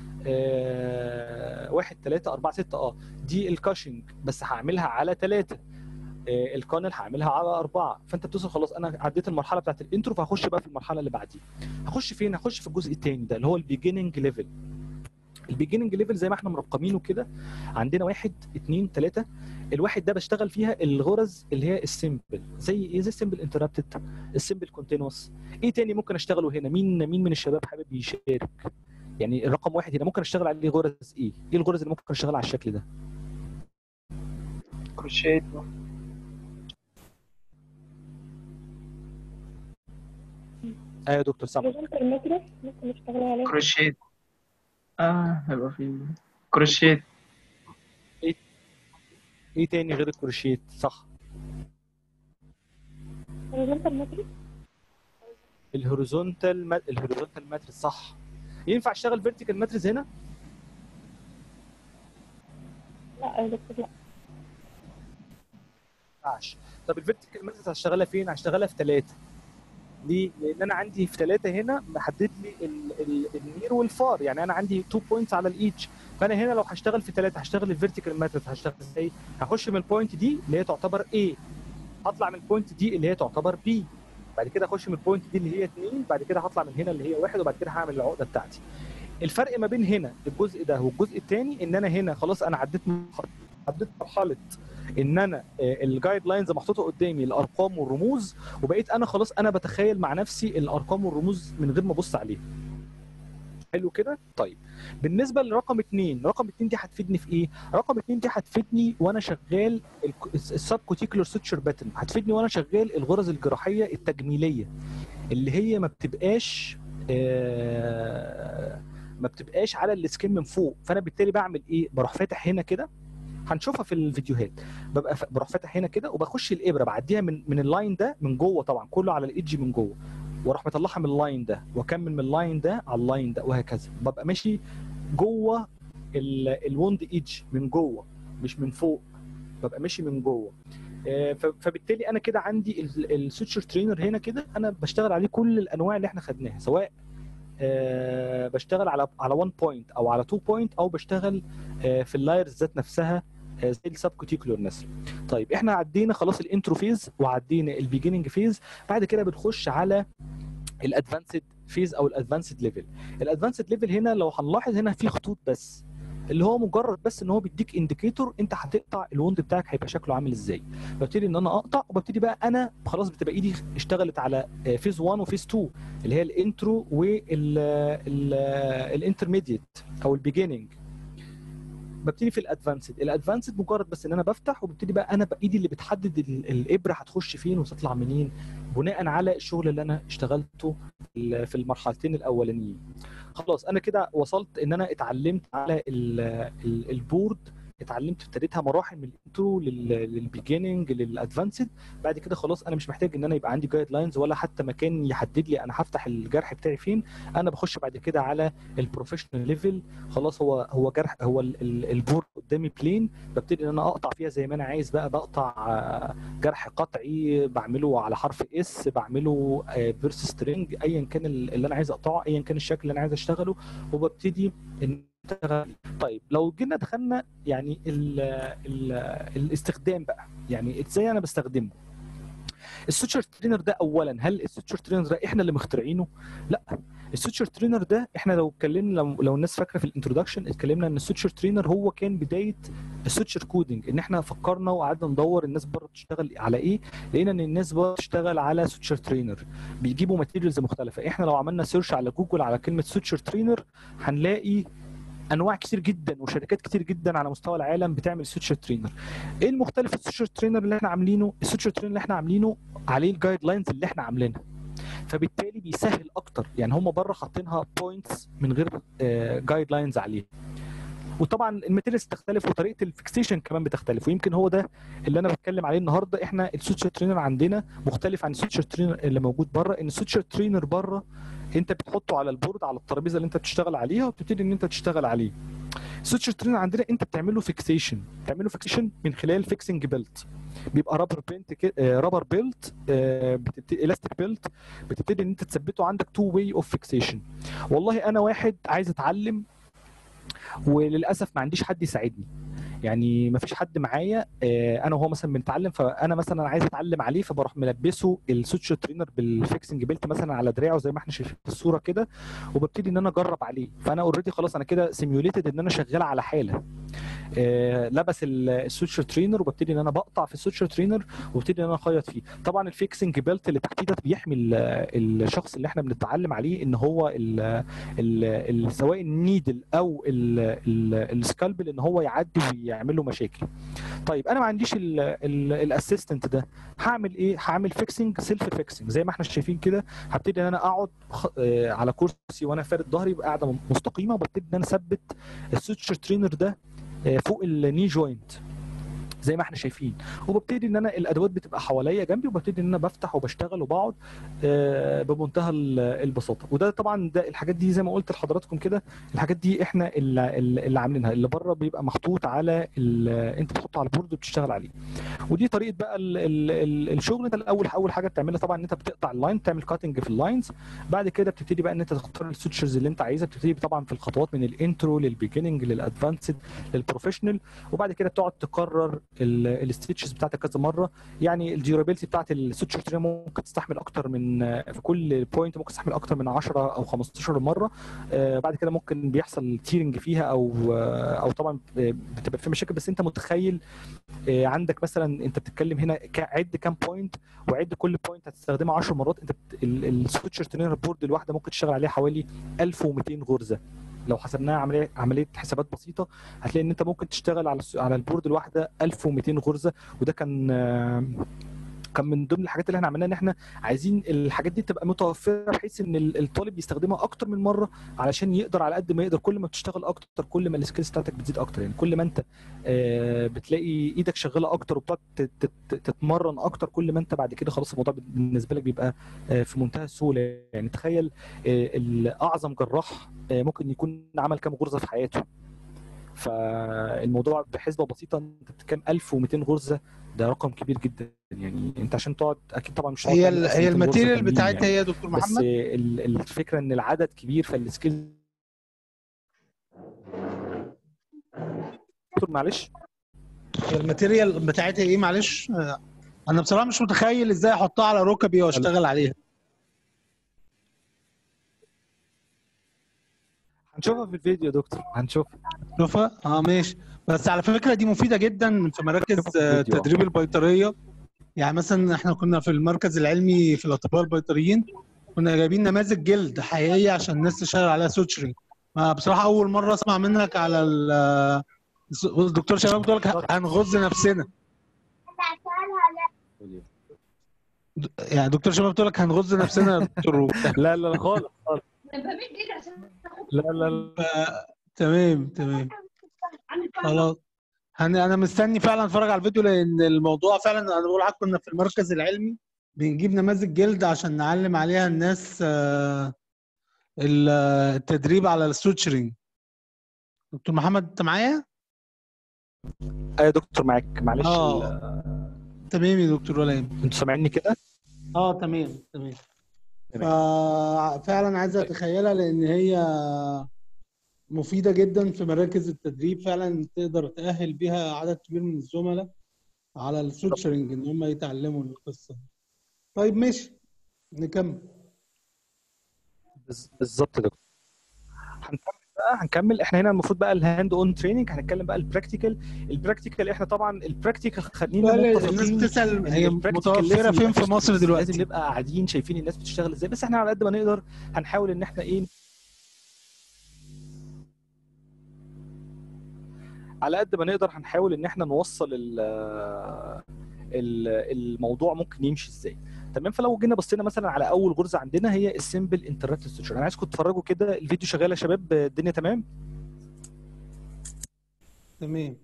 آه، واحد 3 4 6 اه دي الكاشنج بس هعملها على 3 الكانل هعملها على أربعة فأنت بتوصل خلاص أنا عديت المرحلة بتاعت الانترو فهخش بقى في المرحلة اللي بعديها هخش فين؟ هخش في الجزء الثاني ده اللي هو البيجيننج ليفل البيجيننج ليفل زي ما احنا مرقمينه كده عندنا واحد اثنين ثلاثة الواحد ده بشتغل فيها الغرز اللي هي السيمبل زي ايه زي السيمبل انتربتد السيمبل كونتينوس ايه تاني ممكن اشتغله هنا مين مين من الشباب حابب يشارك يعني الرقم واحد هنا ممكن اشتغل عليه غرز ايه ايه الغرز اللي ممكن اشتغل على الشكل ده كروشيه ايوه يا دكتور سامع هوريزونتال الماتريكس ممكن نشتغل عليه كروشيه اه هيبقى في كروشيه ايه تاني غير الكروشيت صح هوريزونتال ماتريكس الهوريزونتال ما... الهوريزونتال ماتريس صح ينفع اشتغل فيرتيكال ماتريس هنا لا يا دكتور لا ينفعش طب الفيرتيكال ماتريس هشتغلها فين هشتغلها في ثلاثة ليه؟ لان انا عندي في ثلاثة هنا محدد لي ال... ال... النير والفار يعني انا عندي 2 بوينتس على الايتش فانا هنا لو هشتغل في ثلاثة هشتغل الفيرتيكال ماتريس هشتغل ازاي؟ هخش من البوينت دي اللي هي تعتبر A هطلع من البوينت دي اللي هي تعتبر B بعد كده اخش من البوينت دي اللي هي 2 بعد كده هطلع من هنا اللي هي واحد وبعد كده هعمل العقده بتاعتي الفرق ما بين هنا الجزء ده والجزء الثاني ان انا هنا خلاص انا عديت مرحلة- عديت مرحله ان انا الجايد لاينز محطوطه قدامي الارقام والرموز وبقيت انا خلاص انا بتخيل مع نفسي الارقام والرموز من غير ما ابص عليها حلو كده طيب بالنسبه لرقم اثنين رقم اثنين دي هتفيدني في ايه رقم اثنين دي هتفيدني وانا شغال السب كوتيكولر سوتشر باترن هتفيدني وانا شغال الغرز الجراحيه التجميليه اللي هي ما بتبقاش آه، ما بتبقاش على السكين من فوق فانا بالتالي بعمل ايه بروح فاتح هنا كده هنشوفها في الفيديوهات ببقى ف- بروح فاتح هنا كده وبخش الابره بعديها من من اللاين ده من جوه طبعا كله على الايدج من جوه واروح مطلعها من اللاين ده واكمل من اللاين ده على اللاين ده وهكذا ببقى ماشي جوه ال- الوند ايدج من جوه مش من فوق ببقى ماشي من جوه آه، ف- فبالتالي انا كده عندي السوتشر ترينر هنا كده انا بشتغل عليه كل الانواع اللي احنا خدناها سواء آه، بشتغل على على 1 بوينت او على 2 بوينت او بشتغل آه، في اللايرز ذات نفسها آه، زي السب كوتيكولر مثلا طيب احنا عدينا خلاص الانترو فيز وعدينا البيجيننج فيز بعد كده بنخش على الادفانسد فيز او الادفانسد ليفل الادفانسد ليفل هنا لو هنلاحظ هنا في خطوط بس اللي هو مجرد بس ان هو بيديك انديكيتور انت هتقطع الوند بتاعك هيبقى شكله عامل ازاي ببتدي ان انا اقطع وببتدي بقى انا خلاص بتبقى ايدي اشتغلت على فيز 1 وفيز 2 اللي هي الانترو والانترميديت او البيجيننج ببتدي في الادفانسد الادفانسد مجرد بس ان انا بفتح وببتدي بقى انا بايدي اللي بتحدد ال- الابره هتخش فين وتطلع منين بناء على الشغل اللي انا اشتغلته في ال- في المرحلتين الاولانيين خلاص انا كده وصلت ان انا اتعلمت على ال- ال- البورد اتعلمت ابتديتها مراحل من الانترو للبيجيننج للادفانسد بعد كده خلاص انا مش محتاج ان انا يبقى عندي جايد لاينز ولا حتى مكان يحدد لي انا هفتح الجرح بتاعي فين انا بخش بعد كده على البروفيشنال ليفل خلاص هو هو جرح هو ال- ال- البورد قدامي بلين ببتدي ان انا اقطع فيها زي ما انا عايز بقى بقطع آه، جرح قطعي بعمله على حرف اس بعمله فيرس سترينج ايا كان ال- اللي انا عايز اقطعه ايا كان الشكل اللي انا عايز اشتغله وببتدي ان اشتغل طيب لو جينا دخلنا يعني ال ال الاستخدام بقى يعني ازاي انا بستخدمه السوتشر ترينر ده اولا هل السوتشر ترينر ده احنا اللي مخترعينه لا السوتشر ترينر ده احنا لو اتكلمنا لو, لو الناس فاكره في الانترودكشن اتكلمنا ان السوتشر ترينر هو كان بدايه السوتشر كودنج ان احنا فكرنا وقعدنا ندور الناس بره بتشتغل على ايه لقينا ان الناس بره بتشتغل على سوتشر ترينر بيجيبوا ماتيريالز مختلفه احنا لو عملنا سيرش على جوجل على كلمه سوتشر ترينر هنلاقي انواع كتير جدا وشركات كتير جدا على مستوى العالم بتعمل سوتشر ترينر ايه المختلف في السوتشر ترينر اللي احنا عاملينه السوتشر ترينر اللي احنا عاملينه عليه الجايد لاينز اللي احنا عاملينها فبالتالي بيسهل اكتر يعني هم بره حاطينها بوينتس من غير جايد لاينز عليها وطبعا الماتيريالز تختلف وطريقه الفيكسيشن كمان بتختلف ويمكن هو ده اللي انا بتكلم عليه النهارده احنا السوتشر ترينر عندنا مختلف عن السوتشر ترينر اللي موجود بره ان السوتشر ترينر بره انت بتحطه على البورد على الترابيزه اللي انت بتشتغل عليها وبتبتدي ان انت تشتغل عليه السوتشر ترينر عندنا انت بتعمل له فيكسيشن بتعمل له فيكسيشن من خلال فيكسنج بيلت بيبقى رابر بيلت كده رابر بيلت الاستيك بيلت بتبتدي ان انت تثبته عندك تو واي اوف فيكسيشن والله انا واحد عايز اتعلم وللاسف ما عنديش حد يساعدني يعني ما فيش حد معايا آه، انا وهو مثلا بنتعلم فانا مثلا عايز اتعلم عليه فبروح ملبسه السوتشر ترينر بالفيكسنج بيلت مثلا على دراعه زي ما احنا شايفين في الصوره كده وببتدي ان انا اجرب عليه فانا اوريدي خلاص انا كده سيميوليتد ان انا شغال على حاله آه، لبس ال- السوتشر ترينر وببتدي ان انا بقطع في السوتشر ترينر وببتدي ان انا اخيط فيه طبعا الفيكسنج بيلت اللي تحتيه ده بيحمي ال- الشخص اللي احنا بنتعلم عليه ان هو ال ال ال سواء النيدل او السكالبل ان هو يعدي ويعمل له مشاكل طيب انا ما عنديش الاسيستنت ده هعمل ايه هعمل فيكسنج سيلف فيكسنج زي ما احنا شايفين كده هبتدي ان انا اقعد خ- آه، على كرسي وانا فارد ظهري يبقى قاعده مستقيمه وببتدي ان انا اثبت السوتشر ترينر ده آه، فوق الني جوينت زي ما احنا شايفين وببتدي ان انا الادوات بتبقى حواليا جنبي وببتدي ان انا بفتح وبشتغل وبقعد آه، بمنتهى ال- البساطه وده طبعا ده الحاجات دي زي ما قلت لحضراتكم كده الحاجات دي احنا اللي, اللي عاملينها اللي بره بيبقى محطوط على ال- انت بتحطه على البورد وبتشتغل عليه ودي طريقه بقى ال ال ال الشغل ده الاول اول حاجه بتعملها طبعا ان انت بتقطع اللاين تعمل كاتنج في اللاينز بعد كده بتبتدي بقى ان انت تختار السوتشرز اللي انت عايزها بتبتدي طبعا في الخطوات من الانترو للبيجننج للادفانسد للبروفيشنال وبعد كده بتقعد تكرر الستيتشز بتاعتك كذا مره يعني الديورابيلتي بتاعت السوتشر تري ممكن تستحمل اكتر من في كل بوينت ممكن تستحمل اكتر من 10 او 15 مره آه، بعد كده ممكن بيحصل تيرنج فيها او آه، او طبعا بتبقى في مشاكل بس انت متخيل آه، عندك مثلا انت بتتكلم هنا ك- عد كام بوينت وعد كل بوينت هتستخدمها 10 مرات انت بت... السويتشر ترينر بورد الواحده ممكن تشتغل عليها حوالي 1200 غرزه لو حسبناها عمليه عمليه حسابات بسيطه هتلاقي ان انت ممكن تشتغل على الس- على البورد الواحده 1200 غرزه وده كان آه، كان من ضمن الحاجات اللي احنا عملناها ان احنا عايزين الحاجات دي تبقى متوفره بحيث ان ال- الطالب يستخدمها اكتر من مره علشان يقدر على قد ما يقدر كل ما بتشتغل اكتر كل ما السكيلز بتاعتك بتزيد اكتر يعني كل ما انت آه، بتلاقي ايدك شغاله اكتر وبتقعد تت- تت- تتمرن اكتر كل ما انت بعد كده خلاص الموضوع بالنسبه لك بيبقى آه، في منتهى السهوله يعني تخيل آه، الاعظم جراح آه، ممكن يكون عمل كام غرزه في حياته فالموضوع بحسبه بسيطه انت بتتكلم 1200 غرزه ده رقم كبير جدا يعني انت عشان تقعد اكيد طبعا مش هتقعد هي تعمل ال- 1200 هي غرزة الماتيريال كاملين بتاعتها يعني. ايه يا دكتور بس محمد؟ ال- الفكره ان العدد كبير فالسكيل دكتور معلش هي الماتيريال بتاعتها ايه معلش آه، انا بصراحه مش متخيل ازاي احطها على ركبي واشتغل عليها هنشوفها في الفيديو يا دكتور هنشوفها شوفها اه ماشي بس على فكره دي مفيده جدا في مراكز شوفها في آه، الفيديو، آه. تدريب البيطريه يعني مثلا احنا كنا في المركز العلمي في الاطباء البيطريين كنا جايبين نماذج جلد حقيقيه عشان الناس تشتغل عليها سوتشرنج ما بصراحه اول مره اسمع منك على ال آه، الدكتور شباب بتقول لك هنغز نفسنا يعني دكتور شباب بتقول لك هنغز نفسنا يا دكتور وبتاع. لا لا لا خالص خالص لا لا لا ف- تمام تمام خلاص هن- انا مستني فعلا اتفرج على الفيديو لان الموضوع فعلا انا بقول لحضرتك كنا في المركز العلمي بنجيب نماذج جلد عشان نعلم عليها الناس آه، ال- آه، التدريب على السوتشرنج دكتور محمد انت معايا؟ ايوه يا دكتور معاك معلش اه ال- تمام يا دكتور ولايم انتوا سامعيني كده اه تمام تمام تمام. ففعلا عايز اتخيلها لان هي مفيده جدا في مراكز التدريب فعلا تقدر تاهل بيها عدد كبير من الزملاء على السوتشرنج ان هم يتعلموا القصه دي. طيب ماشي نكمل بز- بالظبط يا دكتور هنكمل بقى هنكمل احنا هنا المفروض بقى الهاند اون تريننج هنتكلم بقى البراكتيكال البراكتيكال احنا طبعا البراكتيكال خلينا سؤال الناس متفقين بتسال إن هي البراكتيكال متوفره لازم فين يبقى في مصر لازم دلوقتي؟ نبقى قاعدين شايفين الناس بتشتغل ازاي بس احنا على قد ما نقدر هنحاول ان احنا ايه على قد ما نقدر هنحاول ان احنا نوصل ال ال- الموضوع ممكن يمشي ازاي تمام فلو جينا بصينا مثلا على اول غرزه عندنا هي السيمبل انتراكتيف ستراكشر انا عايزكم تتفرجوا كده الفيديو شغال يا شباب الدنيا تمام تمام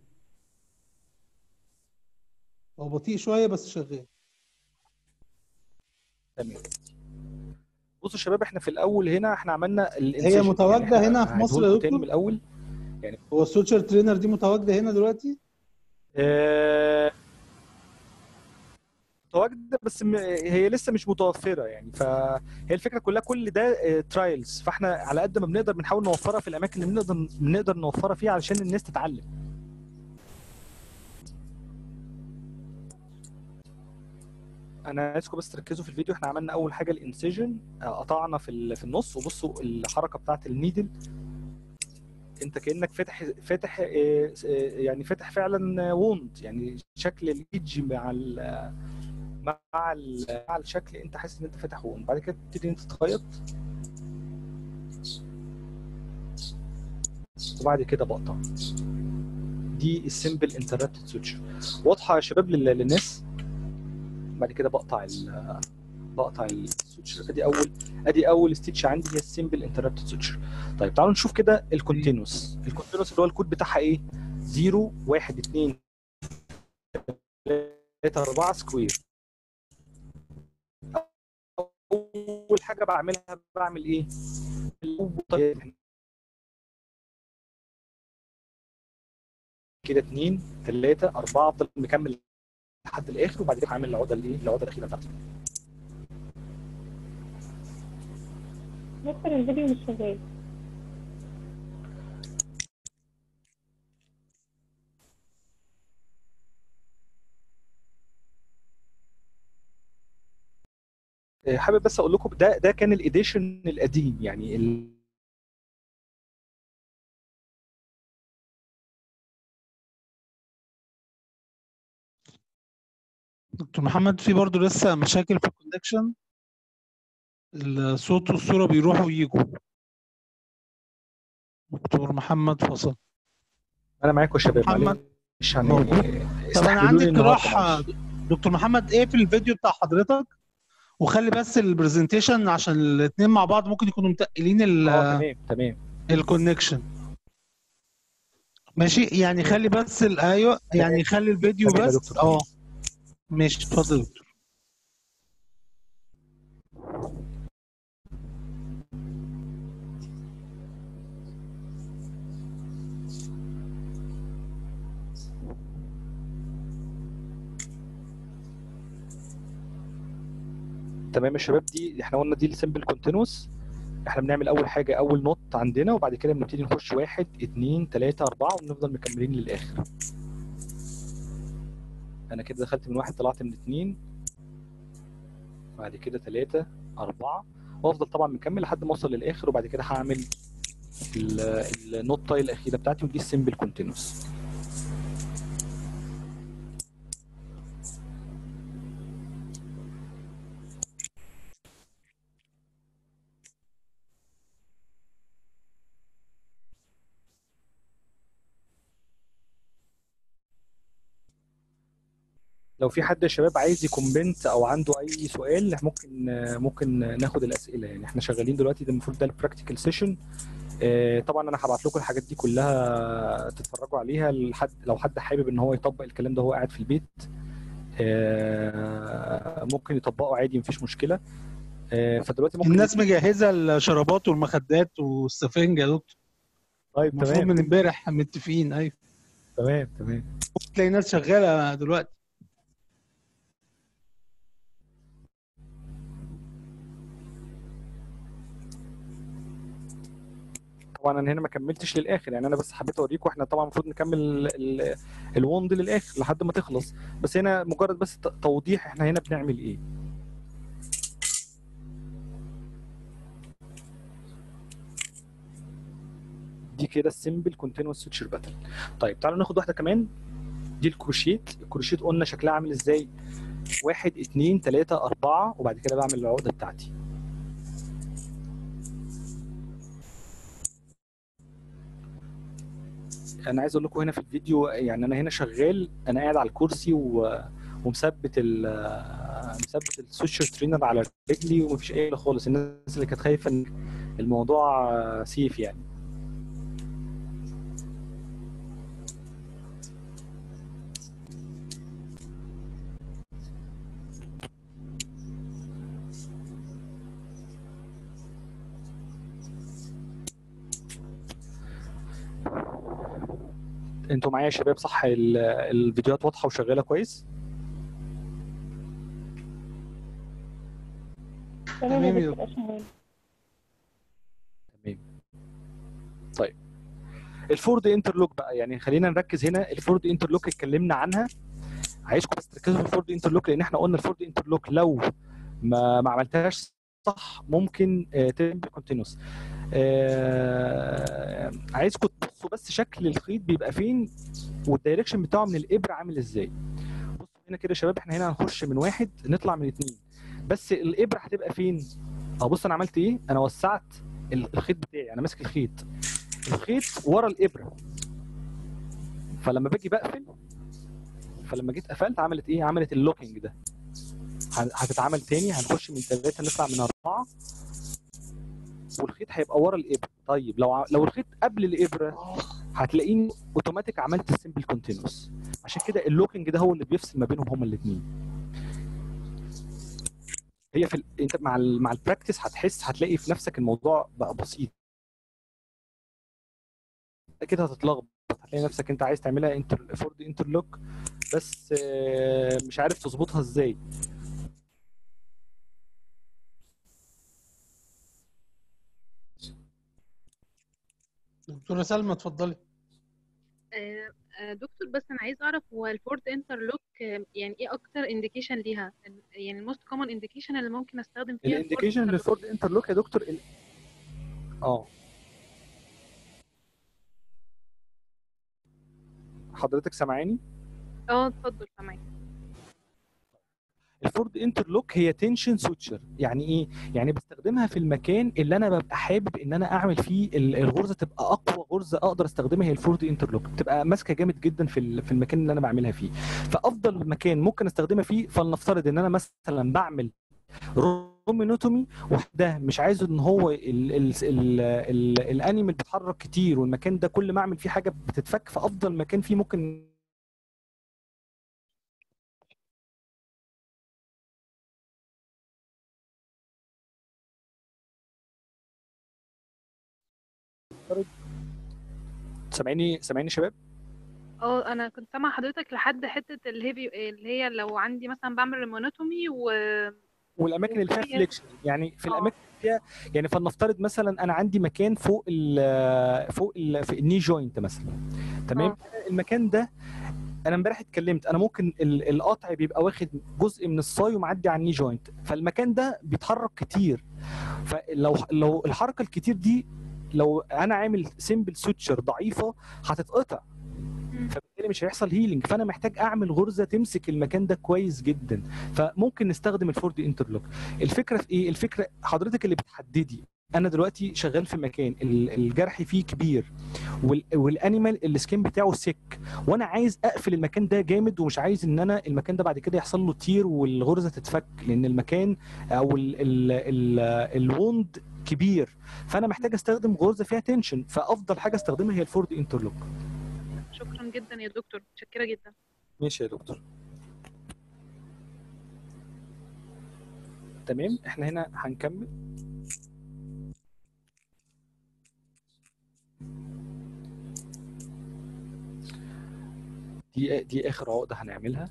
هو بطيء شويه بس شغال تمام بصوا يا شباب احنا في الاول هنا احنا عملنا هي الانسيشن متواجده إحنا هنا في مصر يا هعيدهولكوا تاني دكتور من الاول هو السوتشر ترينر دي متواجده هنا دلوقتي آه، متواجده بس م- هي لسه مش متوفره يعني فهي الفكره كلها كل ده ترايلز فاحنا على قد ما بنقدر بنحاول نوفرها في الاماكن اللي بنقدر بنقدر نوفرها فيها علشان الناس تتعلم انا عايزكم بس تركزوا في الفيديو احنا عملنا اول حاجه الانسيجن قطعنا في ال- في النص وبصوا الحركه بتاعت النيدل انت كانك فاتح فاتح آه، آه، يعني فاتح فعلا ووند يعني شكل الايدج مع ال مع ال مع الشكل انت حاسس ان انت فاتح ووند بعد كده تبتدي انت تخيط وبعد كده بقطع دي السمبل انترابتد سويتشر واضحه يا شباب لل- للناس بعد كده بقطع ال بقطع السويتشر ادي اول ادي اول ستيتش عندي هي السمبل انترابتد سويتشر طيب تعالوا نشوف كده الكونتينوس الكونتينوس اللي هو الكود بتاعها ايه 0 1 2 3 4 سكوير اول حاجه بعملها بعمل ايه طيب كده 2 3 4 افضل مكمل لحد الاخر وبعد كده هعمل العقده الايه العقده الاخيره بتاعتي دكتور الفيديو مش شغال آه، حابب بس اقول لكم ده ده كان الاديشن القديم يعني ال... دكتور محمد في برضه لسه مشاكل في الكونكشن الصوت والصورة بيروحوا ويجوا دكتور محمد فصل انا معاكم يا شباب محمد معلش يعني موجود. طب انا استحملوني عندي النهاردة اقتراح معلش. دكتور محمد اقفل الفيديو بتاع حضرتك وخلي بس البرزنتيشن عشان الاثنين مع بعض ممكن يكونوا متقلين ال- اه تمام تمام الكونكشن ماشي يعني خلي بس ال- ايوه يعني خلي الفيديو تمام يا بس دكتور. اه ماشي اتفضل يا دكتور تمام يا شباب دي احنا قلنا دي السمبل كونتينوس احنا بنعمل اول حاجه اول نوت عندنا وبعد كده بنبتدي نخش واحد اتنين تلاته اربعه ونفضل مكملين للاخر انا كده دخلت من واحد طلعت من اتنين بعد كده تلاته اربعه وافضل طبعا مكمل لحد ما اوصل للاخر وبعد كده هعمل ال- النوت تايل الاخيره بتاعتي ودي السمبل كونتينوس لو في حد يا شباب عايز يكومنت او عنده اي سؤال ممكن ممكن ناخد الاسئله يعني احنا شغالين دلوقتي ده المفروض ده البراكتيكال سيشن طبعا انا هبعت لكم الحاجات دي كلها تتفرجوا عليها لحد لو حد حابب ان هو يطبق الكلام ده وهو قاعد في البيت آه، ممكن يطبقه عادي مفيش مشكله آه، فدلوقتي ممكن الناس مجهزه الشرابات والمخدات والسفنج يا دكتور طيب المفروض تمام من امبارح متفقين ايوه تمام تمام تلاقي ناس شغاله دلوقتي طبعا انا هنا ما كملتش للاخر يعني انا بس حبيت اوريكم احنا طبعا المفروض نكمل الوند للاخر لحد ما تخلص بس هنا مجرد بس ت- توضيح احنا هنا بنعمل ايه دي كده السمبل كونتينوس سويتشر باترن طيب تعالوا ناخد واحده كمان دي الكروشيت الكروشيت قلنا شكلها عامل ازاي واحد اتنين تلاته اربعه وبعد كده بعمل العقده بتاعتي انا عايز اقول لكم هنا في الفيديو يعني انا هنا شغال انا قاعد على الكرسي و... ومثبت ال مثبت السوشيال ترينر على رجلي ومفيش اي حاجة خالص الناس اللي كانت خايفه ان الموضوع سيف يعني انتوا معايا يا شباب صح ال- الفيديوهات واضحه وشغاله كويس تمام تمام يا يا دكتور شغال تمام طيب الفورد انترلوك بقى يعني خلينا نركز هنا الفورد انترلوك اتكلمنا عنها عايزكم بس تركزوا في الفورد انترلوك لان احنا قلنا الفورد انترلوك لو ما ما عملتهاش صح ممكن آه، تبقى كونتينوس آه عايزكم تبصوا بس شكل الخيط بيبقى فين والدايركشن بتاعه من الابره عامل ازاي بصوا هنا كده يا شباب احنا هنا هنخش من واحد نطلع من اتنين بس الابره هتبقى فين اه بص انا عملت ايه انا وسعت ال- الخيط بتاعي انا ماسك الخيط الخيط ورا الابره فلما باجي بقفل فلما جيت قفلت عملت ايه عملت اللوكينج ده ه- هتتعمل تاني هنخش من ثلاثة نطلع من أربعة والخيط هيبقى ورا الإبرة طيب لو ع- لو الخيط قبل الإبرة هتلاقيني اوتوماتيك عملت السمبل كونتينوس عشان كده اللوكينج ده هو اللي بيفصل ما بينهم هما الاثنين هي في ال... انت مع ال... مع البراكتس هتحس هتلاقي في نفسك الموضوع بقى بسيط كده هتتلخبط هتلاقي نفسك انت عايز تعملها انتر فورد انترلوك بس آه، مش عارف تظبطها ازاي دكتوره سلمى اتفضلي آه، آه، دكتور بس انا عايز اعرف هو الفورد انترلوك يعني ايه اكتر انديكيشن ليها يعني الموست كومن انديكيشن اللي ممكن استخدم فيها الفورد الانديكيشن interlock. للفورد انترلوك يا دكتور ال... اه حضرتك سامعاني اه اتفضل سامعك الفورد انترلوك هي تنشن سويتشر يعني ايه يعني بستخدمها في المكان اللي انا ببقى حابب ان انا اعمل فيه ال- الغرزه تبقى اقوى غرزه اقدر استخدمها هي الفورد انترلوك بتبقى ماسكه جامد جدا في ال- في المكان اللي انا بعملها فيه فافضل مكان ممكن استخدمها فيه فلنفترض ان انا مثلا بعمل رومينوتومي وده مش عايز ان هو ال ال ال ال الانيمال بيتحرك كتير والمكان ده كل ما اعمل فيه حاجه بتتفك فافضل مكان فيه ممكن سامعيني سامعيني يا شباب اه انا كنت سامعه حضرتك لحد حته الهيفي اللي هي لو عندي مثلا بعمل ريمونوتومي و والاماكن اللي فيها وفي- فليكشن يعني في آه. الاماكن اللي فيها يعني فلنفترض مثلا انا عندي مكان فوق ال فوق ال في الني جوينت مثلا تمام المكان ده انا امبارح اتكلمت انا ممكن ال- القطع بيبقى واخد جزء من الصاي ومعدي على الني جوينت فالمكان ده بيتحرك كتير فلو لو الحركه الكتير دي لو انا عامل سيمبل سويتشر ضعيفه هتتقطع فبالتالي مش هيحصل هيلينج فانا محتاج اعمل غرزه تمسك المكان ده كويس جدا فممكن نستخدم الفورد انترلوك الفكره في ايه الفكره حضرتك اللي بتحددي انا دلوقتي شغال في مكان ال- الجرح فيه كبير وال- والانيمال السكين بتاعه سك وانا عايز اقفل المكان ده جامد ومش عايز ان انا المكان ده بعد كده يحصل له تير والغرزه تتفك لان المكان او ال ال ال الوند كبير فانا محتاج استخدم غرزه فيها تنشن فافضل حاجه استخدمها هي الفورد انترلوك شكرا جدا يا دكتور متشكره جدا ماشي يا دكتور تمام احنا هنا هنكمل دي دي اخر عقده هنعملها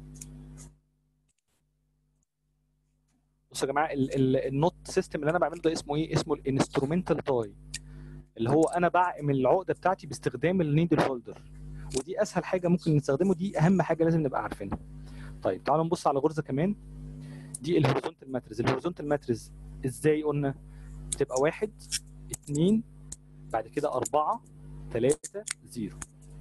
بصوا يا جماعه ال- ال- النوت سيستم اللي انا بعمله ده اسمه ايه اسمه الانسترومنتال تاي اللي هو انا بعمل العقده بتاعتي باستخدام النيدل هولدر ودي اسهل حاجه ممكن نستخدمه دي اهم حاجه لازم نبقى عارفينها طيب تعالوا نبص على غرزه كمان دي الهوريزونتال ماتريز الهوريزونتال ماتريز ازاي قلنا بتبقى واحد اتنين بعد كده أربعة تلاتة زيرو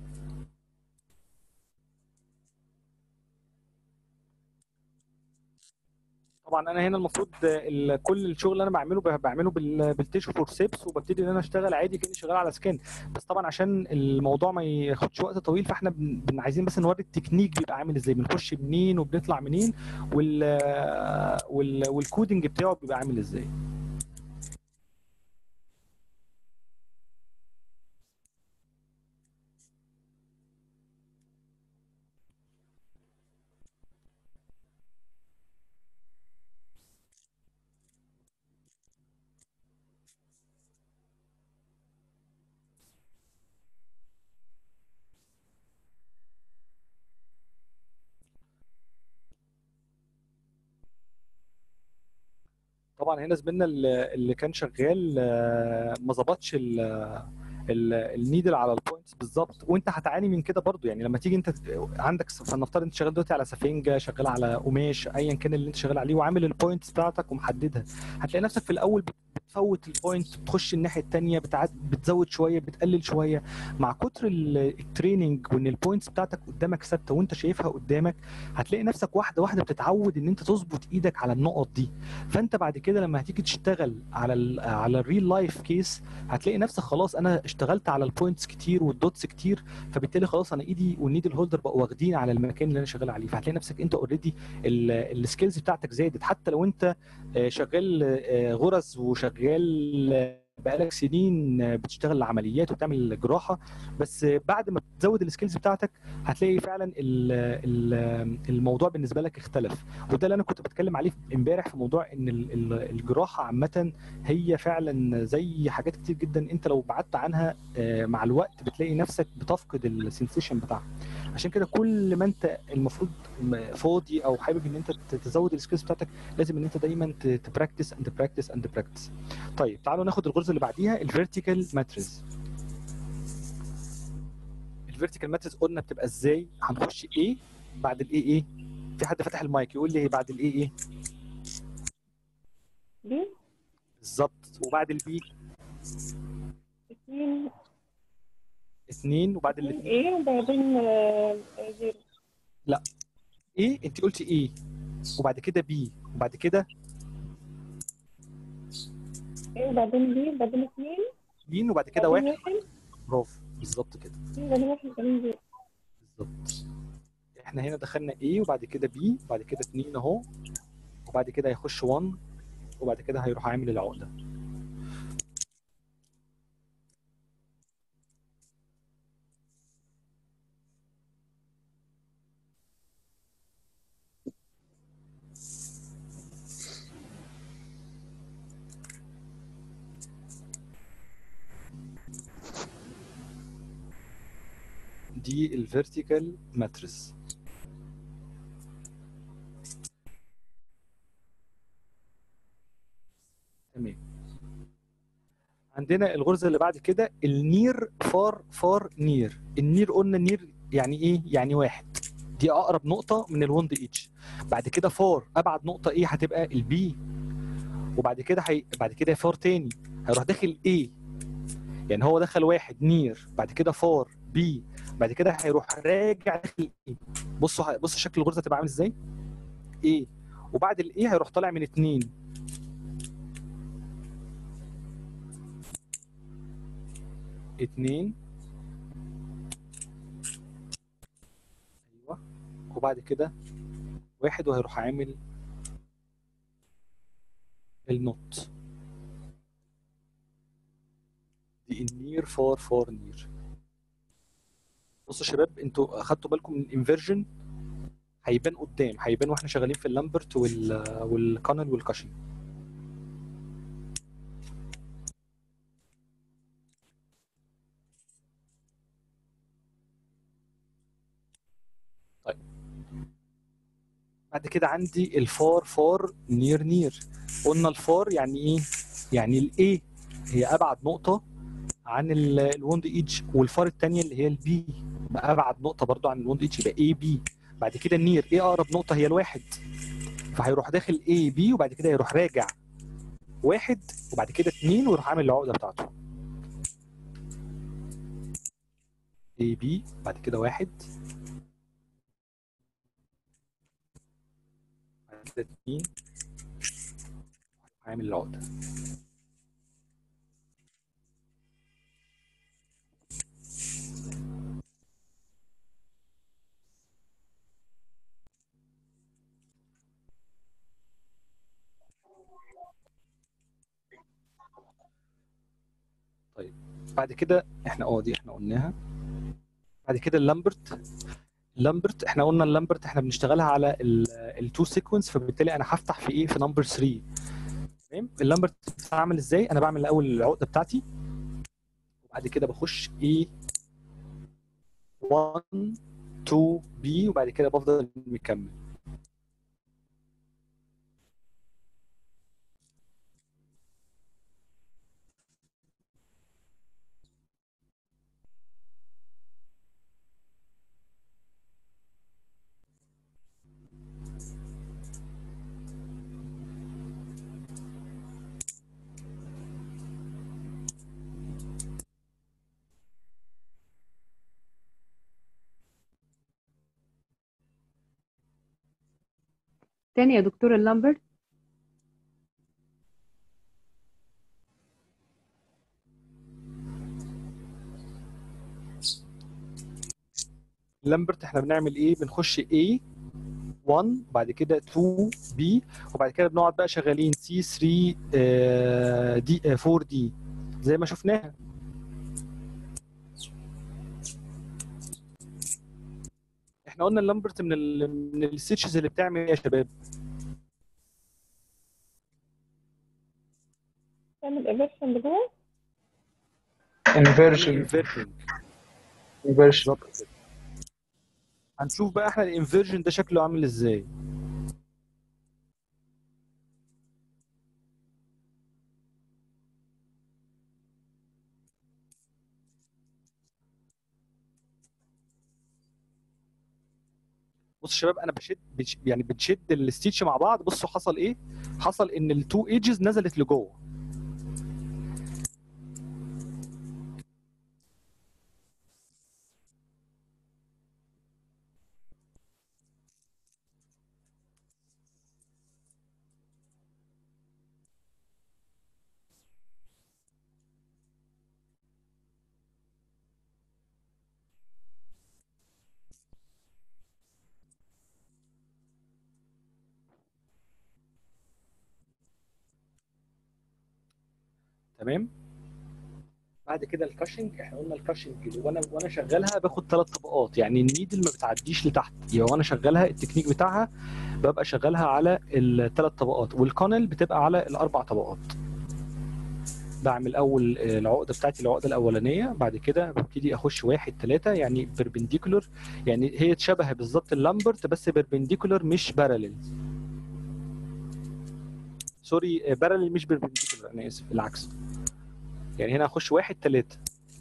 طبعا انا هنا المفروض ال- كل الشغل اللي انا بعمله ب- بعمله بال- بالتيشو فورسيبس وببتدي ان انا اشتغل عادي كاني شغال على سكان بس طبعا عشان الموضوع ما ياخدش وقت طويل فاحنا بن بن- عايزين بس نوري التكنيك بيبقى عامل ازاي بنخش منين وبنطلع منين وال وال والكودنج بتاعه بيبقى عامل ازاي طبعا هنا زميلنا اللي اللي كان شغال آه، ما ظبطش ال- ال- النيدل على البوينتس بالظبط وانت هتعاني من كده برضو يعني لما تيجي انت ت- عندك س- فلنفترض انت شغال دلوقتي على سفنجه شغال على قماش ايا كان اللي انت شغال عليه وعامل البوينتس بتاعتك ومحددها هتلاقي نفسك في الاول بت- بتفوت البوينت بتخش الناحيه الثانيه بتزود شويه بتقلل شويه مع كتر ال- التريننج وان البوينتس بتاعتك قدامك ثابته وانت شايفها قدامك هتلاقي نفسك واحده واحده بتتعود ان انت تظبط ايدك على النقط دي فانت بعد كده لما هتيجي تشتغل على ال على الريل لايف كيس هتلاقي نفسك خلاص انا اشتغلت على البوينتس كتير والدوتس كتير فبالتالي خلاص انا ايدي والنيدل هولدر بقوا واخدين على المكان اللي انا شغال عليه فهتلاقي نفسك انت اوريدي السكيلز بتاعتك زادت حتى لو انت آه، شغال آه، غرز وشغال آه، بقالك سنين بتشتغل عمليات وبتعمل جراحه بس بعد ما بتزود السكيلز بتاعتك هتلاقي فعلا ال ال الموضوع بالنسبه لك اختلف وده اللي انا كنت بتكلم عليه امبارح في موضوع ان ال- ال- الجراحه عامه هي فعلا زي حاجات كتير جدا انت لو بعدت عنها آه، مع الوقت بتلاقي نفسك بتفقد السنسيشن بتاعها عشان كده كل ما انت المفروض م- فاضي او حابب ان انت ت- تزود السكيلز بتاعتك لازم ان انت دايما تبراكتس اند براكتس اند براكتس طيب تعالوا ناخد الغرزه اللي بعديها الفيرتيكال ماتريز الفيرتيكال ماتريز قلنا بتبقى ازاي هنخش ايه بعد الايه ايه في حد فتح المايك يقول لي بعد الايه ايه بي بالظبط وبعد البي اتنين اثنين وبعد اتنين الاثنين ايه وبعدين آه، آه، زيرو لا ايه انت قلتي ايه وبعد كده بي وبعد كده ايه وبعدين بي وبعدين اتنين مين وبعد كده وبعدين واحد واحد برافو بالظبط كده اتنين وبعدين واحد وبعدين زيرو بالظبط احنا هنا دخلنا ايه وبعد كده بي وبعد كده اتنين اهو وبعد كده هيخش 1 وبعد كده هيروح عامل العقده دي الفيرتيكال ماتريس تمام عندنا الغرزه اللي بعد كده النير فار فار نير النير قلنا نير يعني ايه يعني واحد دي اقرب نقطه من الوند ايتش بعد كده فار ابعد نقطه ايه هتبقى البي وبعد كده هي... بعد كده فار تاني هيروح داخل ايه يعني هو دخل واحد نير بعد كده فار بي بعد كده هيروح راجع داخل ايه بصوا بصوا شكل الغرزه تبقى عامل ازاي ايه وبعد الايه هيروح طالع من اتنين اتنين ايوه وبعد كده واحد وهيروح عامل النوت دي النير فار فار نير بصوا يا شباب انتوا اخدتوا بالكم من الانفيرجن هيبان قدام هيبان واحنا شغالين في اللامبرت وال والكانل والكاشن طيب بعد كده عندي الفار فار نير نير قلنا الفار يعني ايه يعني الايه هي ابعد نقطه عن الوند ايدج والفار الثانيه اللي هي البي ابعد نقطه برضو عن الوند ايدج يبقى اي بي بعد كده النير ايه اقرب نقطه هي الواحد فهيروح داخل اي بي وبعد كده يروح راجع واحد وبعد كده اتنين ويروح عامل العقده بتاعته اي بي بعد كده واحد بعد كده اتنين عامل العقده طيب بعد كده احنا اه دي احنا قلناها بعد كده اللامبرت اللامبرت احنا قلنا اللامبرت احنا بنشتغلها على التو سيكونس فبالتالي انا هفتح في ايه في نمبر 3 تمام اللامبرت بعمل ازاي انا بعمل الاول العقده بتاعتي وبعد كده بخش ايه 1 2 بي وبعد كده بفضل مكمل تاني يا دكتور اللامبرت اللامبرت احنا بنعمل ايه بنخش A 1 بعد كده 2 B وبعد كده بنقعد بقى شغالين C 3 آه، D 4 D زي ما شفناها احنا قلنا اللامبرت من ال من الستيتشز اللي بتعمل ايه يا شباب تعمل انفرشن لجوه انفيرجن انفيرجن انفيرجن هنشوف بقى احنا الانفيرجن ده شكله عامل ازاي بص يا شباب انا بشد بش يعني بتشد الستيتش مع بعض بصوا حصل ايه حصل ان التو ايدجز نزلت لجوه تمام بعد كده الكاشنج احنا قلنا الكاشنج وانا وانا شغالها باخد ثلاث طبقات يعني النيدل ما بتعديش لتحت يعني وانا شغالها التكنيك بتاعها ببقى شغالها على الثلاث طبقات والكانل بتبقى على الاربع طبقات بعمل اول العقده بتاعتي العقده الاولانيه بعد كده ببتدي اخش واحد ثلاثه يعني بيربنديكولر يعني هي تشبه بالظبط اللامبرت بس بيربنديكولر مش باراليل سوري باراليل مش بيربنديكولر انا اسف العكس يعني هنا اخش واحد ثلاثة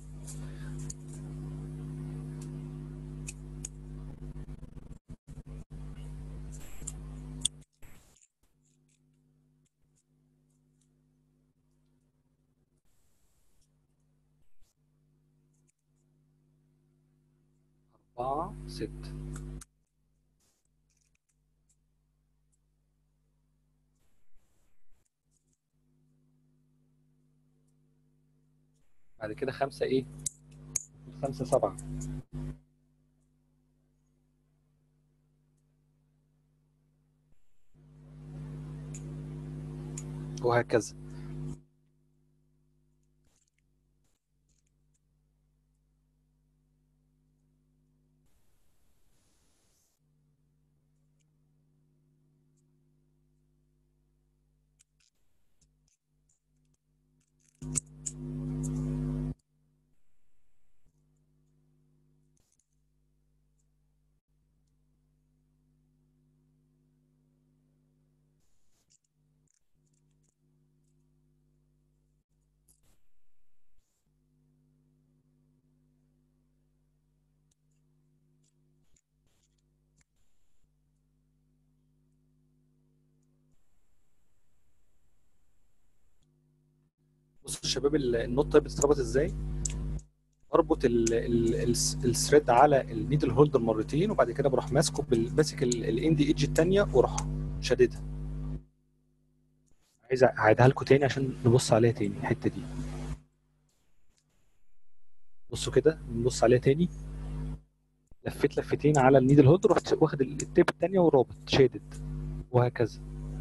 أربعة ستة بعد كده خمسة إيه؟ خمسة سبعة وهكذا بصوا يا شباب ال- النوت طيب بتتربط ازاي؟ اربط ال- ال- ال- الثريد على النيدل هولدر مرتين وبعد كده بروح ماسكه بال- ماسك الاند ايدج الثانيه واروح شاددها عايز اعيدها لكم تاني عشان نبص عليها تاني الحته دي بصوا كده نبص عليها تاني لفيت لفتين على النيدل هولدر رحت واخد التيب الثانيه ورابط شادد وهكذا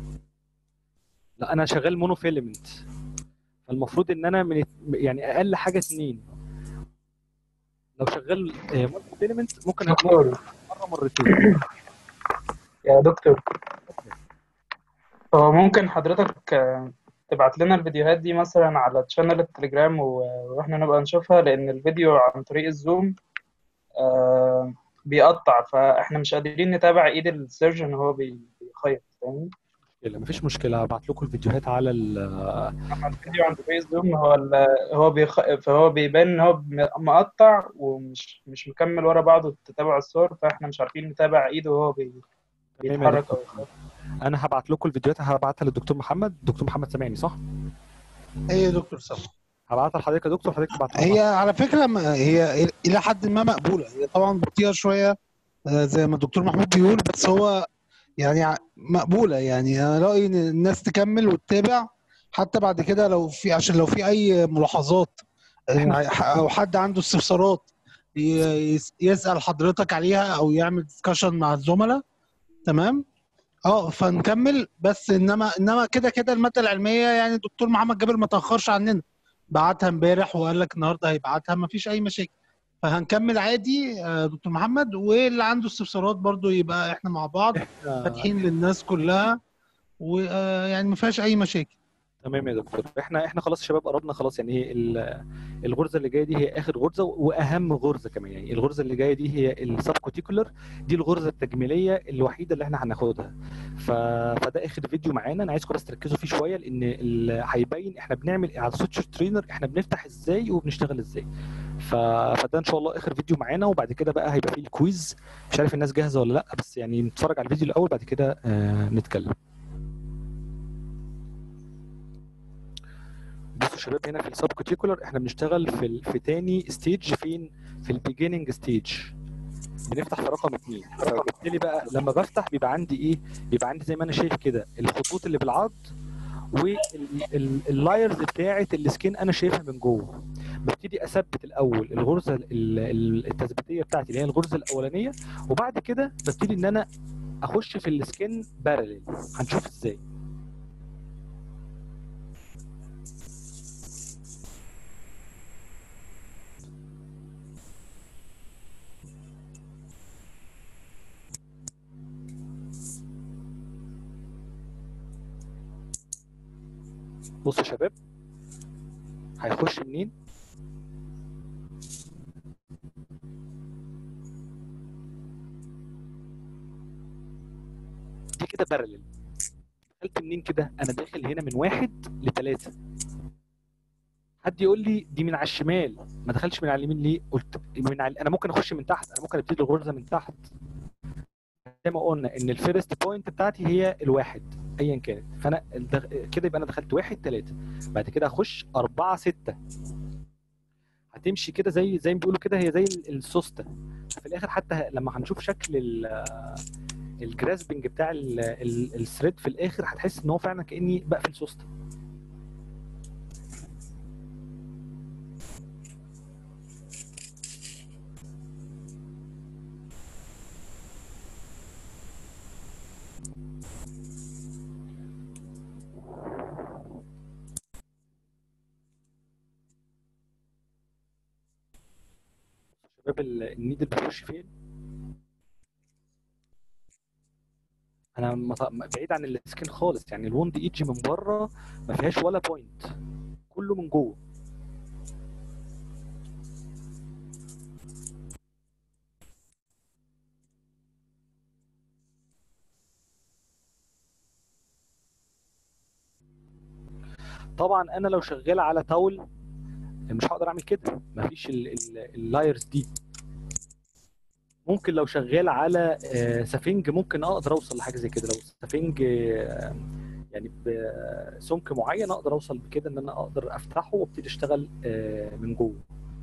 لا انا شغال مونو فيلمنت فالمفروض ان انا من يعني اقل حاجه اتنين لو شغال مالتي فيلمنت ممكن دكتور. مره مرتين يا دكتور هو ممكن حضرتك آه، تبعت لنا الفيديوهات دي مثلا على تشانل التليجرام و- واحنا نبقى نشوفها لان الفيديو عن طريق الزوم آه، بيقطع فاحنا مش قادرين نتابع ايد السيرجن وهو بي- بيخيط فاهمني لا مفيش مشكله هبعت لكم الفيديوهات على ال اما الفيديو عن طريق الزوم هو ال- هو بيخ... فهو بيبان ان هو م- مقطع ومش مش مكمل ورا بعضه تتابع الصور فاحنا مش عارفين نتابع ايده وهو بي... تمام يا بيتحرك دكتور. او يخيط. انا هبعت لكم الفيديوهات هبعتها للدكتور محمد دكتور محمد سامعني صح ايه يا دكتور سامع هبعتها لحضرتك يا دكتور حضرتك تبعتها هي على فكره ما- هي الى حد ما مقبوله هي طبعا بطيئه شويه آه، زي ما الدكتور محمود بيقول بس هو يعني ع- مقبوله يعني انا رايي ان الناس تكمل وتتابع حتى بعد كده لو في عشان لو في اي ملاحظات آه، او حد عنده استفسارات ي- يس- يسال حضرتك عليها او يعمل ديسكشن مع الزملاء تمام اه فنكمل بس انما انما كده كده الماده العلميه يعني الدكتور محمد جابر ما تاخرش عننا بعتها امبارح وقال لك النهارده هيبعتها مفيش اي مشاكل فهنكمل عادي آه، دكتور محمد واللي عنده استفسارات برضو يبقى احنا مع بعض فاتحين للناس كلها ويعني ما فيهاش اي مشاكل تمام يا دكتور احنا احنا خلاص يا شباب قربنا خلاص يعني هي ال- الغرزه اللي جايه دي هي اخر غرزه واهم غرزه كمان يعني الغرزه اللي جايه دي هي السبكوتيكولر دي الغرزه التجميليه الوحيده اللي احنا هناخدها ف... فده اخر فيديو معانا انا عايزكم بس تركزوا فيه شويه لان ال- هيبين احنا بنعمل على السوتشر ترينر احنا بنفتح ازاي وبنشتغل ازاي ف... فده ان شاء الله اخر فيديو معانا وبعد كده بقى هيبقى فيه الكويز مش عارف الناس جاهزه ولا لا بس يعني نتفرج على الفيديو الاول بعد كده آه نتكلم بصوا يا شباب هنا في السب كوتيكولر احنا بنشتغل في ال... في تاني ستيج فين في البيجيننج ستيج بنفتح في رقم اتنين فبالتالي بقى لما بفتح بيبقى عندي ايه بيبقى عندي زي ما انا شايف كده الخطوط اللي بالعرض واللايرز بتاعه السكين انا شايفها من جوه ببتدي اثبت الاول الغرزه ال- ال- التثبيتيه بتاعتي اللي هي الغرزه الاولانيه وبعد كده ببتدي ان انا اخش في السكين بارلل هنشوف ازاي بصوا يا شباب هيخش منين دي كده بارلل دخلت منين كده انا داخل هنا من واحد لثلاثة حد يقول لي دي من على الشمال ما دخلش من على اليمين ليه قلت من على... انا ممكن اخش من تحت انا ممكن ابتدي الغرزه من تحت زي ما قلنا ان الفيرست بوينت بتاعتي هي الواحد ايا كانت فانا الدخ... كده يبقى انا دخلت واحد ثلاثة بعد كده اخش أربعة ستة هتمشي كده زي زي ما بيقولوا كده هي زي ال- السوسته في الاخر حتى لما هنشوف شكل ال- الجراسبنج بتاع ال- ال- الثريد في الاخر هتحس ان هو فعلا كاني بقفل سوسته شباب ال- النيدل بيخش فين انا مط- بعيد عن السكين خالص يعني الوند ايدج من بره ما فيهاش ولا بوينت كله من جوه طبعا انا لو شغال على تاول مش هقدر اعمل كده مفيش ال- ال- اللايرز دي ممكن لو شغال على آه، سفنج ممكن اقدر اوصل لحاجه زي كده لو سفنج آه، يعني بسمك معين اقدر اوصل بكده ان انا اقدر افتحه وابتدي اشتغل آه، من جوه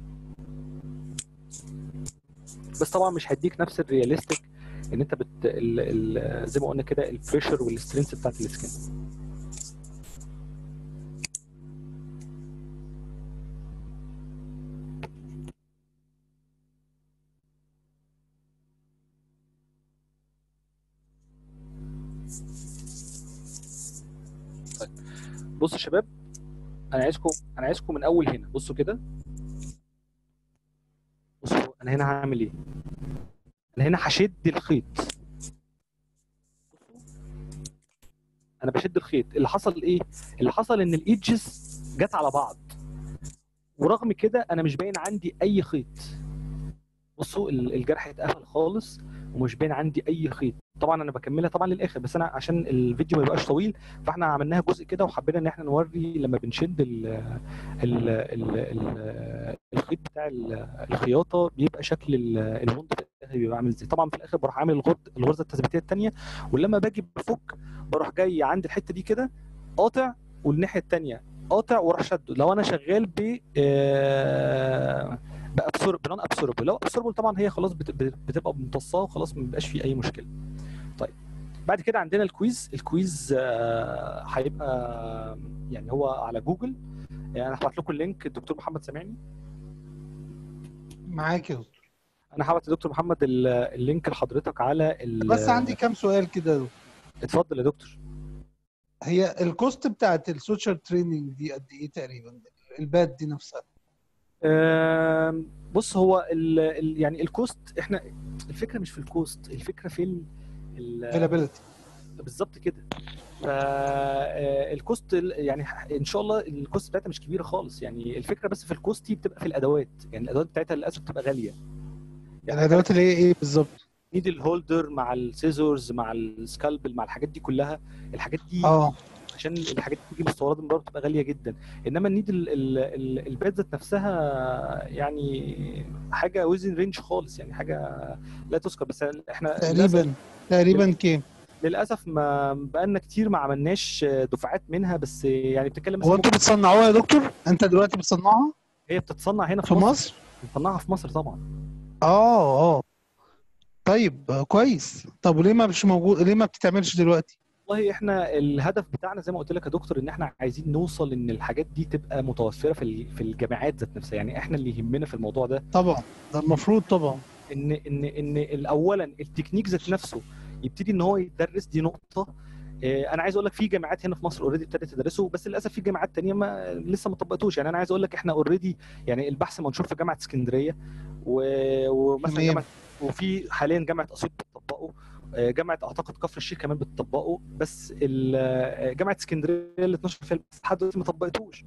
بس طبعا مش هيديك نفس الرياليستيك ان انت بت ال... ال... زي ما قلنا كده البريشر والسترينث بتاعت السكين طيب بصوا يا شباب انا عايزكم انا عايزكم من اول هنا بصوا كده بصوا انا هنا هعمل ايه انا هنا هشد الخيط انا بشد الخيط اللي حصل ايه اللي حصل ان الايدجز جت على بعض ورغم كده انا مش باين عندي اي خيط بصوا ال- الجرح اتقفل خالص ومش باين عندي اي خيط طبعا انا بكملها طبعا للاخر بس انا عشان الفيديو ما يبقاش طويل فاحنا عملناها جزء كده وحبينا ان احنا نوري لما بنشد ال ال ال ال الخيط بتاع ال- الخياطه بيبقى شكل ال- الوند في الاخر بيبقى عامل ازاي طبعا في الاخر بروح عامل الغرز الغرزه التثبيتيه الثانيه ولما باجي بفك بروح جاي عند الحته دي كده قاطع والناحيه الثانيه قاطع واروح شده لو انا شغال ب آه، بابسورب بنون ابسوربل لو ابسوربل طبعا هي خلاص بت- بت- بتبقى ممتصاه وخلاص ما بيبقاش فيه اي مشكله طيب بعد كده عندنا الكويز الكويز آه، هيبقى يعني هو على جوجل يعني انا هبعت لكم اللينك الدكتور محمد سامعني معاك يا دكتور انا هبعت لدكتور محمد ال- اللينك لحضرتك على ال- بس عندي كام سؤال كده يا دكتور اتفضل يا دكتور هي الكوست بتاعت السوشيال تريننج دي قد ايه تقريبا الباد دي نفسها آم، بص هو ال ال يعني الكوست احنا الفكره مش في الكوست الفكره في ال- ال افيلابيلتي بالظبط كده فالكوست يعني ان شاء الله الكوست بتاعتها مش كبيره خالص يعني الفكره بس في الكوست دي بتبقى في الادوات يعني الادوات بتاعتها للاسف بتبقى غاليه الادوات اللي هي ايه بالظبط نيدل هولدر مع السيزورز مع السكالبل مع الحاجات دي كلها الحاجات دي اه عشان الحاجات دي تيجي مستورده من بره بتبقى غاليه جدا انما النيدل ال- ال- الباد ذات نفسها يعني حاجه وزن رينج خالص يعني حاجه لا تذكر بس احنا تقريبا تقريبا كام للاسف ما بقالنا كتير ما عملناش دفعات منها بس يعني بتتكلم هو انتوا بتصنعوها يا دكتور انت دلوقتي بتصنعها هي بتتصنع هنا في مصر بنصنعها في مصر طبعا اه اه طيب آه، كويس طب وليه ما مش موجود ليه ما بتتعملش دلوقتي والله احنا الهدف بتاعنا زي ما قلت لك يا دكتور ان احنا عايزين نوصل ان الحاجات دي تبقى متوفره في ال- في الجامعات ذات نفسها يعني احنا اللي يهمنا في الموضوع ده طبعا ده المفروض طبعا ان ان ان اولا التكنيك ذات نفسه يبتدي ان هو يتدرس دي نقطه آه، انا عايز اقول لك في جامعات هنا في مصر اوريدي ابتدت تدرسه بس للاسف في جامعات تانية ما لسه ما طبقتوش يعني انا عايز اقول لك احنا اوريدي يعني البحث منشور في جامعه اسكندريه و- ومثلا تمام. جامعه وفي حاليا جامعه اسيوط بتطبقه آه، جامعه اعتقد كفر الشيخ كمان بتطبقه بس ال- آه، جامعه اسكندريه اللي 12 فيها البحث لحد دلوقتي ما طبقتوش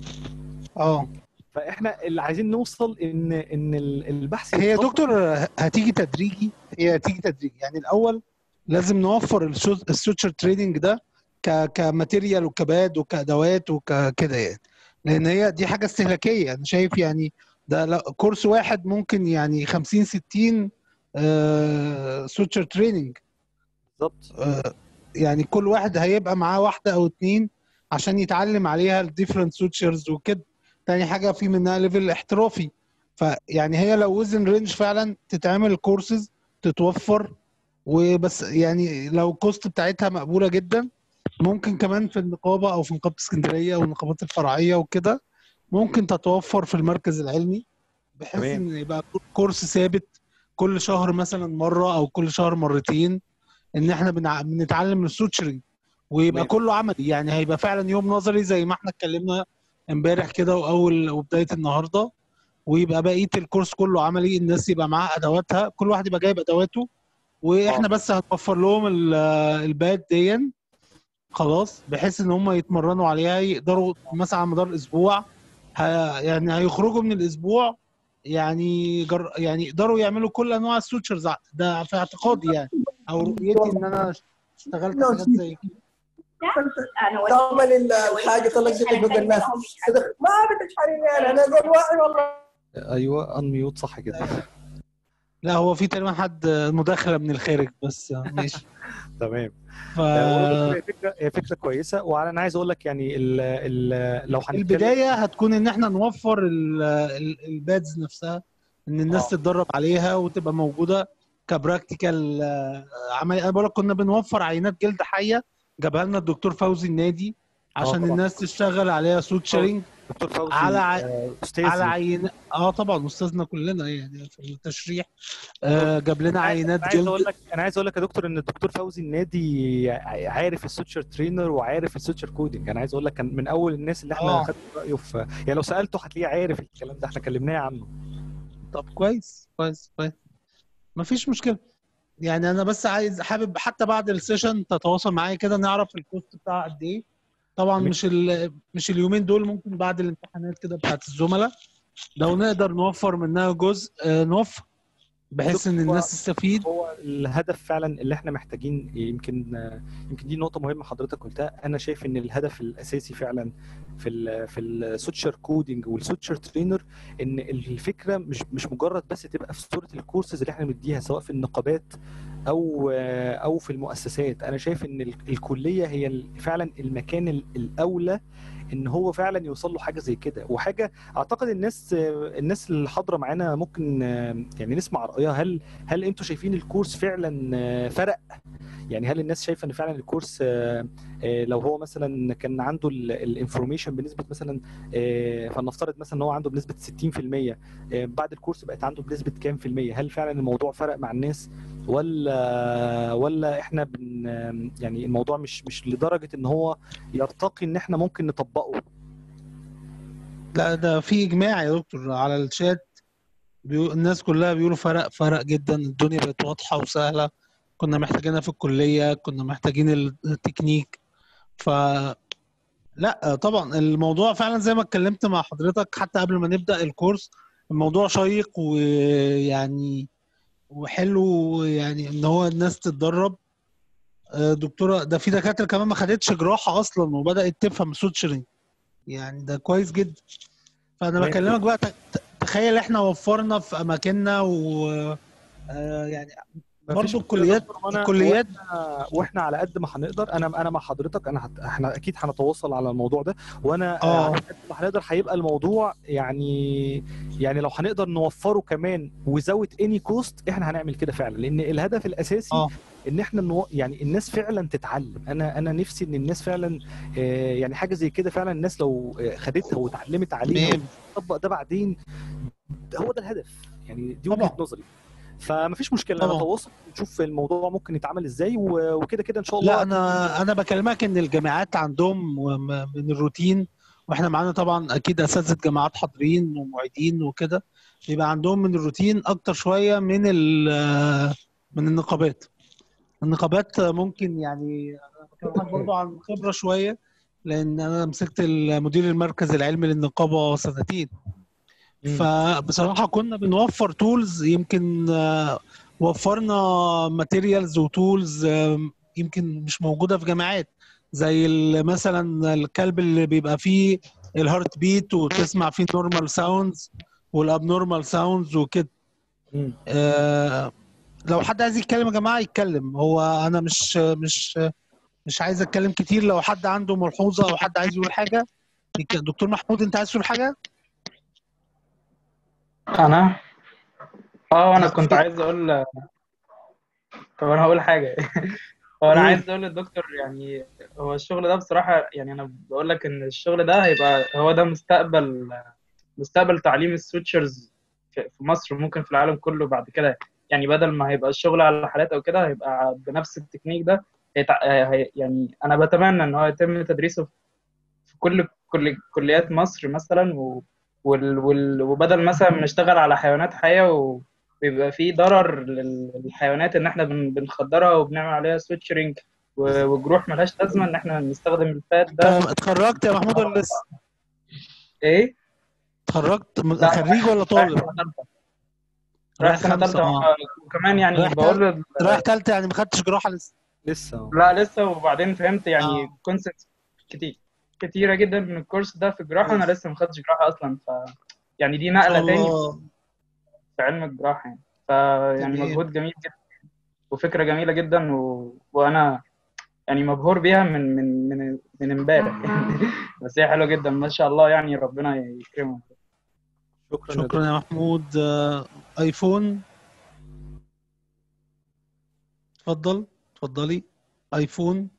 اه فاحنا اللي عايزين نوصل ان ان ال- البحث هي يا يتطبق. دكتور هتيجي تدريجي هي هتيجي تدريجي يعني الاول لازم نوفر السو- السوتشر تريننج ده ك كماتيريال وكباد وكادوات وكده يعني لان هي دي حاجه استهلاكيه انا شايف يعني ده لا كورس واحد ممكن يعني 50 60 آه سوتشر تريننج بالظبط آه يعني كل واحد هيبقى معاه واحده او اتنين عشان يتعلم عليها الديفرنت سوتشرز وكده تاني حاجه في منها ليفل احترافي فيعني هي لو وزن رينج فعلا تتعمل كورسز تتوفر وبس يعني لو الكوست بتاعتها مقبوله جدا ممكن كمان في النقابه او في نقابه اسكندريه او النقابات الفرعيه وكده ممكن تتوفر في المركز العلمي بحيث تمام. ان يبقى كورس ثابت كل شهر مثلا مره او كل شهر مرتين ان احنا بنع- بنتعلم السوتشرنج ويبقى تمام. كله عملي يعني هيبقى فعلا يوم نظري زي ما احنا اتكلمنا امبارح كده واول وبدايه النهارده ويبقى بقيه الكورس كله عملي الناس يبقى معاها ادواتها كل واحد يبقى جايب ادواته واحنا آه. بس هنوفر لهم ال- الباد دي خلاص بحيث ان هم يتمرنوا عليها يقدروا مثلا على مدار اسبوع ه- يعني هيخرجوا من الاسبوع يعني جر... يعني يقدروا يعملوا كل انواع السوتشرز ده في اعتقادي يعني او رؤيتي ان انا اشتغلت حاجات زي كده تعمل الحاجه طلق لي فوق الناس ما بتشحني انا اقول واحد والله ايوه انميوت صح كده لا هو في تقريبا حد مداخله من الخارج بس ماشي تمام ف هي فكره هي فكره كويسه وانا عايز اقول لك يعني ال ال لو هنتكلم البدايه هتكون ان احنا نوفر ال- ال- البادز نفسها ان الناس آه. تتدرب عليها وتبقى موجوده كبراكتيكال آه، عملي انا بقول لك كنا بنوفر عينات جلد حيه جابها لنا الدكتور فوزي النادي عشان طبعا. الناس تشتغل عليها سوتشرنج دكتور فوزي على ع... آه، استاذي على عين اه طبعا استاذنا كلنا يعني في التشريح آه جاب لنا عينات انا عايز اقول جلد لك انا عايز اقول لك يا دكتور ان الدكتور فوزي النادي عارف السوتشر ترينر وعارف السوتشر كودنج انا عايز اقول لك كان من اول الناس اللي احنا آه. خدنا رايه في يعني لو سالته هتلاقيه عارف الكلام ده احنا كلمناه عنه طب كويس كويس كويس مفيش مشكله يعني انا بس عايز حابب حتى بعد السيشن تتواصل معايا كده نعرف الكوست بتاعها قد ايه طبعا تمام. مش ال- مش اليومين دول ممكن بعد الامتحانات كده بتاعت الزملاء لو نقدر نوفر منها جزء آه، نوفر بحيث ان هو- الناس تستفيد هو الهدف فعلا اللي احنا محتاجين يمكن يمكن دي نقطة مهمة حضرتك قلتها أنا شايف إن الهدف الأساسي فعلا في ال في السوتشر كودينج والسوتشر ترينر إن الفكرة مش مش مجرد بس تبقى في صورة الكورسز اللي احنا بنديها سواء في النقابات أو أو في المؤسسات أنا شايف إن ال- الكلية هي ال- فعلا المكان ال- الأولى ان هو فعلا يوصل له حاجه زي كده وحاجه اعتقد الناس الناس اللي حاضره معانا ممكن يعني نسمع رايها هل هل انتوا شايفين الكورس فعلا فرق يعني هل الناس شايفه ان فعلا الكورس آه، آه، لو هو مثلا كان عنده الانفورميشن بنسبه مثلا آه، فلنفترض مثلا ان هو عنده بنسبه 60% آه، بعد الكورس بقت عنده بنسبه كام في الميه هل فعلا الموضوع فرق مع الناس ولا ولا احنا بن يعني الموضوع مش مش لدرجه ان هو يرتقي ان احنا ممكن نطبقه لا ده في اجماع يا دكتور على الشات بيقول الناس كلها بيقولوا فرق فرق جدا الدنيا بقت واضحه وسهله كنا محتاجينها في الكليه كنا محتاجين التكنيك ف لا طبعا الموضوع فعلا زي ما اتكلمت مع حضرتك حتى قبل ما نبدا الكورس الموضوع شيق ويعني وحلو يعني ان هو الناس تتدرب آه، دكتوره ده في دكاتره كمان ما خدتش جراحه اصلا وبدات تفهم سوتشرنج يعني ده كويس جدا فانا تمام. بكلمك بقى ت- ت- تخيل احنا وفرنا في اماكننا و آه، يعني مفيش برضه مشكلة الكليات دكتور، وأنا- الكليات واحنا, واحنا على قد ما هنقدر انا انا مع حضرتك انا هت... احنا اكيد هنتواصل على الموضوع ده وانا آه. آه. على قد ما هنقدر هيبقى الموضوع يعني يعني لو هنقدر نوفره كمان وزود اني كوست احنا هنعمل كده فعلا لان الهدف الاساسي آه. ان احنا نو... يعني الناس فعلا تتعلم انا انا نفسي ان الناس فعلا آه، يعني حاجه زي كده فعلا الناس لو آه، خدتها واتعلمت عليها تمام. وتطبق ده بعدين هو ده الهدف يعني دي طبعا. وجهه نظري فمفيش مشكله طبعا. نتواصل نشوف الموضوع ممكن يتعمل ازاي و- وكده كده ان شاء الله لا انا انا بكلمك ان الجامعات عندهم وم- من الروتين واحنا معانا طبعا اكيد اساتذه جامعات حاضرين ومعيدين وكده بيبقى عندهم من الروتين اكتر شويه من ال- من النقابات النقابات ممكن يعني انا بكلمك برضو عن خبره شويه لان انا مسكت مدير المركز العلمي للنقابه سنتين فبصراحه كنا بنوفر تولز يمكن آه، وفرنا ماتيريالز وتولز يمكن مش موجوده في جامعات زي ال- مثلا الكلب اللي بيبقى فيه الهارت بيت وتسمع فيه نورمال ساوندز والابنورمال ساوندز وكده آه لو حد عايز يتكلم يا جماعه يتكلم هو انا مش مش مش عايز اتكلم كتير لو حد عنده ملحوظه او حد عايز يقول حاجه يك- دكتور محمود انت عايز تقول حاجه انا اه انا كنت عايز اقول طب انا هقول حاجه هو انا قول. عايز اقول للدكتور يعني هو الشغل ده بصراحه يعني انا بقول لك ان الشغل ده هيبقى هو ده مستقبل مستقبل تعليم السويتشرز في في مصر وممكن في العالم كله بعد كده يعني بدل ما هيبقى الشغل على حالات او كده هيبقى بنفس التكنيك ده هيتع... هي... يعني انا بتمنى ان هو يتم تدريسه في كل كل كليات مصر مثلا و... وال... وال... وبدل مثلا ما نشتغل على حيوانات حية و... ويبقى في ضرر لل- للحيوانات ان احنا بن... بنخدرها وبنعمل عليها سويتشرنج و... وجروح ملهاش لازمه ان احنا نستخدم الفات ده اتخرجت يا محمود ولا لسه؟ ايه؟ اتخرجت م- لا، خريج ولا رايح طالب؟ سنة تالتة. رايح سنة خمسة، تالتة آه. وكمان يعني رايح بقول تال- لل- رايح تالتة يعني ما خدتش جراحه لسه لسه لا لسه وبعدين فهمت يعني آه. كونسبت كتير كتيرة جدا من الكورس ده في الجراحة أنا لسه ما خدتش جراحة أصلا ف يعني دي نقلة تاني الله. في علم الجراحة يعني فيعني جميل. مجهود جميل جدا وفكرة جميلة جدا و... وأنا يعني مبهور بيها من من من من امبارح يعني بس هي حلوة جدا ما شاء الله يعني ربنا يكرمه شكرا شكرا يا محمود آه، ايفون اتفضل اتفضلي ايفون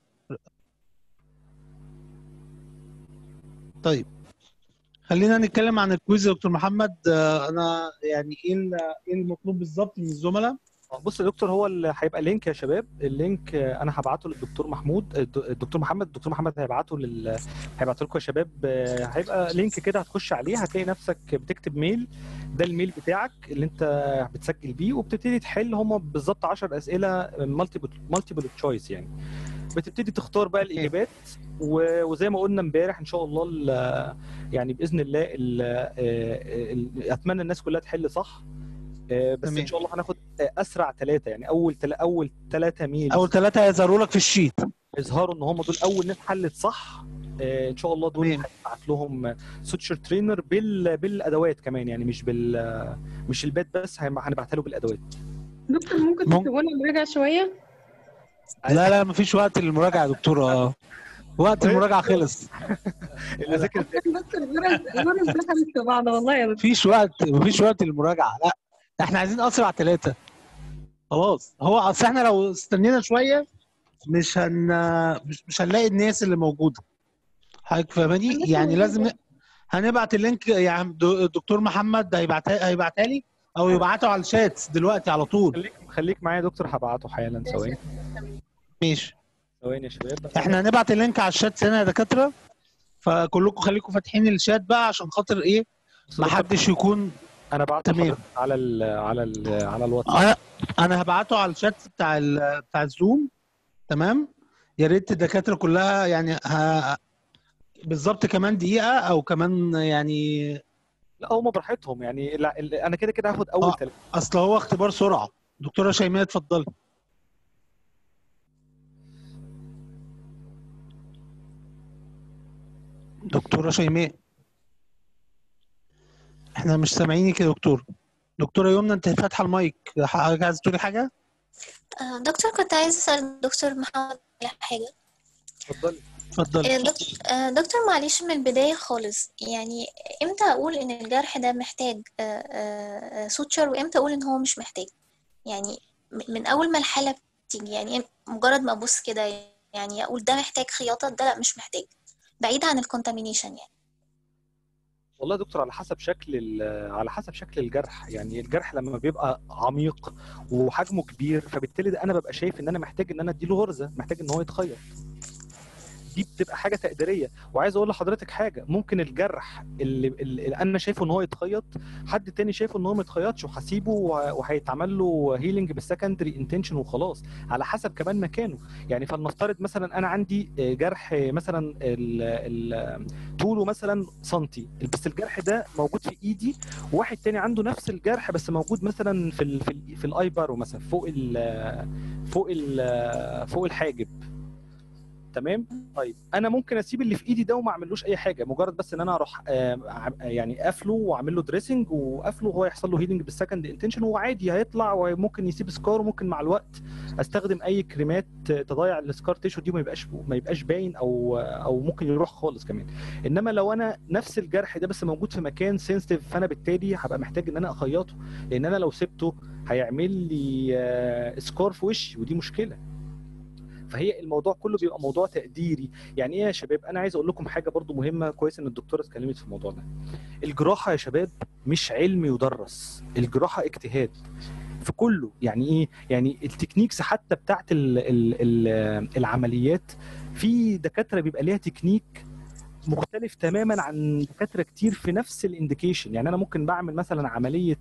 طيب خلينا نتكلم عن الكويز يا دكتور محمد آه، انا يعني ايه ال- ايه المطلوب بالظبط من الزملاء بص يا دكتور هو اللي هيبقى لينك يا شباب اللينك آه، انا هبعته للدكتور محمود الد- الدكتور محمد الدكتور محمد هيبعته لل هيبعته لكم يا شباب آه، هيبقى لينك كده هتخش عليه هتلاقي نفسك بتكتب ميل ده الميل بتاعك اللي انت بتسجل بيه وبتبتدي تحل هم بالظبط 10 اسئله مالتيبل مالتيبل تشويس يعني بتبتدي تختار بقى الاجابات و- وزي ما قلنا امبارح ان شاء الله ال- يعني باذن الله ال- آه، ال- اتمنى الناس كلها تحل صح آه، بس تمام. ان شاء الله هناخد آه، اسرع ثلاثه يعني اول تل... اول ثلاثه ميل اول ثلاثه هيظهروا لك في الشيت يظهروا ان هم دول اول ناس حلت صح آه، ان شاء الله دول هيبعت لهم سوتشر ترينر بال... بالادوات كمان يعني مش بال مش البات بس هيم- هنبعتها له بالادوات دكتور ممكن مم- تكتبوا لنا مراجعة شوية لا لا مفيش وقت للمراجعه يا دكتور آه. وقت المراجعه خلص اللي ذاكر دكتور الغرز الغرز دخلت في بعض والله يا دكتور مفيش وقت مفيش وقت للمراجعه لا احنا عايزين اسرع ثلاثه خلاص هو اصل احنا لو استنينا شويه مش هن مش, مش هنلاقي الناس اللي موجوده حضرتك فاهماني يعني لازم ن- هنبعت اللينك يعني دو- الدكتور محمد هيبعتها هيبعتها لي او يبعته على الشات دلوقتي على طول خليك خليك معايا يا دكتور هبعته حالا ثواني ماشي ثواني يا شباب احنا هنبعت اللينك على الشات هنا يا دكاتره فكلكم خليكم فاتحين الشات بقى عشان خاطر ايه ما حدش يكون انا بعت تمام على ال على ال على الواتساب انا انا هبعته على الشات بتاع ال- بتاع الزوم تمام يا ريت الدكاتره كلها يعني ه... بالظبط كمان دقيقه او كمان يعني لا هم براحتهم يعني لا ال- انا كده كده هاخد اول آه، ثلاثة اصل هو اختبار سرعه دكتوره شيماء اتفضلي دكتوره شيماء احنا مش سامعينك يا دكتور دكتوره يمنى انت فاتحه المايك حضرتك عايزه تقولي حاجه آه، دكتور كنت عايزة أسأل دكتور محمد على حاجة اتفضلي اتفضلي آه، دك- آه، دكتور معلش من البداية خالص يعني امتى أقول إن الجرح ده محتاج آه، آه، آه، سوتشر وامتى أقول إن هو مش محتاج يعني م- من أول ما الحالة بتيجي يعني مجرد ما أبص كده يعني أقول ده محتاج خياطة ده لأ مش محتاج بعيد عن الكونتامينيشن يعني والله يا دكتور على حسب شكل ال- على حسب شكل الجرح يعني الجرح لما بيبقى عميق وحجمه كبير فبالتالي ده انا ببقى شايف ان انا محتاج ان انا اديله غرزه محتاج ان هو يتخيط دي بتبقى حاجه تقديريه وعايز اقول لحضرتك حاجه ممكن الجرح اللي, اللي انا شايفه ان هو يتخيط حد تاني شايفه ان هو ما يتخيطش وهسيبه وه- وهيتعمل له هيلينج بالسكندري انتنشن وخلاص على حسب كمان مكانه يعني فلنفترض مثلا انا عندي آه، جرح آه، مثلا ال- ال- طوله مثلا سنتي بس الجرح ده موجود في ايدي وواحد تاني عنده نفس الجرح بس موجود مثلا في ال في, ال في الاي بارو مثلا فوق ال فوق ال فوق الحاجب تمام طيب انا ممكن اسيب اللي في ايدي ده وما اعملوش اي حاجه مجرد بس ان انا اروح آه، ع- يعني قافله واعمل له دريسنج وقافله وهو يحصل له هيلينج بالسكند انتنشن وعادي هيطلع وممكن يسيب سكار وممكن مع الوقت استخدم اي كريمات تضيع السكار تيشو دي وما يبقاش ما يبقاش باين او او ممكن يروح خالص كمان انما لو انا نفس الجرح ده بس موجود في مكان سنسيتيف فانا بالتالي هبقى محتاج ان انا اخيطه لان انا لو سبته هيعمل لي آه، سكار في وشي ودي مشكله فهي الموضوع كله بيبقى موضوع تقديري يعني ايه يا شباب انا عايز اقول لكم حاجه برضو مهمه كويس ان الدكتوره اتكلمت في الموضوع ده الجراحه يا شباب مش علم يدرس الجراحه اجتهاد في كله يعني ايه يعني التكنيكس حتى بتاعت ال ال ال العمليات في دكاتره بيبقى ليها تكنيك مختلف تماما عن دكاتره كتير في نفس الانديكيشن يعني انا ممكن بعمل مثلا عمليه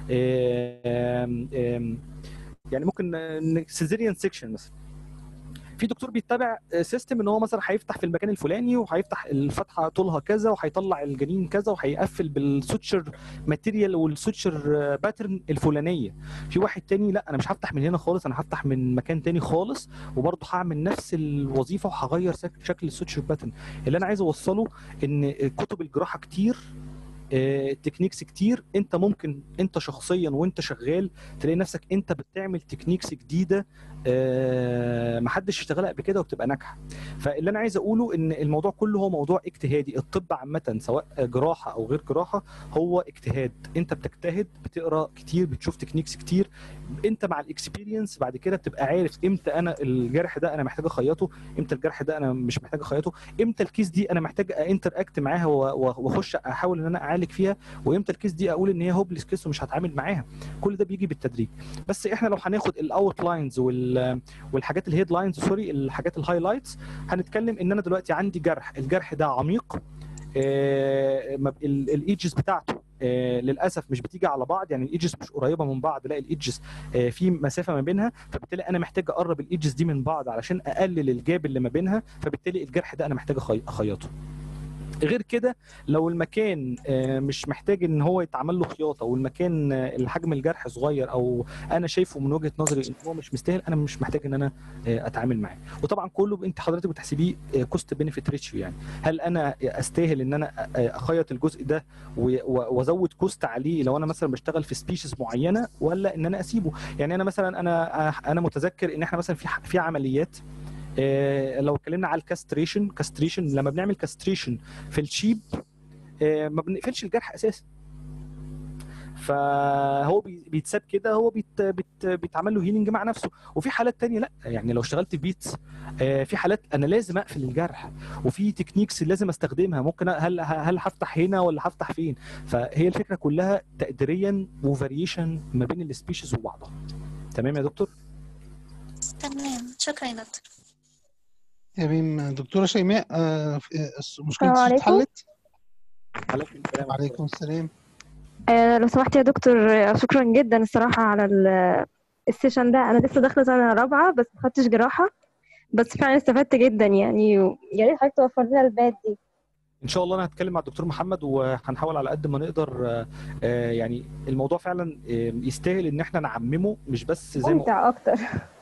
آم، آم، يعني ممكن سيزيريان سيكشن مثلا في دكتور بيتبع سيستم ان هو مثلا هيفتح في المكان الفلاني وهيفتح الفتحه طولها كذا وهيطلع الجنين كذا وهيقفل بالسوتشر ماتيريال والسوتشر باترن الفلانيه في واحد تاني لا انا مش هفتح من هنا خالص انا هفتح من مكان تاني خالص وبرضه هعمل نفس الوظيفه وهغير سك- شكل السوتشر باترن اللي انا عايز اوصله ان كتب الجراحه كتير آه، تكنيكس كتير انت ممكن انت شخصيا وانت شغال تلاقي نفسك انت بتعمل تكنيكس جديده آه، محدش اشتغلها قبل كده وبتبقى ناجحه فاللي انا عايز اقوله ان الموضوع كله هو موضوع اجتهادي الطب عامه سواء جراحه او غير جراحه هو اجتهاد انت بتجتهد بتقرا كتير بتشوف تكنيكس كتير انت مع الاكسبيرينس بعد كده بتبقى عارف امتى انا الجرح ده انا محتاج اخيطه امتى الجرح ده انا مش محتاج اخيطه امتى الكيس دي انا محتاج انتر اكت معاها و- و- واخش احاول ان انا اعالج فيها وامتى الكيس دي اقول ان هي هوبليس كيس ومش هتعامل معاها كل ده بيجي بالتدريج بس احنا لو هناخد الاوت لاينز وال والحاجات الهيد لاينز سوري الحاجات الهايلايتس هنتكلم ان انا دلوقتي عندي جرح الجرح ده عميق الايدجز بتاعته آه، للاسف مش بتيجي على بعض يعني الايدجز مش قريبه من بعض لا الايدجز في مسافه ما بينها فبالتالي انا محتاج اقرب الايدجز دي من بعض علشان اقلل الجاب اللي ما بينها فبالتالي الجرح ده انا محتاج أخي- اخيطه غير كده لو المكان آه، مش محتاج ان هو يتعمل له خياطه والمكان آه، الحجم الجرح صغير او انا شايفه من وجهه نظري ان هو مش مستاهل انا مش محتاج ان انا آه، اتعامل معاه وطبعا كله انت حضرتك بتحسبيه كوست بنفيت ريشيو يعني هل انا استاهل ان انا آه، اخيط الجزء ده و- و- وازود كوست عليه لو انا مثلا بشتغل في سبيشيز معينه ولا ان انا اسيبه يعني انا مثلا انا انا متذكر ان احنا مثلا في في عمليات آه، لو اتكلمنا على الكاستريشن كاستريشن لما بنعمل كاستريشن في الشيب آه، ما بنقفلش الجرح اساسا فهو بي- بيتساب كده هو بيت بيت بيتعمل له هيلينج مع نفسه وفي حالات تانية لا يعني لو اشتغلت في بيتس آه، في حالات انا لازم اقفل الجرح وفي تكنيكس لازم استخدمها ممكن هل هل هفتح هنا ولا هفتح فين فهي الفكره كلها تقديريا وفاريشن ما بين السبيشيز وبعضها تمام يا دكتور تمام شكرا يا دكتور تمام دكتورة شيماء آه، في- مشكلة السلام الصوت عليكم. اتحلت؟ عليكم السلام وعليكم السلام آه، لو سمحت يا دكتور آه، شكرا جدا الصراحة على ال- السيشن ده أنا لسه داخلة سنة رابعة بس ما خدتش جراحة بس فعلا استفدت جدا يعني و- يا ريت حضرتك توفر لنا البات دي ان شاء الله انا هتكلم مع الدكتور محمد وهنحاول على قد ما نقدر آه، آه، يعني الموضوع فعلا آه، يستاهل ان احنا نعممه مش بس زي ما ممتع أكتر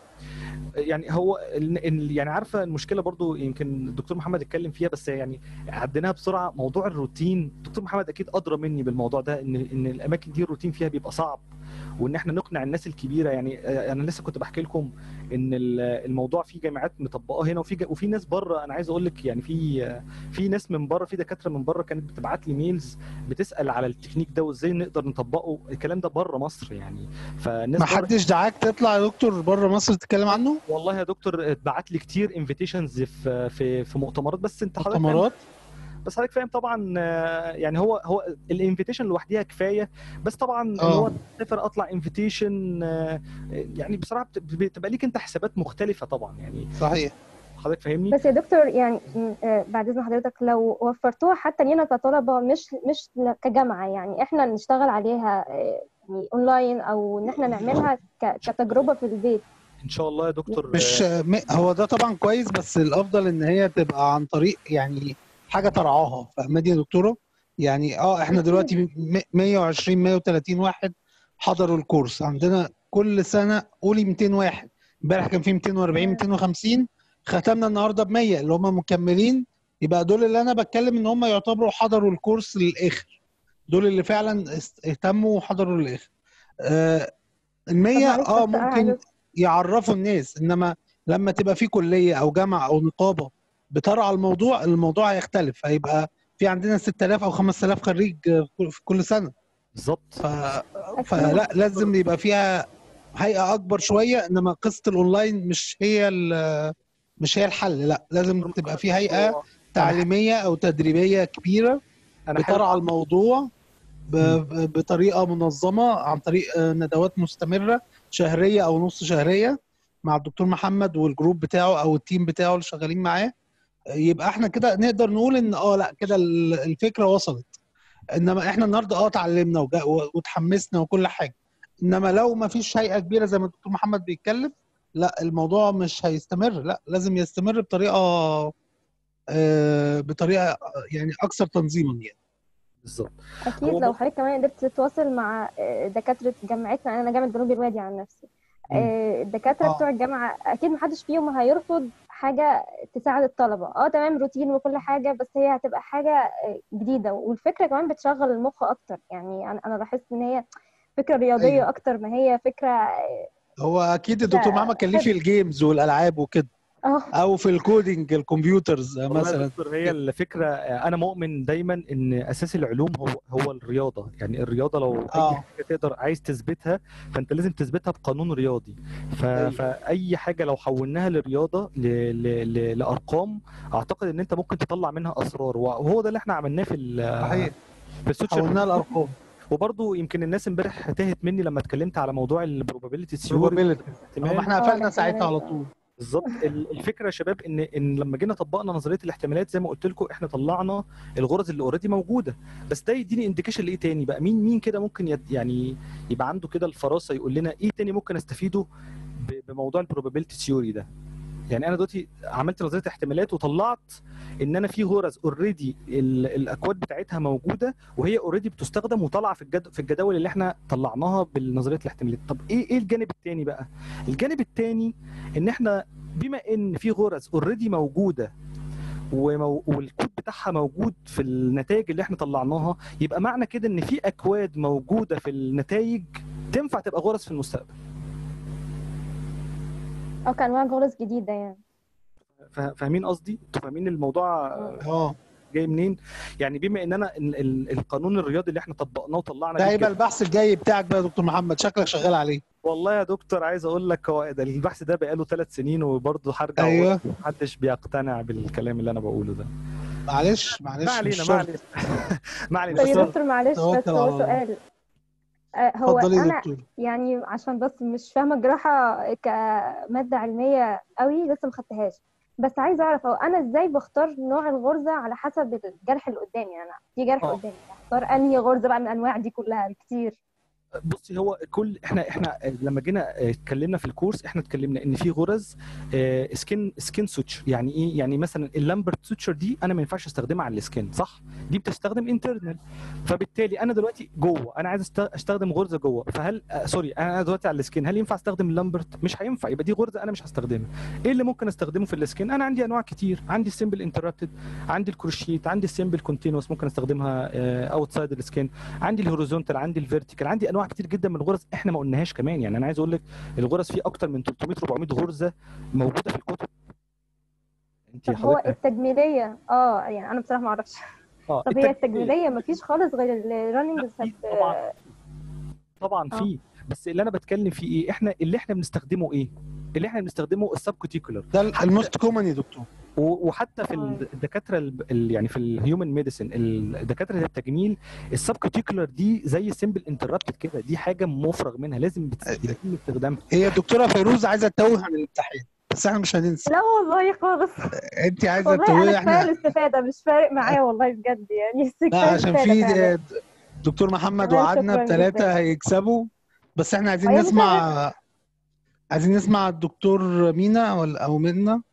يعني هو ال- ال- يعني عارفه المشكله برضو يمكن الدكتور محمد اتكلم فيها بس يعني عديناها بسرعه موضوع الروتين الدكتور محمد اكيد ادرى مني بالموضوع ده ان ان الاماكن دي الروتين فيها بيبقى صعب وان احنا نقنع الناس الكبيره يعني آه، انا لسه كنت بحكي لكم ان ال- الموضوع في جامعات مطبقاه هنا وفي جا- وفي ناس بره انا عايز اقول لك يعني في آه، في ناس من بره في دكاتره من بره كانت بتبعت لي ميلز بتسال على التكنيك ده وازاي نقدر نطبقه الكلام ده بره مصر يعني فالناس ما بره- حدش دعاك تطلع يا دكتور بره مصر تتكلم عنه؟ والله يا دكتور اتبعت لي كتير انفيتيشنز في في في مؤتمرات بس انت حضرتك فاهم- مؤتمرات؟ بس حضرتك فاهم طبعا آه، يعني هو هو الانفيتيشن لوحدها كفايه بس طبعا ان آه. هو تسافر اطلع انفيتيشن يعني بصراحه بت- بتبقى ليك انت حسابات مختلفه طبعا يعني صحيح حضرتك فاهمني بس يا دكتور يعني م- آه، بعد إذن حضرتك لو وفرتوها حتى لينا كطلبة مش مش ل- كجامعة يعني إحنا نشتغل عليها آه، يعني أونلاين أو إن إحنا نعملها ك- كتجربة في البيت ان شاء الله يا دكتور مش آه، م- هو ده طبعا كويس بس الافضل ان هي تبقى عن طريق يعني حاجه ترعاها فاهماني يا دكتوره يعني اه احنا دلوقتي م- 120 130 واحد حضروا الكورس عندنا كل سنه قولي 200 واحد امبارح كان في 240 250 ختمنا النهارده ب 100 اللي هم مكملين يبقى دول اللي انا بتكلم ان هم يعتبروا حضروا الكورس للاخر دول اللي فعلا است- اهتموا وحضروا للاخر آه ال 100 معلش اه بس أنا ممكن عايزة- يعرفوا الناس انما لما تبقى في كليه او جامعه او نقابه بترعى الموضوع الموضوع هيختلف هيبقى في عندنا 6000 او 5000 خريج في كل سنه بالظبط ف... فلا لازم يبقى فيها هيئه اكبر شويه انما قصه الاونلاين مش هي ال- مش هي الحل لا لازم تبقى في هيئه تعليميه او تدريبيه كبيره أنا بترعى الموضوع ب- ب- بطريقه منظمه عن طريق آه، ندوات مستمره شهريه او نص شهريه مع الدكتور محمد والجروب بتاعه او التيم بتاعه اللي شغالين معاه آه، يبقى احنا كده نقدر نقول ان اه لا كده ال- الفكره وصلت انما احنا النهارده اه اتعلمنا وجا- و- واتحمسنا وكل حاجه انما لو ما فيش هيئه كبيره زي ما الدكتور محمد بيتكلم لا الموضوع مش هيستمر لا لازم يستمر بطريقه آه، بطريقه آه، يعني اكثر تنظيما يعني بالظبط اكيد هو لو بص- حضرتك كمان قدرت تتواصل مع آه، دكاتره جامعتنا انا جامعه جنوب الوادي عن نفسي آه، الدكاتره آه. بتوع الجامعه اكيد محدش فيهم هيرفض حاجه تساعد الطلبه اه تمام روتين وكل حاجه بس هي هتبقى حاجه آه، جديده والفكره كمان بتشغل المخ اكتر يعني انا انا لاحظت ان هي فكره رياضيه أيوة. اكتر ما هي فكره اه هو اكيد الدكتور لا، محمد كان ليه في حلو. الجيمز والالعاب وكده اه او في الكودينج الكمبيوترز والله يا مثلا دكتور هي الفكره انا مؤمن دايما ان اساس العلوم هو هو الرياضه يعني الرياضه لو اي آه. حاجه تقدر عايز تثبتها فانت لازم تثبتها بقانون رياضي ف... أيوة. فاي حاجه لو حولناها للرياضه ل... ل... ل... لارقام اعتقد ان انت ممكن تطلع منها اسرار وهو ده اللي احنا عملناه في ال... صحيح في السوشيال حولناها لارقام وبرضه يمكن الناس امبارح تاهت مني لما اتكلمت على موضوع البروبابيلتي ثيوري probability. هم احنا قفلنا ساعتها على طول بالظبط ال- الفكره يا شباب ان ان لما جينا طبقنا نظريه الاحتمالات زي ما قلت لكم احنا طلعنا الغرز اللي اوريدي موجوده بس ده يديني انديكيشن لايه تاني بقى مين مين كده ممكن يت يعني يبقى عنده كده الفراسه يقول لنا ايه تاني ممكن استفيده ب- بموضوع البروبابيلتي ثيوري ده يعني انا دلوقتي عملت نظريه احتمالات وطلعت ان انا في غرز اوريدي الاكواد بتاعتها موجوده وهي اوريدي بتستخدم وطالعه في الجد في الجداول اللي احنا طلعناها بالنظريه الاحتمالات طب ايه ايه الجانب الثاني بقى الجانب الثاني ان احنا بما ان في غرز اوريدي موجوده ومو... والكود بتاعها موجود في النتائج اللي احنا طلعناها يبقى معنى كده ان في اكواد موجوده في النتائج تنفع تبقى غرز في المستقبل او كانواع غرز جديده يعني فا- فاهمين قصدي؟ انتوا فاهمين الموضوع اه جاي منين؟ يعني بما ان انا ال- ال- القانون الرياضي اللي احنا طبقناه وطلعنا ده بيه هيبقى كده- البحث الجاي بتاعك بقى يا دكتور محمد شكلك شغال عليه والله يا دكتور عايز اقول لك هو ده البحث ده بقاله ثلاث سنين وبرضه هرجع أيوة. أقول محدش بيقتنع بالكلام اللي انا بقوله ده معلش معلش ما مش علينا شرط. ما علينا ما علينا طيب يا بس دكتور معلش بس توكل على هو الله. سؤال آه، هو اتفضلي يا انا دكتور يعني عشان بس مش فاهمه الجراحه كماده علميه قوي لسه ما خدتهاش بس عايزه اعرف هو انا ازاي بختار نوع الغرزه على حسب الجرح اللي قدامي يعني انا في جرح آه. قدامي اختار انهي غرزه بقى من الانواع دي كلها كتير بصي هو كل احنا احنا لما جينا اتكلمنا في الكورس احنا اتكلمنا ان في غرز سكين سكين سوتشر يعني ايه يعني مثلا اللامبرت سوتشر دي انا ما ينفعش استخدمها على السكين صح دي بتستخدم انترنال فبالتالي انا دلوقتي جوه انا عايز است- استخدم غرزه جوه فهل آه سوري انا دلوقتي على السكين هل ينفع استخدم اللامبرت مش هينفع يبقى دي غرزه انا مش هستخدمها ايه اللي ممكن استخدمه في السكين انا عندي انواع كتير عندي السيمبل انتربتد عندي الكروشيت عندي السيمبل كونتينوس ممكن استخدمها اوتسايد السكين عندي الهوريزونتال عندي الفيرتيكال عندي انواع كتير جدا من الغرز احنا ما قلناهاش كمان يعني انا عايز اقول لك الغرز فيه اكتر من 300 400 غرزه موجوده في الكتب انت طب هو حضرتك التجميليه اه يعني انا بصراحه ما اعرفش اه طب هي التجميلية التجميليه مفيش خالص غير الرننج طبعا طبعا آه. في بس اللي انا بتكلم فيه ايه احنا اللي احنا بنستخدمه ايه اللي احنا بنستخدمه السب كوتيكولر ده الموست كومن يا دكتور و- وحتى في ال- الدكاتره ال- ال- يعني في الهيومن ميديسن الدكاتره التجميل السب كوتيكولر دي زي سيمبل انتربتد كده دي حاجه مفرغ منها لازم بت- يتم استخدامها هي الدكتوره فيروز عايزه تتوه عن الامتحان بس احنا مش هننسى لا والله خالص انت عايزه والله تتوهي انا كفايه احنا الاستفاده مش فارق معايا والله بجد يعني بس لا كفايه عشان الاستفاده في فعلا. دكتور محمد تمام، وعدنا شكراً بثلاثه جداً. هيكسبوا بس احنا عايزين أيوة، نسمع عايزين نسمع الدكتور مينا ولا او منا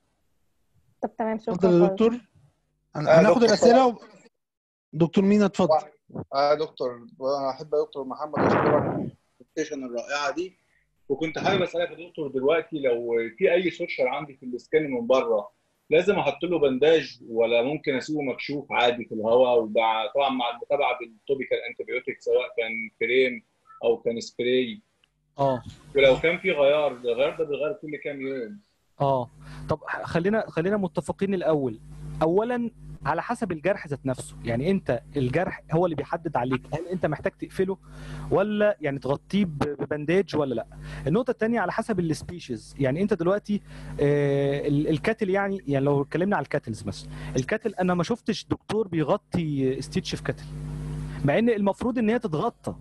طب تمام شكرا اتفضل يا خالص. دكتور آه، هناخد دكتور الاسئله و... دكتور مينا اتفضل اه دكتور انا احب يا دكتور محمد اشكرك على البرزنتيشن الرائعه دي وكنت حابب اسالك يا دكتور دلوقتي لو في اي سوشيال عندي في السكان من بره لازم احط له بنداج ولا ممكن اسيبه مكشوف عادي في الهواء وطبعا مع المتابعه بالتوبيكال انتيبيوتيك سواء كان كريم او كان سبراي اه ولو كان في غيار الغيار ده بيغير كل كام يوم اه طب خلينا خلينا متفقين الاول اولا على حسب الجرح ذات نفسه يعني انت الجرح هو اللي بيحدد عليك هل انت محتاج تقفله ولا يعني تغطيه ب- ببنداج ولا لا النقطه الثانيه على حسب السبيشيز يعني انت دلوقتي آه ال- الكاتل يعني يعني لو اتكلمنا على الكاتلز مثلا الكاتل انا ما شفتش دكتور بيغطي ستيتش في كاتل مع ان المفروض ان هي تتغطى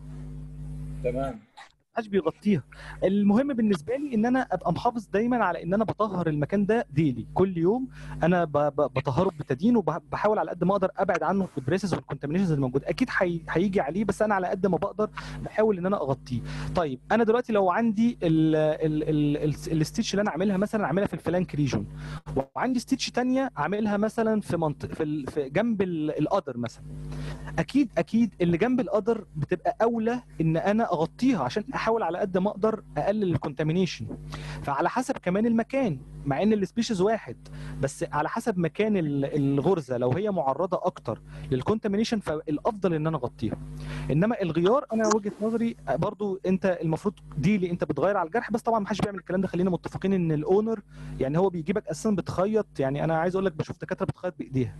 تمام محدش بيغطيها المهم بالنسبه لي ان انا ابقى محافظ دايما على ان انا بطهر المكان ده ديلي كل يوم انا ب- ب- بطهره بتدين وبحاول على قد ما اقدر ابعد عنه البريسز والكونتامينيشنز اللي موجوده اكيد هي- هيجي عليه بس انا على قد ما بقدر بحاول ان انا اغطيه طيب انا دلوقتي لو عندي ال- ال- ال- ال- الستيتش اللي انا عاملها مثلا عاملها في الفلانك ريجون وعندي ستيتش تانية عاملها مثلا في منطقه في, ال- في جنب ال- القدر مثلا اكيد اكيد اللي جنب القدر بتبقى اولى ان انا اغطيها عشان احاول على قد ما اقدر اقلل الكونتامينيشن فعلى حسب كمان المكان مع ان السبيشيز واحد بس على حسب مكان ال- الغرزه لو هي معرضه اكتر للكونتامينيشن فالافضل ان انا اغطيها انما الغيار انا وجهه نظري برضو انت المفروض ديلي انت بتغير على الجرح بس طبعا ما حدش بيعمل الكلام ده خلينا متفقين ان الاونر يعني هو بيجيبك اساسا بتخيط يعني انا عايز اقول لك بشوف دكاتره بتخيط بايديها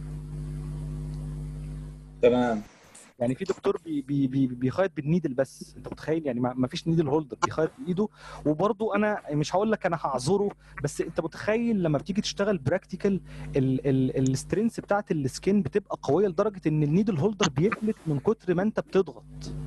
تمام يعني في دكتور بي بي بي بيخيط بالنيدل بس انت متخيل يعني ما ما فيش نيدل هولدر بيخيط بايده وبرضه انا مش هقول لك انا هعذره بس انت متخيل لما بتيجي تشتغل براكتيكال السترينث بتاعت السكين بتبقى قويه لدرجه ان النيدل هولدر بيفلت من كتر ما انت بتضغط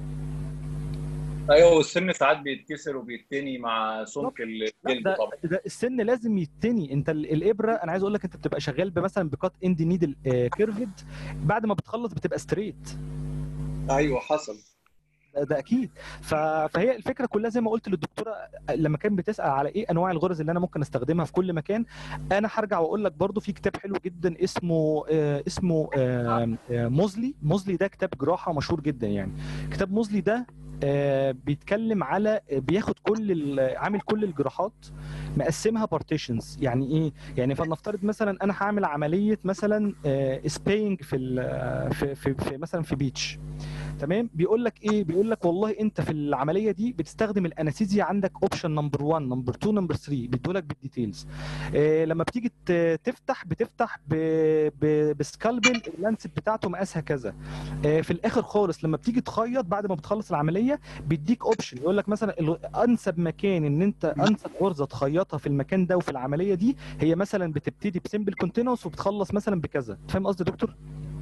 ايوه والسن ساعات بيتكسر وبيتني مع سمك لا الجلد ده, طبعا ده السن لازم يتني انت ال- الابره انا عايز اقول لك انت بتبقى شغال مثلا بكات اند نيدل كيرفد بعد ما بتخلص بتبقى ستريت ايوه حصل ده, ده اكيد ف... فهي الفكره كلها زي ما قلت للدكتوره لما كانت بتسال على ايه انواع الغرز اللي انا ممكن استخدمها في كل مكان انا هرجع واقول لك برضو في كتاب حلو جدا اسمه آه اسمه آه آه موزلي موزلي ده كتاب جراحه مشهور جدا يعني كتاب موزلي ده آه بيتكلم على بياخد كل ال- عامل كل الجراحات مقسمها بارتيشنز يعني ايه يعني فلنفترض مثلا انا هعمل عمليه مثلا سباينج في, ال- في في في مثلا في بيتش تمام بيقول لك ايه بيقول لك والله انت في العمليه دي بتستخدم الانستيزيا عندك اوبشن نمبر 1 نمبر 2 نمبر 3 بيدوا لك بالديتيلز إيه لما بتيجي ت- تفتح بتفتح ب... ب... بسكالبل اللانست بتاعته مقاسها كذا إيه في الاخر خالص لما بتيجي تخيط بعد ما بتخلص العمليه بيديك اوبشن يقول لك مثلا ال- انسب مكان ان انت انسب غرزه تخيطها في المكان ده وفي العمليه دي هي مثلا بتبتدي بسمبل كونتينوس وبتخلص مثلا بكذا فاهم قصدي يا دكتور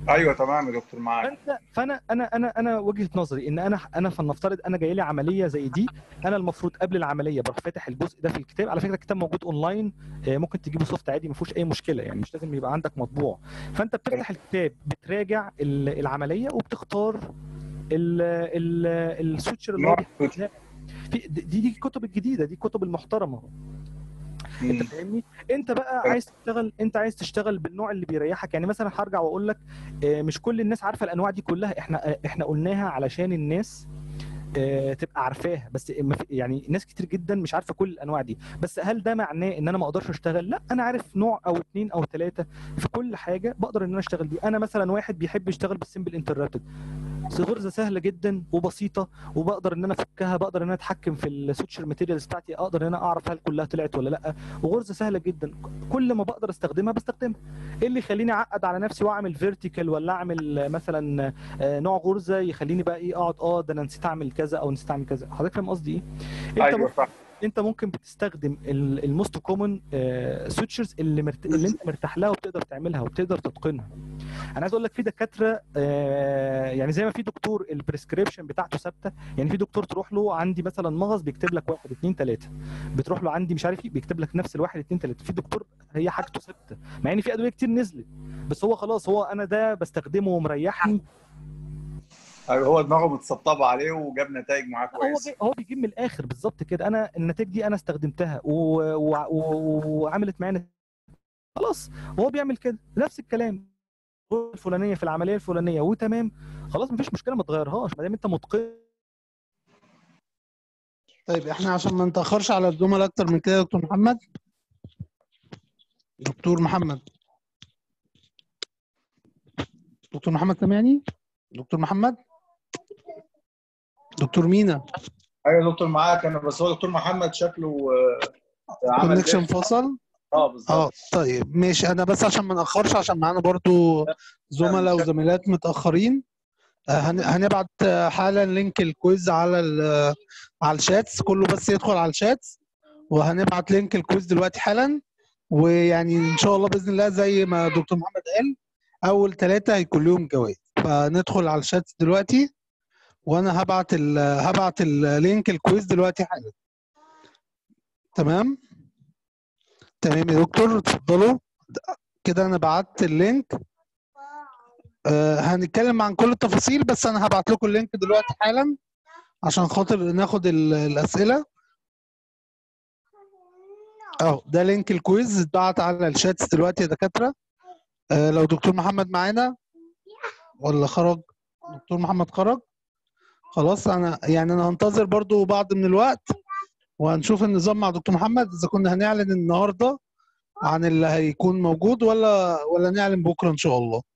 ايوه تمام يا دكتور معاك فانت فانا انا انا انا وجهه نظري ان انا انا فلنفترض انا جاي لي عمليه زي دي انا المفروض قبل العمليه بروح فاتح الجزء ده في الكتاب على فكره الكتاب موجود اونلاين آه، ممكن تجيبه سوفت عادي ما فيهوش اي مشكله يعني مش لازم يبقى عندك مطبوع فانت بتفتح الكتاب بتراجع ال- العمليه وبتختار ال ال السويتشر اللي هو نوع بيحتاجها. في دي دي دي الكتب الجديده دي الكتب المحترمه انت فاهمني انت بقى عايز تشتغل انت عايز تشتغل بالنوع اللي بيريحك يعني مثلا هرجع واقول لك آه، مش كل الناس عارفه الانواع دي كلها احنا آه، احنا قلناها علشان الناس آه، تبقى عارفاها بس ما في- يعني ناس كتير جدا مش عارفه كل الانواع دي بس هل ده معناه ان انا ما اقدرش اشتغل لا انا عارف نوع او اتنين او ثلاثه في كل حاجه بقدر ان انا اشتغل بيه انا مثلا واحد بيحب يشتغل بالسمبل انترابتد غرزه سهله جدا وبسيطه وبقدر ان انا افكها بقدر ان انا اتحكم في السويتشر ماتيريالز بتاعتي اقدر ان انا اعرف هل كلها طلعت ولا لا وغرزه سهله جدا كل ما بقدر استخدمها بستخدمها ايه اللي يخليني اعقد على نفسي واعمل فيرتيكال ولا اعمل مثلا آه، نوع غرزه يخليني بقى ايه اقعد اه ده انا نسيت اعمل كذا او نسيت اعمل كذا حضرتك فاهم قصدي ايه انت ايوه ممكن صح انت ممكن بتستخدم الموست كومن سويتشرز اللي مرت... اللي انت مرتاح لها وبتقدر تعملها وبتقدر تتقنها انا عايز اقول لك في دكاتره آه، يعني زي ما في دكتور البريسكريبشن بتاعته ثابته يعني في دكتور تروح له عندي مثلا مغص بيكتب لك واحد اثنين ثلاثه بتروح له عندي مش عارف ايه بيكتب لك نفس الواحد اثنين ثلاثه في دكتور هي حاجته ثابته مع ان في ادويه كتير نزلت بس هو خلاص هو انا ده بستخدمه ومريحني ايوه هو دماغه متسطبه عليه وجاب نتائج معاه هو كويس جاي هو بيجيب من الاخر بالظبط كده انا النتائج دي انا استخدمتها و... و... و... وعملت معايا نتائج. خلاص هو بيعمل كده نفس الكلام الفلانيه في العمليه الفلانيه وتمام خلاص مفيش مشكله ما تغيرهاش ما دام انت متقن طيب احنا عشان ما نتاخرش على الزملاء اكتر من كده يا دكتور محمد دكتور محمد دكتور محمد سامعني دكتور محمد دكتور مينا ايوه يا دكتور معاك انا بس هو دكتور محمد شكله آه، عمل كونكشن زي- فصل اه بالظبط اه طيب ماشي انا بس عشان ما ناخرش عشان معانا برضو زملاء وزميلات متاخرين آه، هن- هنبعت آه، حالا لينك الكويز على ال- على الشاتس كله بس يدخل على الشاتس وهنبعت لينك الكويز دلوقتي حالا ويعني ان شاء الله باذن الله زي ما دكتور محمد قال اول ثلاثه هيكون لهم جوائز فندخل على الشات دلوقتي وانا هبعت ال هبعت اللينك الكويز دلوقتي حالا تمام تمام يا دكتور اتفضلوا كده انا بعت اللينك آه هنتكلم عن كل التفاصيل بس انا هبعت لكم اللينك دلوقتي حالا عشان خاطر ناخد ال- الاسئله اهو ده لينك الكويز اتبعت على الشاتس دلوقتي يا دكاتره آه لو دكتور محمد معانا ولا خرج دكتور محمد خرج خلاص انا يعني انا هنتظر برضو بعض من الوقت وهنشوف النظام مع دكتور محمد اذا كنا هنعلن النهارده عن اللي هيكون موجود ولا ولا نعلن بكره ان شاء الله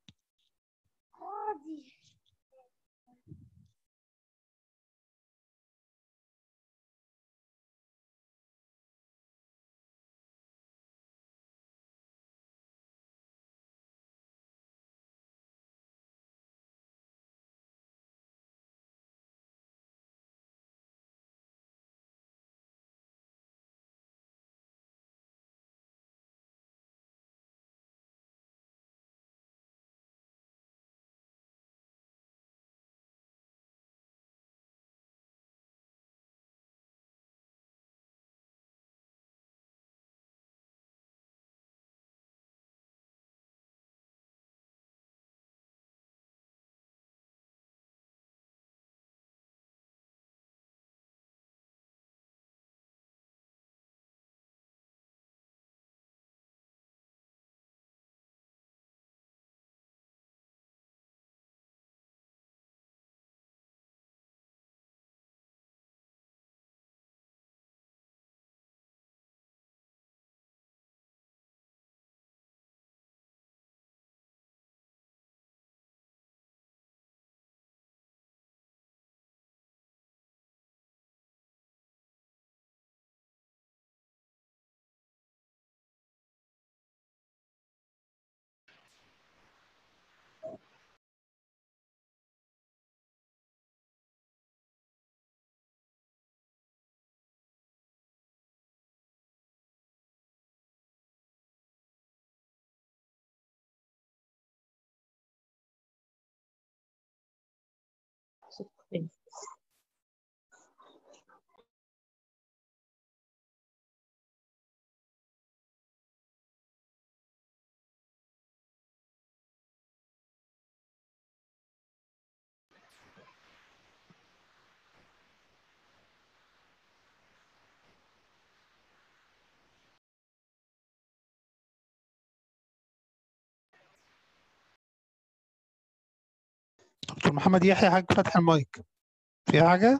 دكتور محمد يحيى حاج فتح المايك في حاجة؟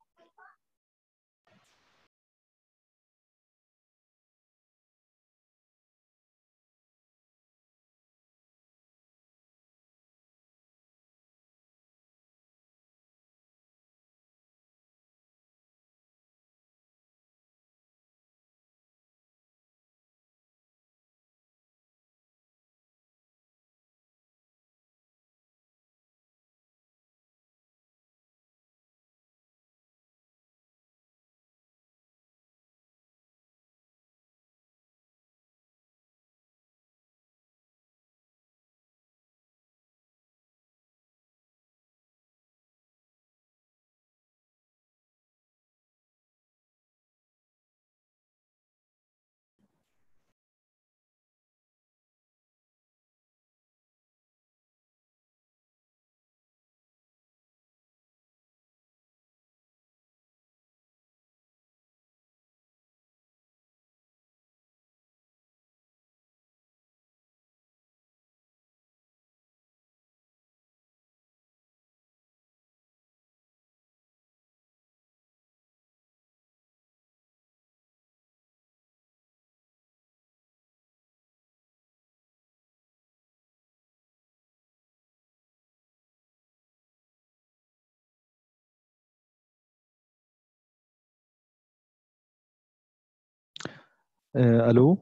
آه، الو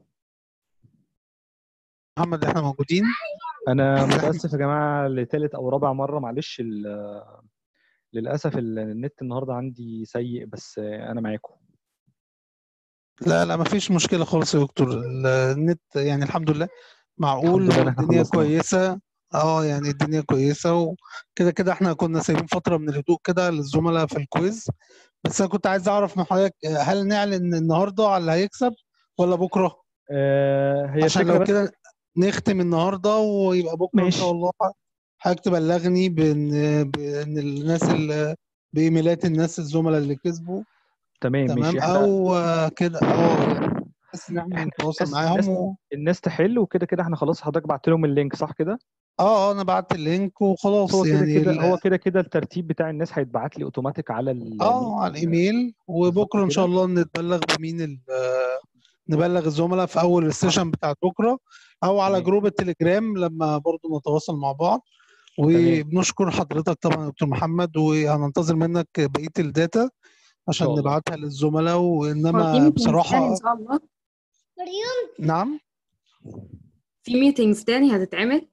محمد احنا موجودين انا متاسف يا جماعه لتالت او رابع مره معلش ال- للاسف ال- النت النهارده عندي سيء بس آه، انا معاكم لا لا ما فيش مشكلة خالص يا دكتور النت يعني الحمد لله معقول الحمد لله إن إحنا والدنيا خلصنا. كويسة اه يعني الدنيا كويسة وكده كده احنا كنا سايبين فترة من الهدوء كده للزملاء في الكويز بس انا كنت عايز اعرف من حضرتك هل نعلن النهارده على اللي هيكسب ولا بكرة؟ آه، هي عشان الفكره لو بس كده نختم النهارده ويبقى بكرة ان شاء ماشي الله حضرتك تبلغني بان بان الناس اللي بايميلات الناس الزملاء اللي كسبوا تمام تمام ماشي احنا او آه، كده اه يعني بس ان احنا احنا نتواصل الناس معاهم الناس و... الناس تحل وكده كده احنا خلاص حضرتك بعت لهم اللينك صح كده اه اه انا بعت اللينك بس وخلاص هو كده يعني كده ال... هو كده كده الترتيب بتاع الناس هيتبعت لي اوتوماتيك على ال- اه على الايميل بالظبط وبكره ان شاء كده الله نتبلغ بمين ال... آه، نبلغ الزملاء في اول السيشن بتاعت بكره او على تمام جروب التليجرام لما برضو نتواصل مع بعض تمام وبنشكر حضرتك طبعا يا دكتور محمد وهننتظر منك بقيه الداتا ان عشان شاء الله نبعتها للزملاء هو في وانما ميتينجز تاني بصراحه ان شاء الله نعم في ميتينجز تاني هتتعمل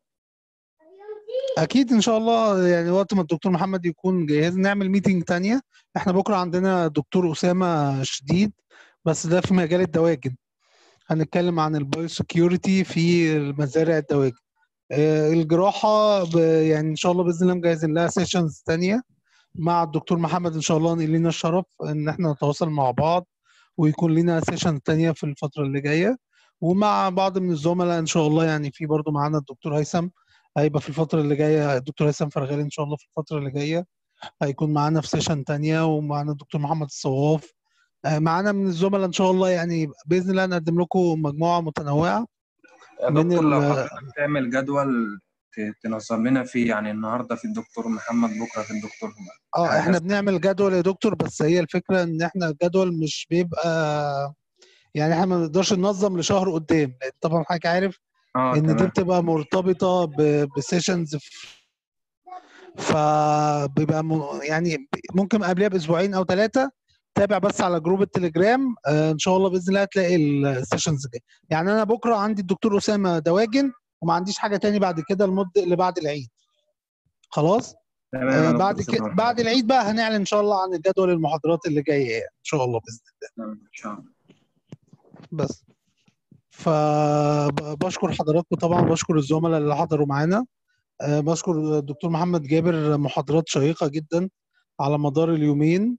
اكيد ان شاء الله يعني وقت ما الدكتور محمد يكون جاهز نعمل ميتنج تانية احنا بكره عندنا دكتور اسامه شديد بس ده في مجال الدواجن هنتكلم عن البايو سكيورتي في مزارع الدواجن آه، الجراحه ب- يعني ان شاء الله باذن الله مجهزين لها سيشنز تانية مع الدكتور محمد ان شاء الله نقل لنا الشرف ان احنا نتواصل مع بعض ويكون لنا سيشن تانية في الفترة اللي جاية ومع بعض من الزملاء ان شاء الله يعني في برضو معانا الدكتور هيثم هيبقى في الفترة اللي جاية الدكتور هيثم فرغالي ان شاء الله في الفترة اللي جاية هيكون معانا في سيشن تانية ومعانا الدكتور محمد الصواف آه، معانا من الزملاء ان شاء الله يعني باذن الله نقدم لكم مجموعة متنوعة يا من دكتور لو ال حضرتك تعمل جدول ت- تنظم لنا فيه يعني النهارده في الدكتور محمد بكره في الدكتور اه حاجه احنا بنعمل جدول يا دكتور بس هي الفكرة ان احنا الجدول مش بيبقى يعني احنا ما نقدرش ننظم لشهر قدام لان طبعا حضرتك عارف اه ان دي تمام بتبقى مرتبطة ب- بسيشنز فبيبقى م- يعني ممكن قبلها باسبوعين او ثلاثة تابع بس على جروب التليجرام آه، ان شاء الله باذن الله هتلاقي السيشنز الجايه يعني انا بكره عندي الدكتور اسامه دواجن وما عنديش حاجه تاني بعد كده المده اللي بعد العيد خلاص تمام آه، يا بعد دكتور كده شكرا بعد العيد بقى هنعلن ان شاء الله عن الجدول المحاضرات اللي جايه يعني ان شاء الله باذن الله تمام ان شاء الله بس فبشكر حضراتكم طبعا بشكر الزملاء اللي حضروا معانا آه، بشكر الدكتور محمد جابر محاضرات شيقة جدا على مدار اليومين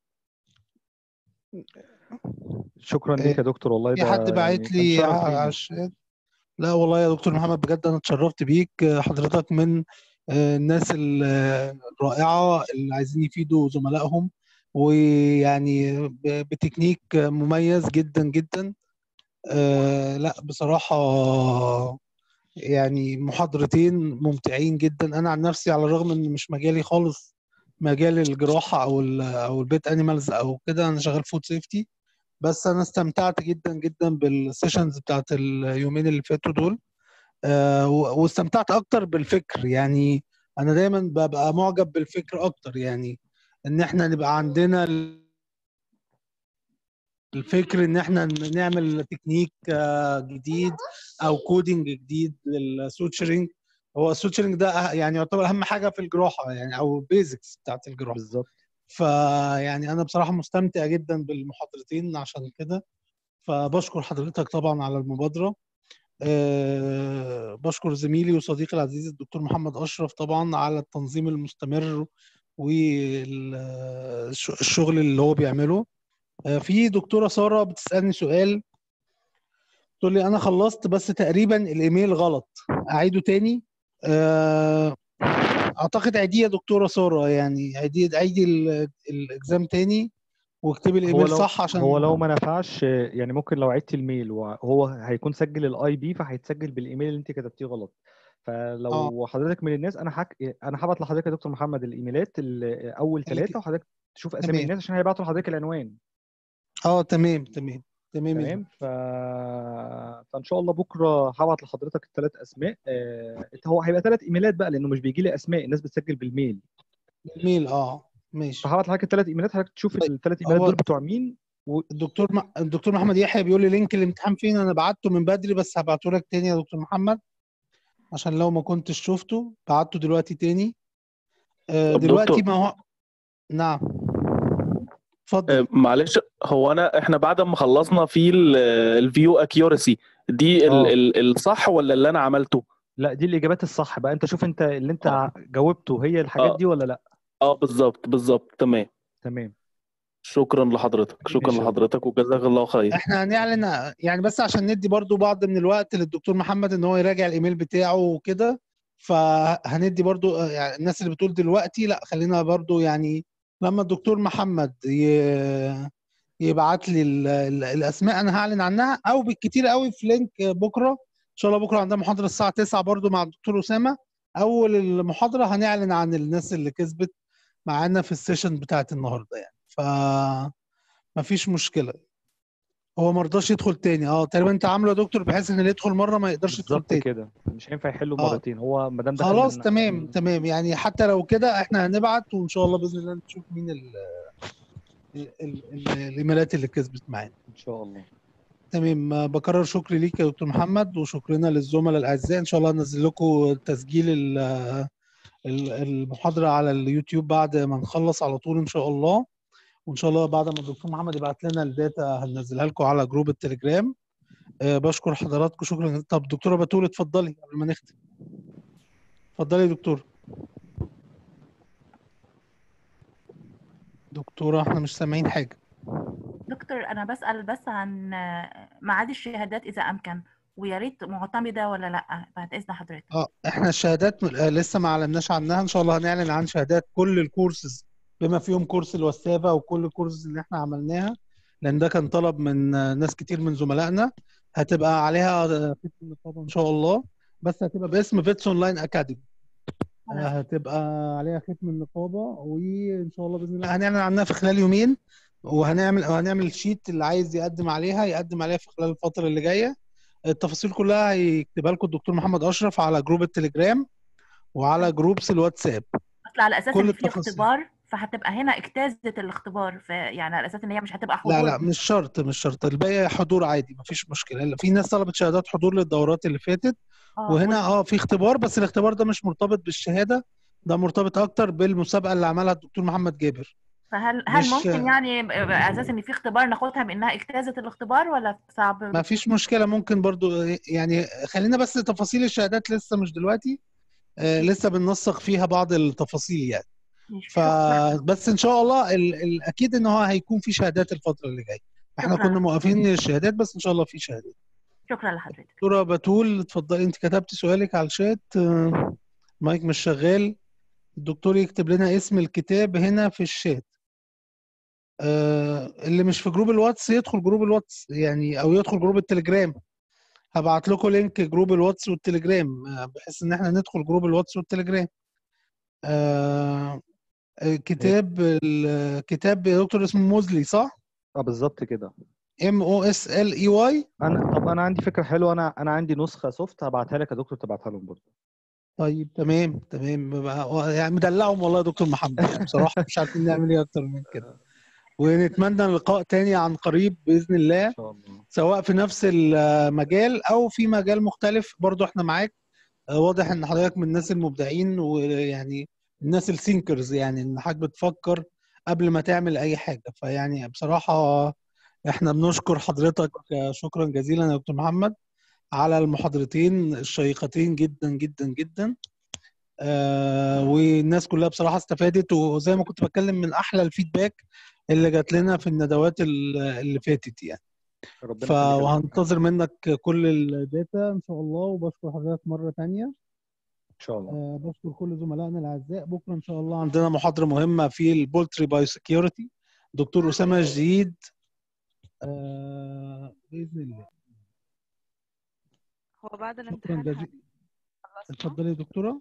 شكرا ليك يا دكتور والله في ده حد باعت يعني كان لي شرف ع- لينا. عشان لا والله يا دكتور محمد بجد انا اتشرفت بيك حضرتك من آه، الناس ال- الرائعة اللي عايزين يفيدوا زملائهم ويعني ب- بتكنيك مميز جدا جدا آه، لا بصراحة يعني محاضرتين ممتعين جدا انا عن نفسي على الرغم ان مش مجالي خالص مجال الجراحة او ال او البيت انيمالز او كده انا شغال فود سيفتي بس انا استمتعت جدا جدا بالسيشنز بتاعت اليومين اللي فاتوا دول آه، و- واستمتعت اكتر بالفكر يعني انا دايما ببقى معجب بالفكر اكتر يعني ان احنا نبقى عندنا ال- الفكر ان احنا نعمل تكنيك آه، جديد او كودينج جديد للسوتشرنج هو السوتشرنج ده أه- يعني يعتبر اهم حاجه في الجراحه يعني او البيزكس بتاعت الجراحه بالظبط فيعني انا بصراحه مستمتع جدا بالمحاضرتين عشان كده فبشكر حضرتك طبعا على المبادره أه بشكر زميلي وصديقي العزيز الدكتور محمد اشرف طبعا على التنظيم المستمر والشغل اللي هو بيعمله آه، في دكتوره ساره بتسالني سؤال تقول لي انا خلصت بس تقريبا الايميل غلط اعيده تاني آه، اعتقد عيديه يا دكتوره ساره يعني عيدي عيدي ال- الاكزام تاني واكتبي هو الايميل لو صح عشان هو لو ما نفعش يعني ممكن لو عدت الميل وهو هيكون سجل الاي بي فهيتسجل بالايميل اللي انت كتبتيه غلط فلو حضرتك من الناس انا حك... انا هبعت لحضرتك يا دكتور محمد الايميلات ال- اول ثلاثه وحضرتك تشوف اسامي تمام. الناس عشان هيبعتوا لحضرتك العنوان اه تمام تمام تمام يا تمام ف... فان شاء الله بكره هبعت لحضرتك الثلاث اسماء آه... هو هيبقى ثلاث ايميلات بقى لانه مش بيجي لي اسماء الناس بتسجل بالميل الميل اه ماشي فهبعت لحضرتك الثلاث ايميلات حضرتك تشوف الثلاث ايميلات هو دول بتوع مين و... الدكتور م... الدكتور محمد يحيى بيقول لي لينك الامتحان فين انا بعته من بدري بس هبعته لك تاني يا دكتور محمد عشان لو ما كنتش شفته بعته دلوقتي تاني آه طب دلوقتي دكتور. ما هو نعم اتفضل آه، معلش هو انا احنا بعد ما خلصنا في الفيو اكيورسي دي ال- آه. ال- الصح ولا اللي انا عملته لا دي الاجابات الصح بقى انت شوف انت اللي انت جاوبته هي الحاجات آه. دي ولا لا اه بالظبط بالظبط تمام تمام شكرا لحضرتك شكرا ماشي. لحضرتك وجزاك الله خير احنا هنعلن يعني بس عشان ندي برضو بعض من الوقت للدكتور محمد ان هو يراجع الايميل بتاعه وكده فهندي برضو آه، يعني الناس اللي بتقول دلوقتي لا خلينا برضو يعني لما الدكتور محمد ي... يبعت لي ال... ال... الاسماء انا هعلن عنها او بالكتير قوي في لينك بكره ان شاء الله بكره عندنا محاضره الساعه 9 برضو مع الدكتور اسامه اول المحاضره هنعلن عن الناس اللي كسبت معانا في السيشن بتاعت النهارده يعني ف مفيش مشكله هو ما رضاش يدخل تاني اه تقريبا انت عامله يا دكتور بحيث ان اللي يدخل مره ما يقدرش يدخل بالظبط تاني كده مش هينفع يحلوا آه. مرتين هو ما دام دخل خلاص من- تمام تمام يعني حتى لو كده احنا هنبعت وان شاء الله باذن الله نشوف مين ال ال- ال- ال- الايميلات اللي كسبت معانا ان شاء الله تمام آه، بكرر شكري ليك يا دكتور محمد وشكرنا للزملاء الاعزاء ان شاء الله هنزل لكم تسجيل ال- ال- المحاضره على اليوتيوب بعد ما نخلص على طول ان شاء الله وان شاء الله بعد ما الدكتور محمد يبعت لنا الداتا هننزلها لكم على جروب التليجرام آه، بشكر حضراتكم شكرا طب دكتوره بتول اتفضلي قبل ما نختم اتفضلي يا دكتور دكتورة احنا مش سامعين حاجة دكتور انا بسأل بس عن ميعاد الشهادات اذا امكن ويا ريت معتمدة ولا لا بعد اذن حضرتك اه احنا الشهادات م- آه، لسه ما اعلناش عنها ان شاء الله هنعلن عن شهادات كل الكورسز بما فيهم كورس الوسافة وكل الكورسز اللي احنا عملناها لان ده كان طلب من آه، ناس كتير من زملائنا هتبقى عليها آه، ختم النقابة ان شاء الله بس هتبقى باسم فيتس اونلاين اكاديمي آه، هتبقى عليها ختم النقابة وان شاء الله باذن الله هنعلن عنها في خلال يومين وهنعمل وهنعمل شيت اللي عايز يقدم عليها يقدم عليها في خلال الفترة اللي جاية التفاصيل كلها هيكتبها لكم الدكتور محمد اشرف على جروب التليجرام وعلى جروبس الواتساب اصل على اساس كل ان في التفاصيل. اختبار فهتبقى هنا اجتازت الاختبار ف يعني على اساس ان هي مش هتبقى حضور لا لا مش شرط مش شرط الباقي حضور عادي مفيش مشكله في ناس طلبت شهادات حضور للدورات اللي فاتت آه، وهنا اه في اختبار بس الاختبار ده مش مرتبط بالشهاده ده مرتبط اكتر بالمسابقه اللي عملها الدكتور محمد جابر فهل هل مش- ممكن يعني على اساس ان في اختبار ناخدها بانها اجتازت الاختبار ولا صعب ما فيش مشكله ممكن برضو يعني خلينا بس تفاصيل الشهادات لسه مش دلوقتي آه لسه بننسق فيها بعض التفاصيل يعني فبس ان شاء الله ال... ال... اكيد ان هو هيكون في شهادات الفتره اللي جايه احنا شكراً. كنا موقفين الشهادات بس ان شاء الله في شهادات شكرا لحضرتك دكتوره بتول اتفضلي انت كتبتي سؤالك على الشات آه، المايك مش شغال الدكتور يكتب لنا اسم الكتاب هنا في الشات آه، اللي مش في جروب الواتس يدخل جروب الواتس يعني او يدخل جروب التليجرام هبعت لكم لينك جروب الواتس والتليجرام آه، بحيث ان احنا ندخل جروب الواتس والتليجرام آه، آه، كتاب الكتاب يا دكتور اسمه موزلي صح؟ اه بالظبط كده ام او اس ال اي واي انا طب انا عندي فكره حلوه انا انا عندي نسخه سوفت هبعتها لك يا دكتور تبعتها لهم برضه طيب تمام تمام بقى- يعني مدلعهم والله يا دكتور محمد يعني بصراحه مش عارفين نعمل ايه اكتر من كده ونتمنى لقاء تاني عن قريب باذن الله سواء في نفس المجال او في مجال مختلف برضو احنا معاك آه، واضح ان حضرتك من الناس المبدعين ويعني الناس السينكرز يعني ان حضرتك بتفكر قبل ما تعمل اي حاجه فيعني بصراحه احنا بنشكر حضرتك آه، شكرا جزيلا يا دكتور محمد على المحاضرتين الشيقتين جدا جدا جدا آه والناس كلها بصراحه استفادت وزي ما كنت بتكلم من احلى الفيدباك اللي جات لنا في الندوات ال- اللي فاتت يعني ربنا ف يخليك يا دكتور. وهنتظر منك كل الداتا ان شاء الله وبشكر حضرتك مره تانية ان شاء الله آه بشكر كل زملائنا الاعزاء بكره ان شاء الله عندنا محاضره مهمه في البولتري بايو سكيورتي دكتور اسامه جديد آه باذن الله هو بعد شكرا الامتحان جزيلا اتفضلي يا دكتوره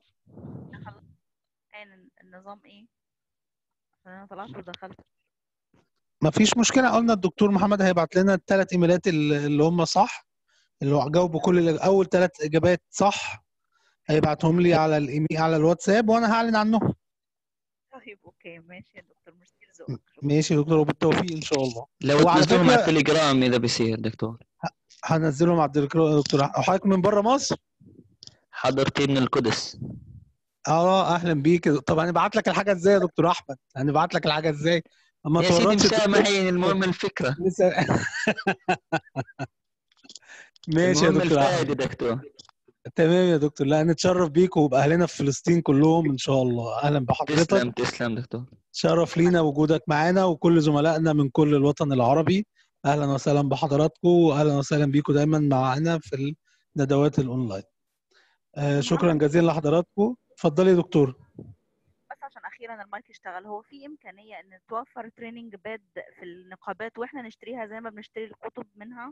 كان النظام ايه عشان انا طلعت ودخلت ما فيش مشكله قلنا الدكتور محمد هيبعت لنا الثلاث ايميلات اللي اللي هم صح اللي هو جاوبوا كل الإج- اول ثلاث اجابات صح هيبعتهم لي على الايميل على الواتساب وانا هعلن عنهم طيب اوكي ماشي يا دكتور ميرسي لذوقك ماشي يا دكتور وبالتوفيق ان شاء الله لو وعلى تنزلهم على فكره التليجرام اذا بيصير دكتور هنزلهم على الدكتور يا دكتور حضرتك من بره مصر حضرتي من القدس اه اهلا بيك طب هنبعت لك الحاجه ازاي يا دكتور احمد هنبعت لك الحاجه ازاي اما يا سيدي تورطش الدكتور مسامحين المهم الفكره لسه ماشي يا المهم دكتور الفائده احمد دكتور تمام يا دكتور لا نتشرف بيك وباهلنا في فلسطين كلهم ان شاء الله اهلا بحضرتك تسلم تسلم دكتور شرف لينا وجودك معانا وكل زملائنا من كل الوطن العربي اهلا وسهلا بحضراتكم واهلا وسهلا بيكم دايما معانا في الندوات الاونلاين آه شكرا جزيلا لحضراتكم اتفضلي يا دكتور بس عشان اخيرا المايك اشتغل هو في امكانيه ان توفر تريننج باد في النقابات واحنا نشتريها زي ما بنشتري الكتب منها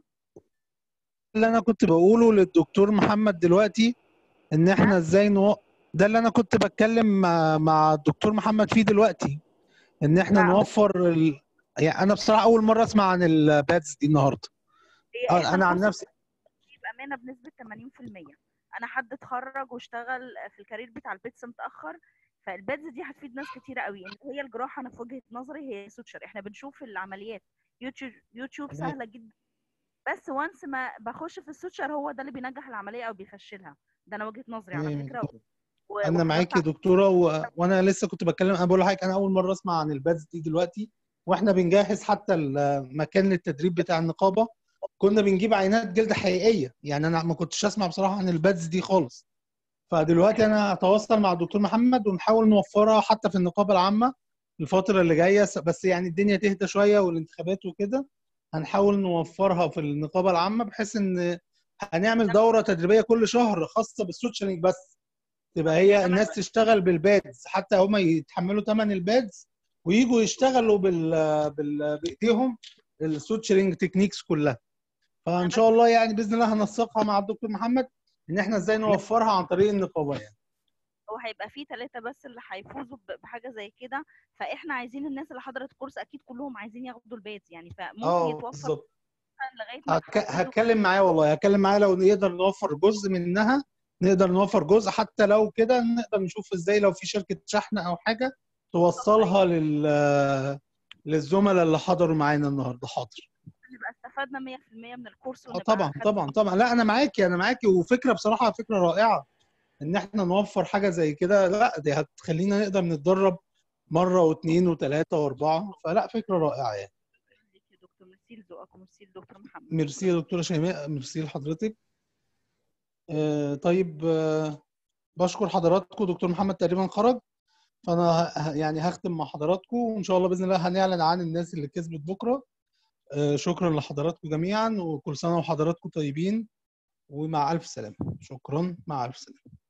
اللي انا كنت بقوله للدكتور محمد دلوقتي ان احنا ازاي نو... ده اللي انا كنت بتكلم مع, مع الدكتور محمد فيه دلوقتي ان احنا نعم. نوفر ال... يعني انا بصراحه اول مره اسمع عن البادز دي النهارده هي آه، انا عن الكورس نفسي بامانه بنسبه 80% انا حد اتخرج واشتغل في الكارير بتاع البيتس متاخر فالبادز دي هتفيد ناس كتيره قوي ان هي الجراحه انا في وجهه نظري هي سوتشر احنا بنشوف العمليات يوتيوب يوتيوب تمام. سهله جدا بس وانس ما بخش في السوتشر هو ده اللي بينجح العمليه او بيفشلها ده انا وجهه نظري على تمام. فكره و- انا وحضرت معاكي يا دكتوره و... وانا لسه كنت بتكلم انا بقول لحضرتك انا اول مره اسمع عن البادز دي دلوقتي واحنا بنجهز حتى المكان للتدريب بتاع النقابه كنا بنجيب عينات جلد حقيقيه يعني انا ما كنتش اسمع بصراحه عن البادز دي خالص فدلوقتي انا هتواصل مع الدكتور محمد ونحاول نوفرها حتى في النقابه العامه الفتره اللي جايه س- بس يعني الدنيا تهدى شويه والانتخابات وكده هنحاول نوفرها في النقابه العامه بحيث ان هنعمل دوره تدريبيه كل شهر خاصه بالسوتشرنج بس تبقى هي الناس تشتغل بالبادز حتى هم يتحملوا ثمن البادز ويجوا يشتغلوا بال... بال... بايديهم السوتشرنج تكنيكس كلها فان شاء الله يعني باذن الله هنسقها مع الدكتور محمد ان احنا ازاي نوفرها عن طريق النقابه يعني هو هيبقى فيه ثلاثة بس اللي هيفوزوا ب- بحاجة زي كده فاحنا عايزين الناس اللي حضرت الكورس اكيد كلهم عايزين ياخدوا البيت يعني فممكن اه يتوفر بالظبط لغاية ما هتك... هتكلم معاه والله هتكلم معاه لو نقدر نوفر جزء منها نقدر نوفر جزء حتى لو كده نقدر نشوف ازاي لو في شركه شحن او حاجه توصلها لل للزملاء اللي حضروا معانا النهارده حاضر نبقى استفدنا 100% من الكورس اه ونبقى طبعا خدنا طبعا طبعا لا انا معاكي انا معاكي وفكره بصراحه فكره رائعه ان احنا نوفر حاجه زي كده لا دي هتخلينا نقدر نتدرب مره واثنين وثلاثه واربعه فلا فكره رائعه يعني يا دكتور ميرسي لذوقك وميرسي لدكتور محمد ميرسي يا دكتوره شيماء ميرسي لحضرتك آه طيب آه بشكر حضراتكم دكتور محمد تقريبا خرج فانا ه- ه- يعني هختم مع حضراتكم وان شاء الله باذن الله هنعلن عن الناس اللي كسبت بكره آه، شكرا لحضراتكم جميعا وكل سنه وحضراتكم طيبين ومع الف سلامه شكرا مع الف سلامه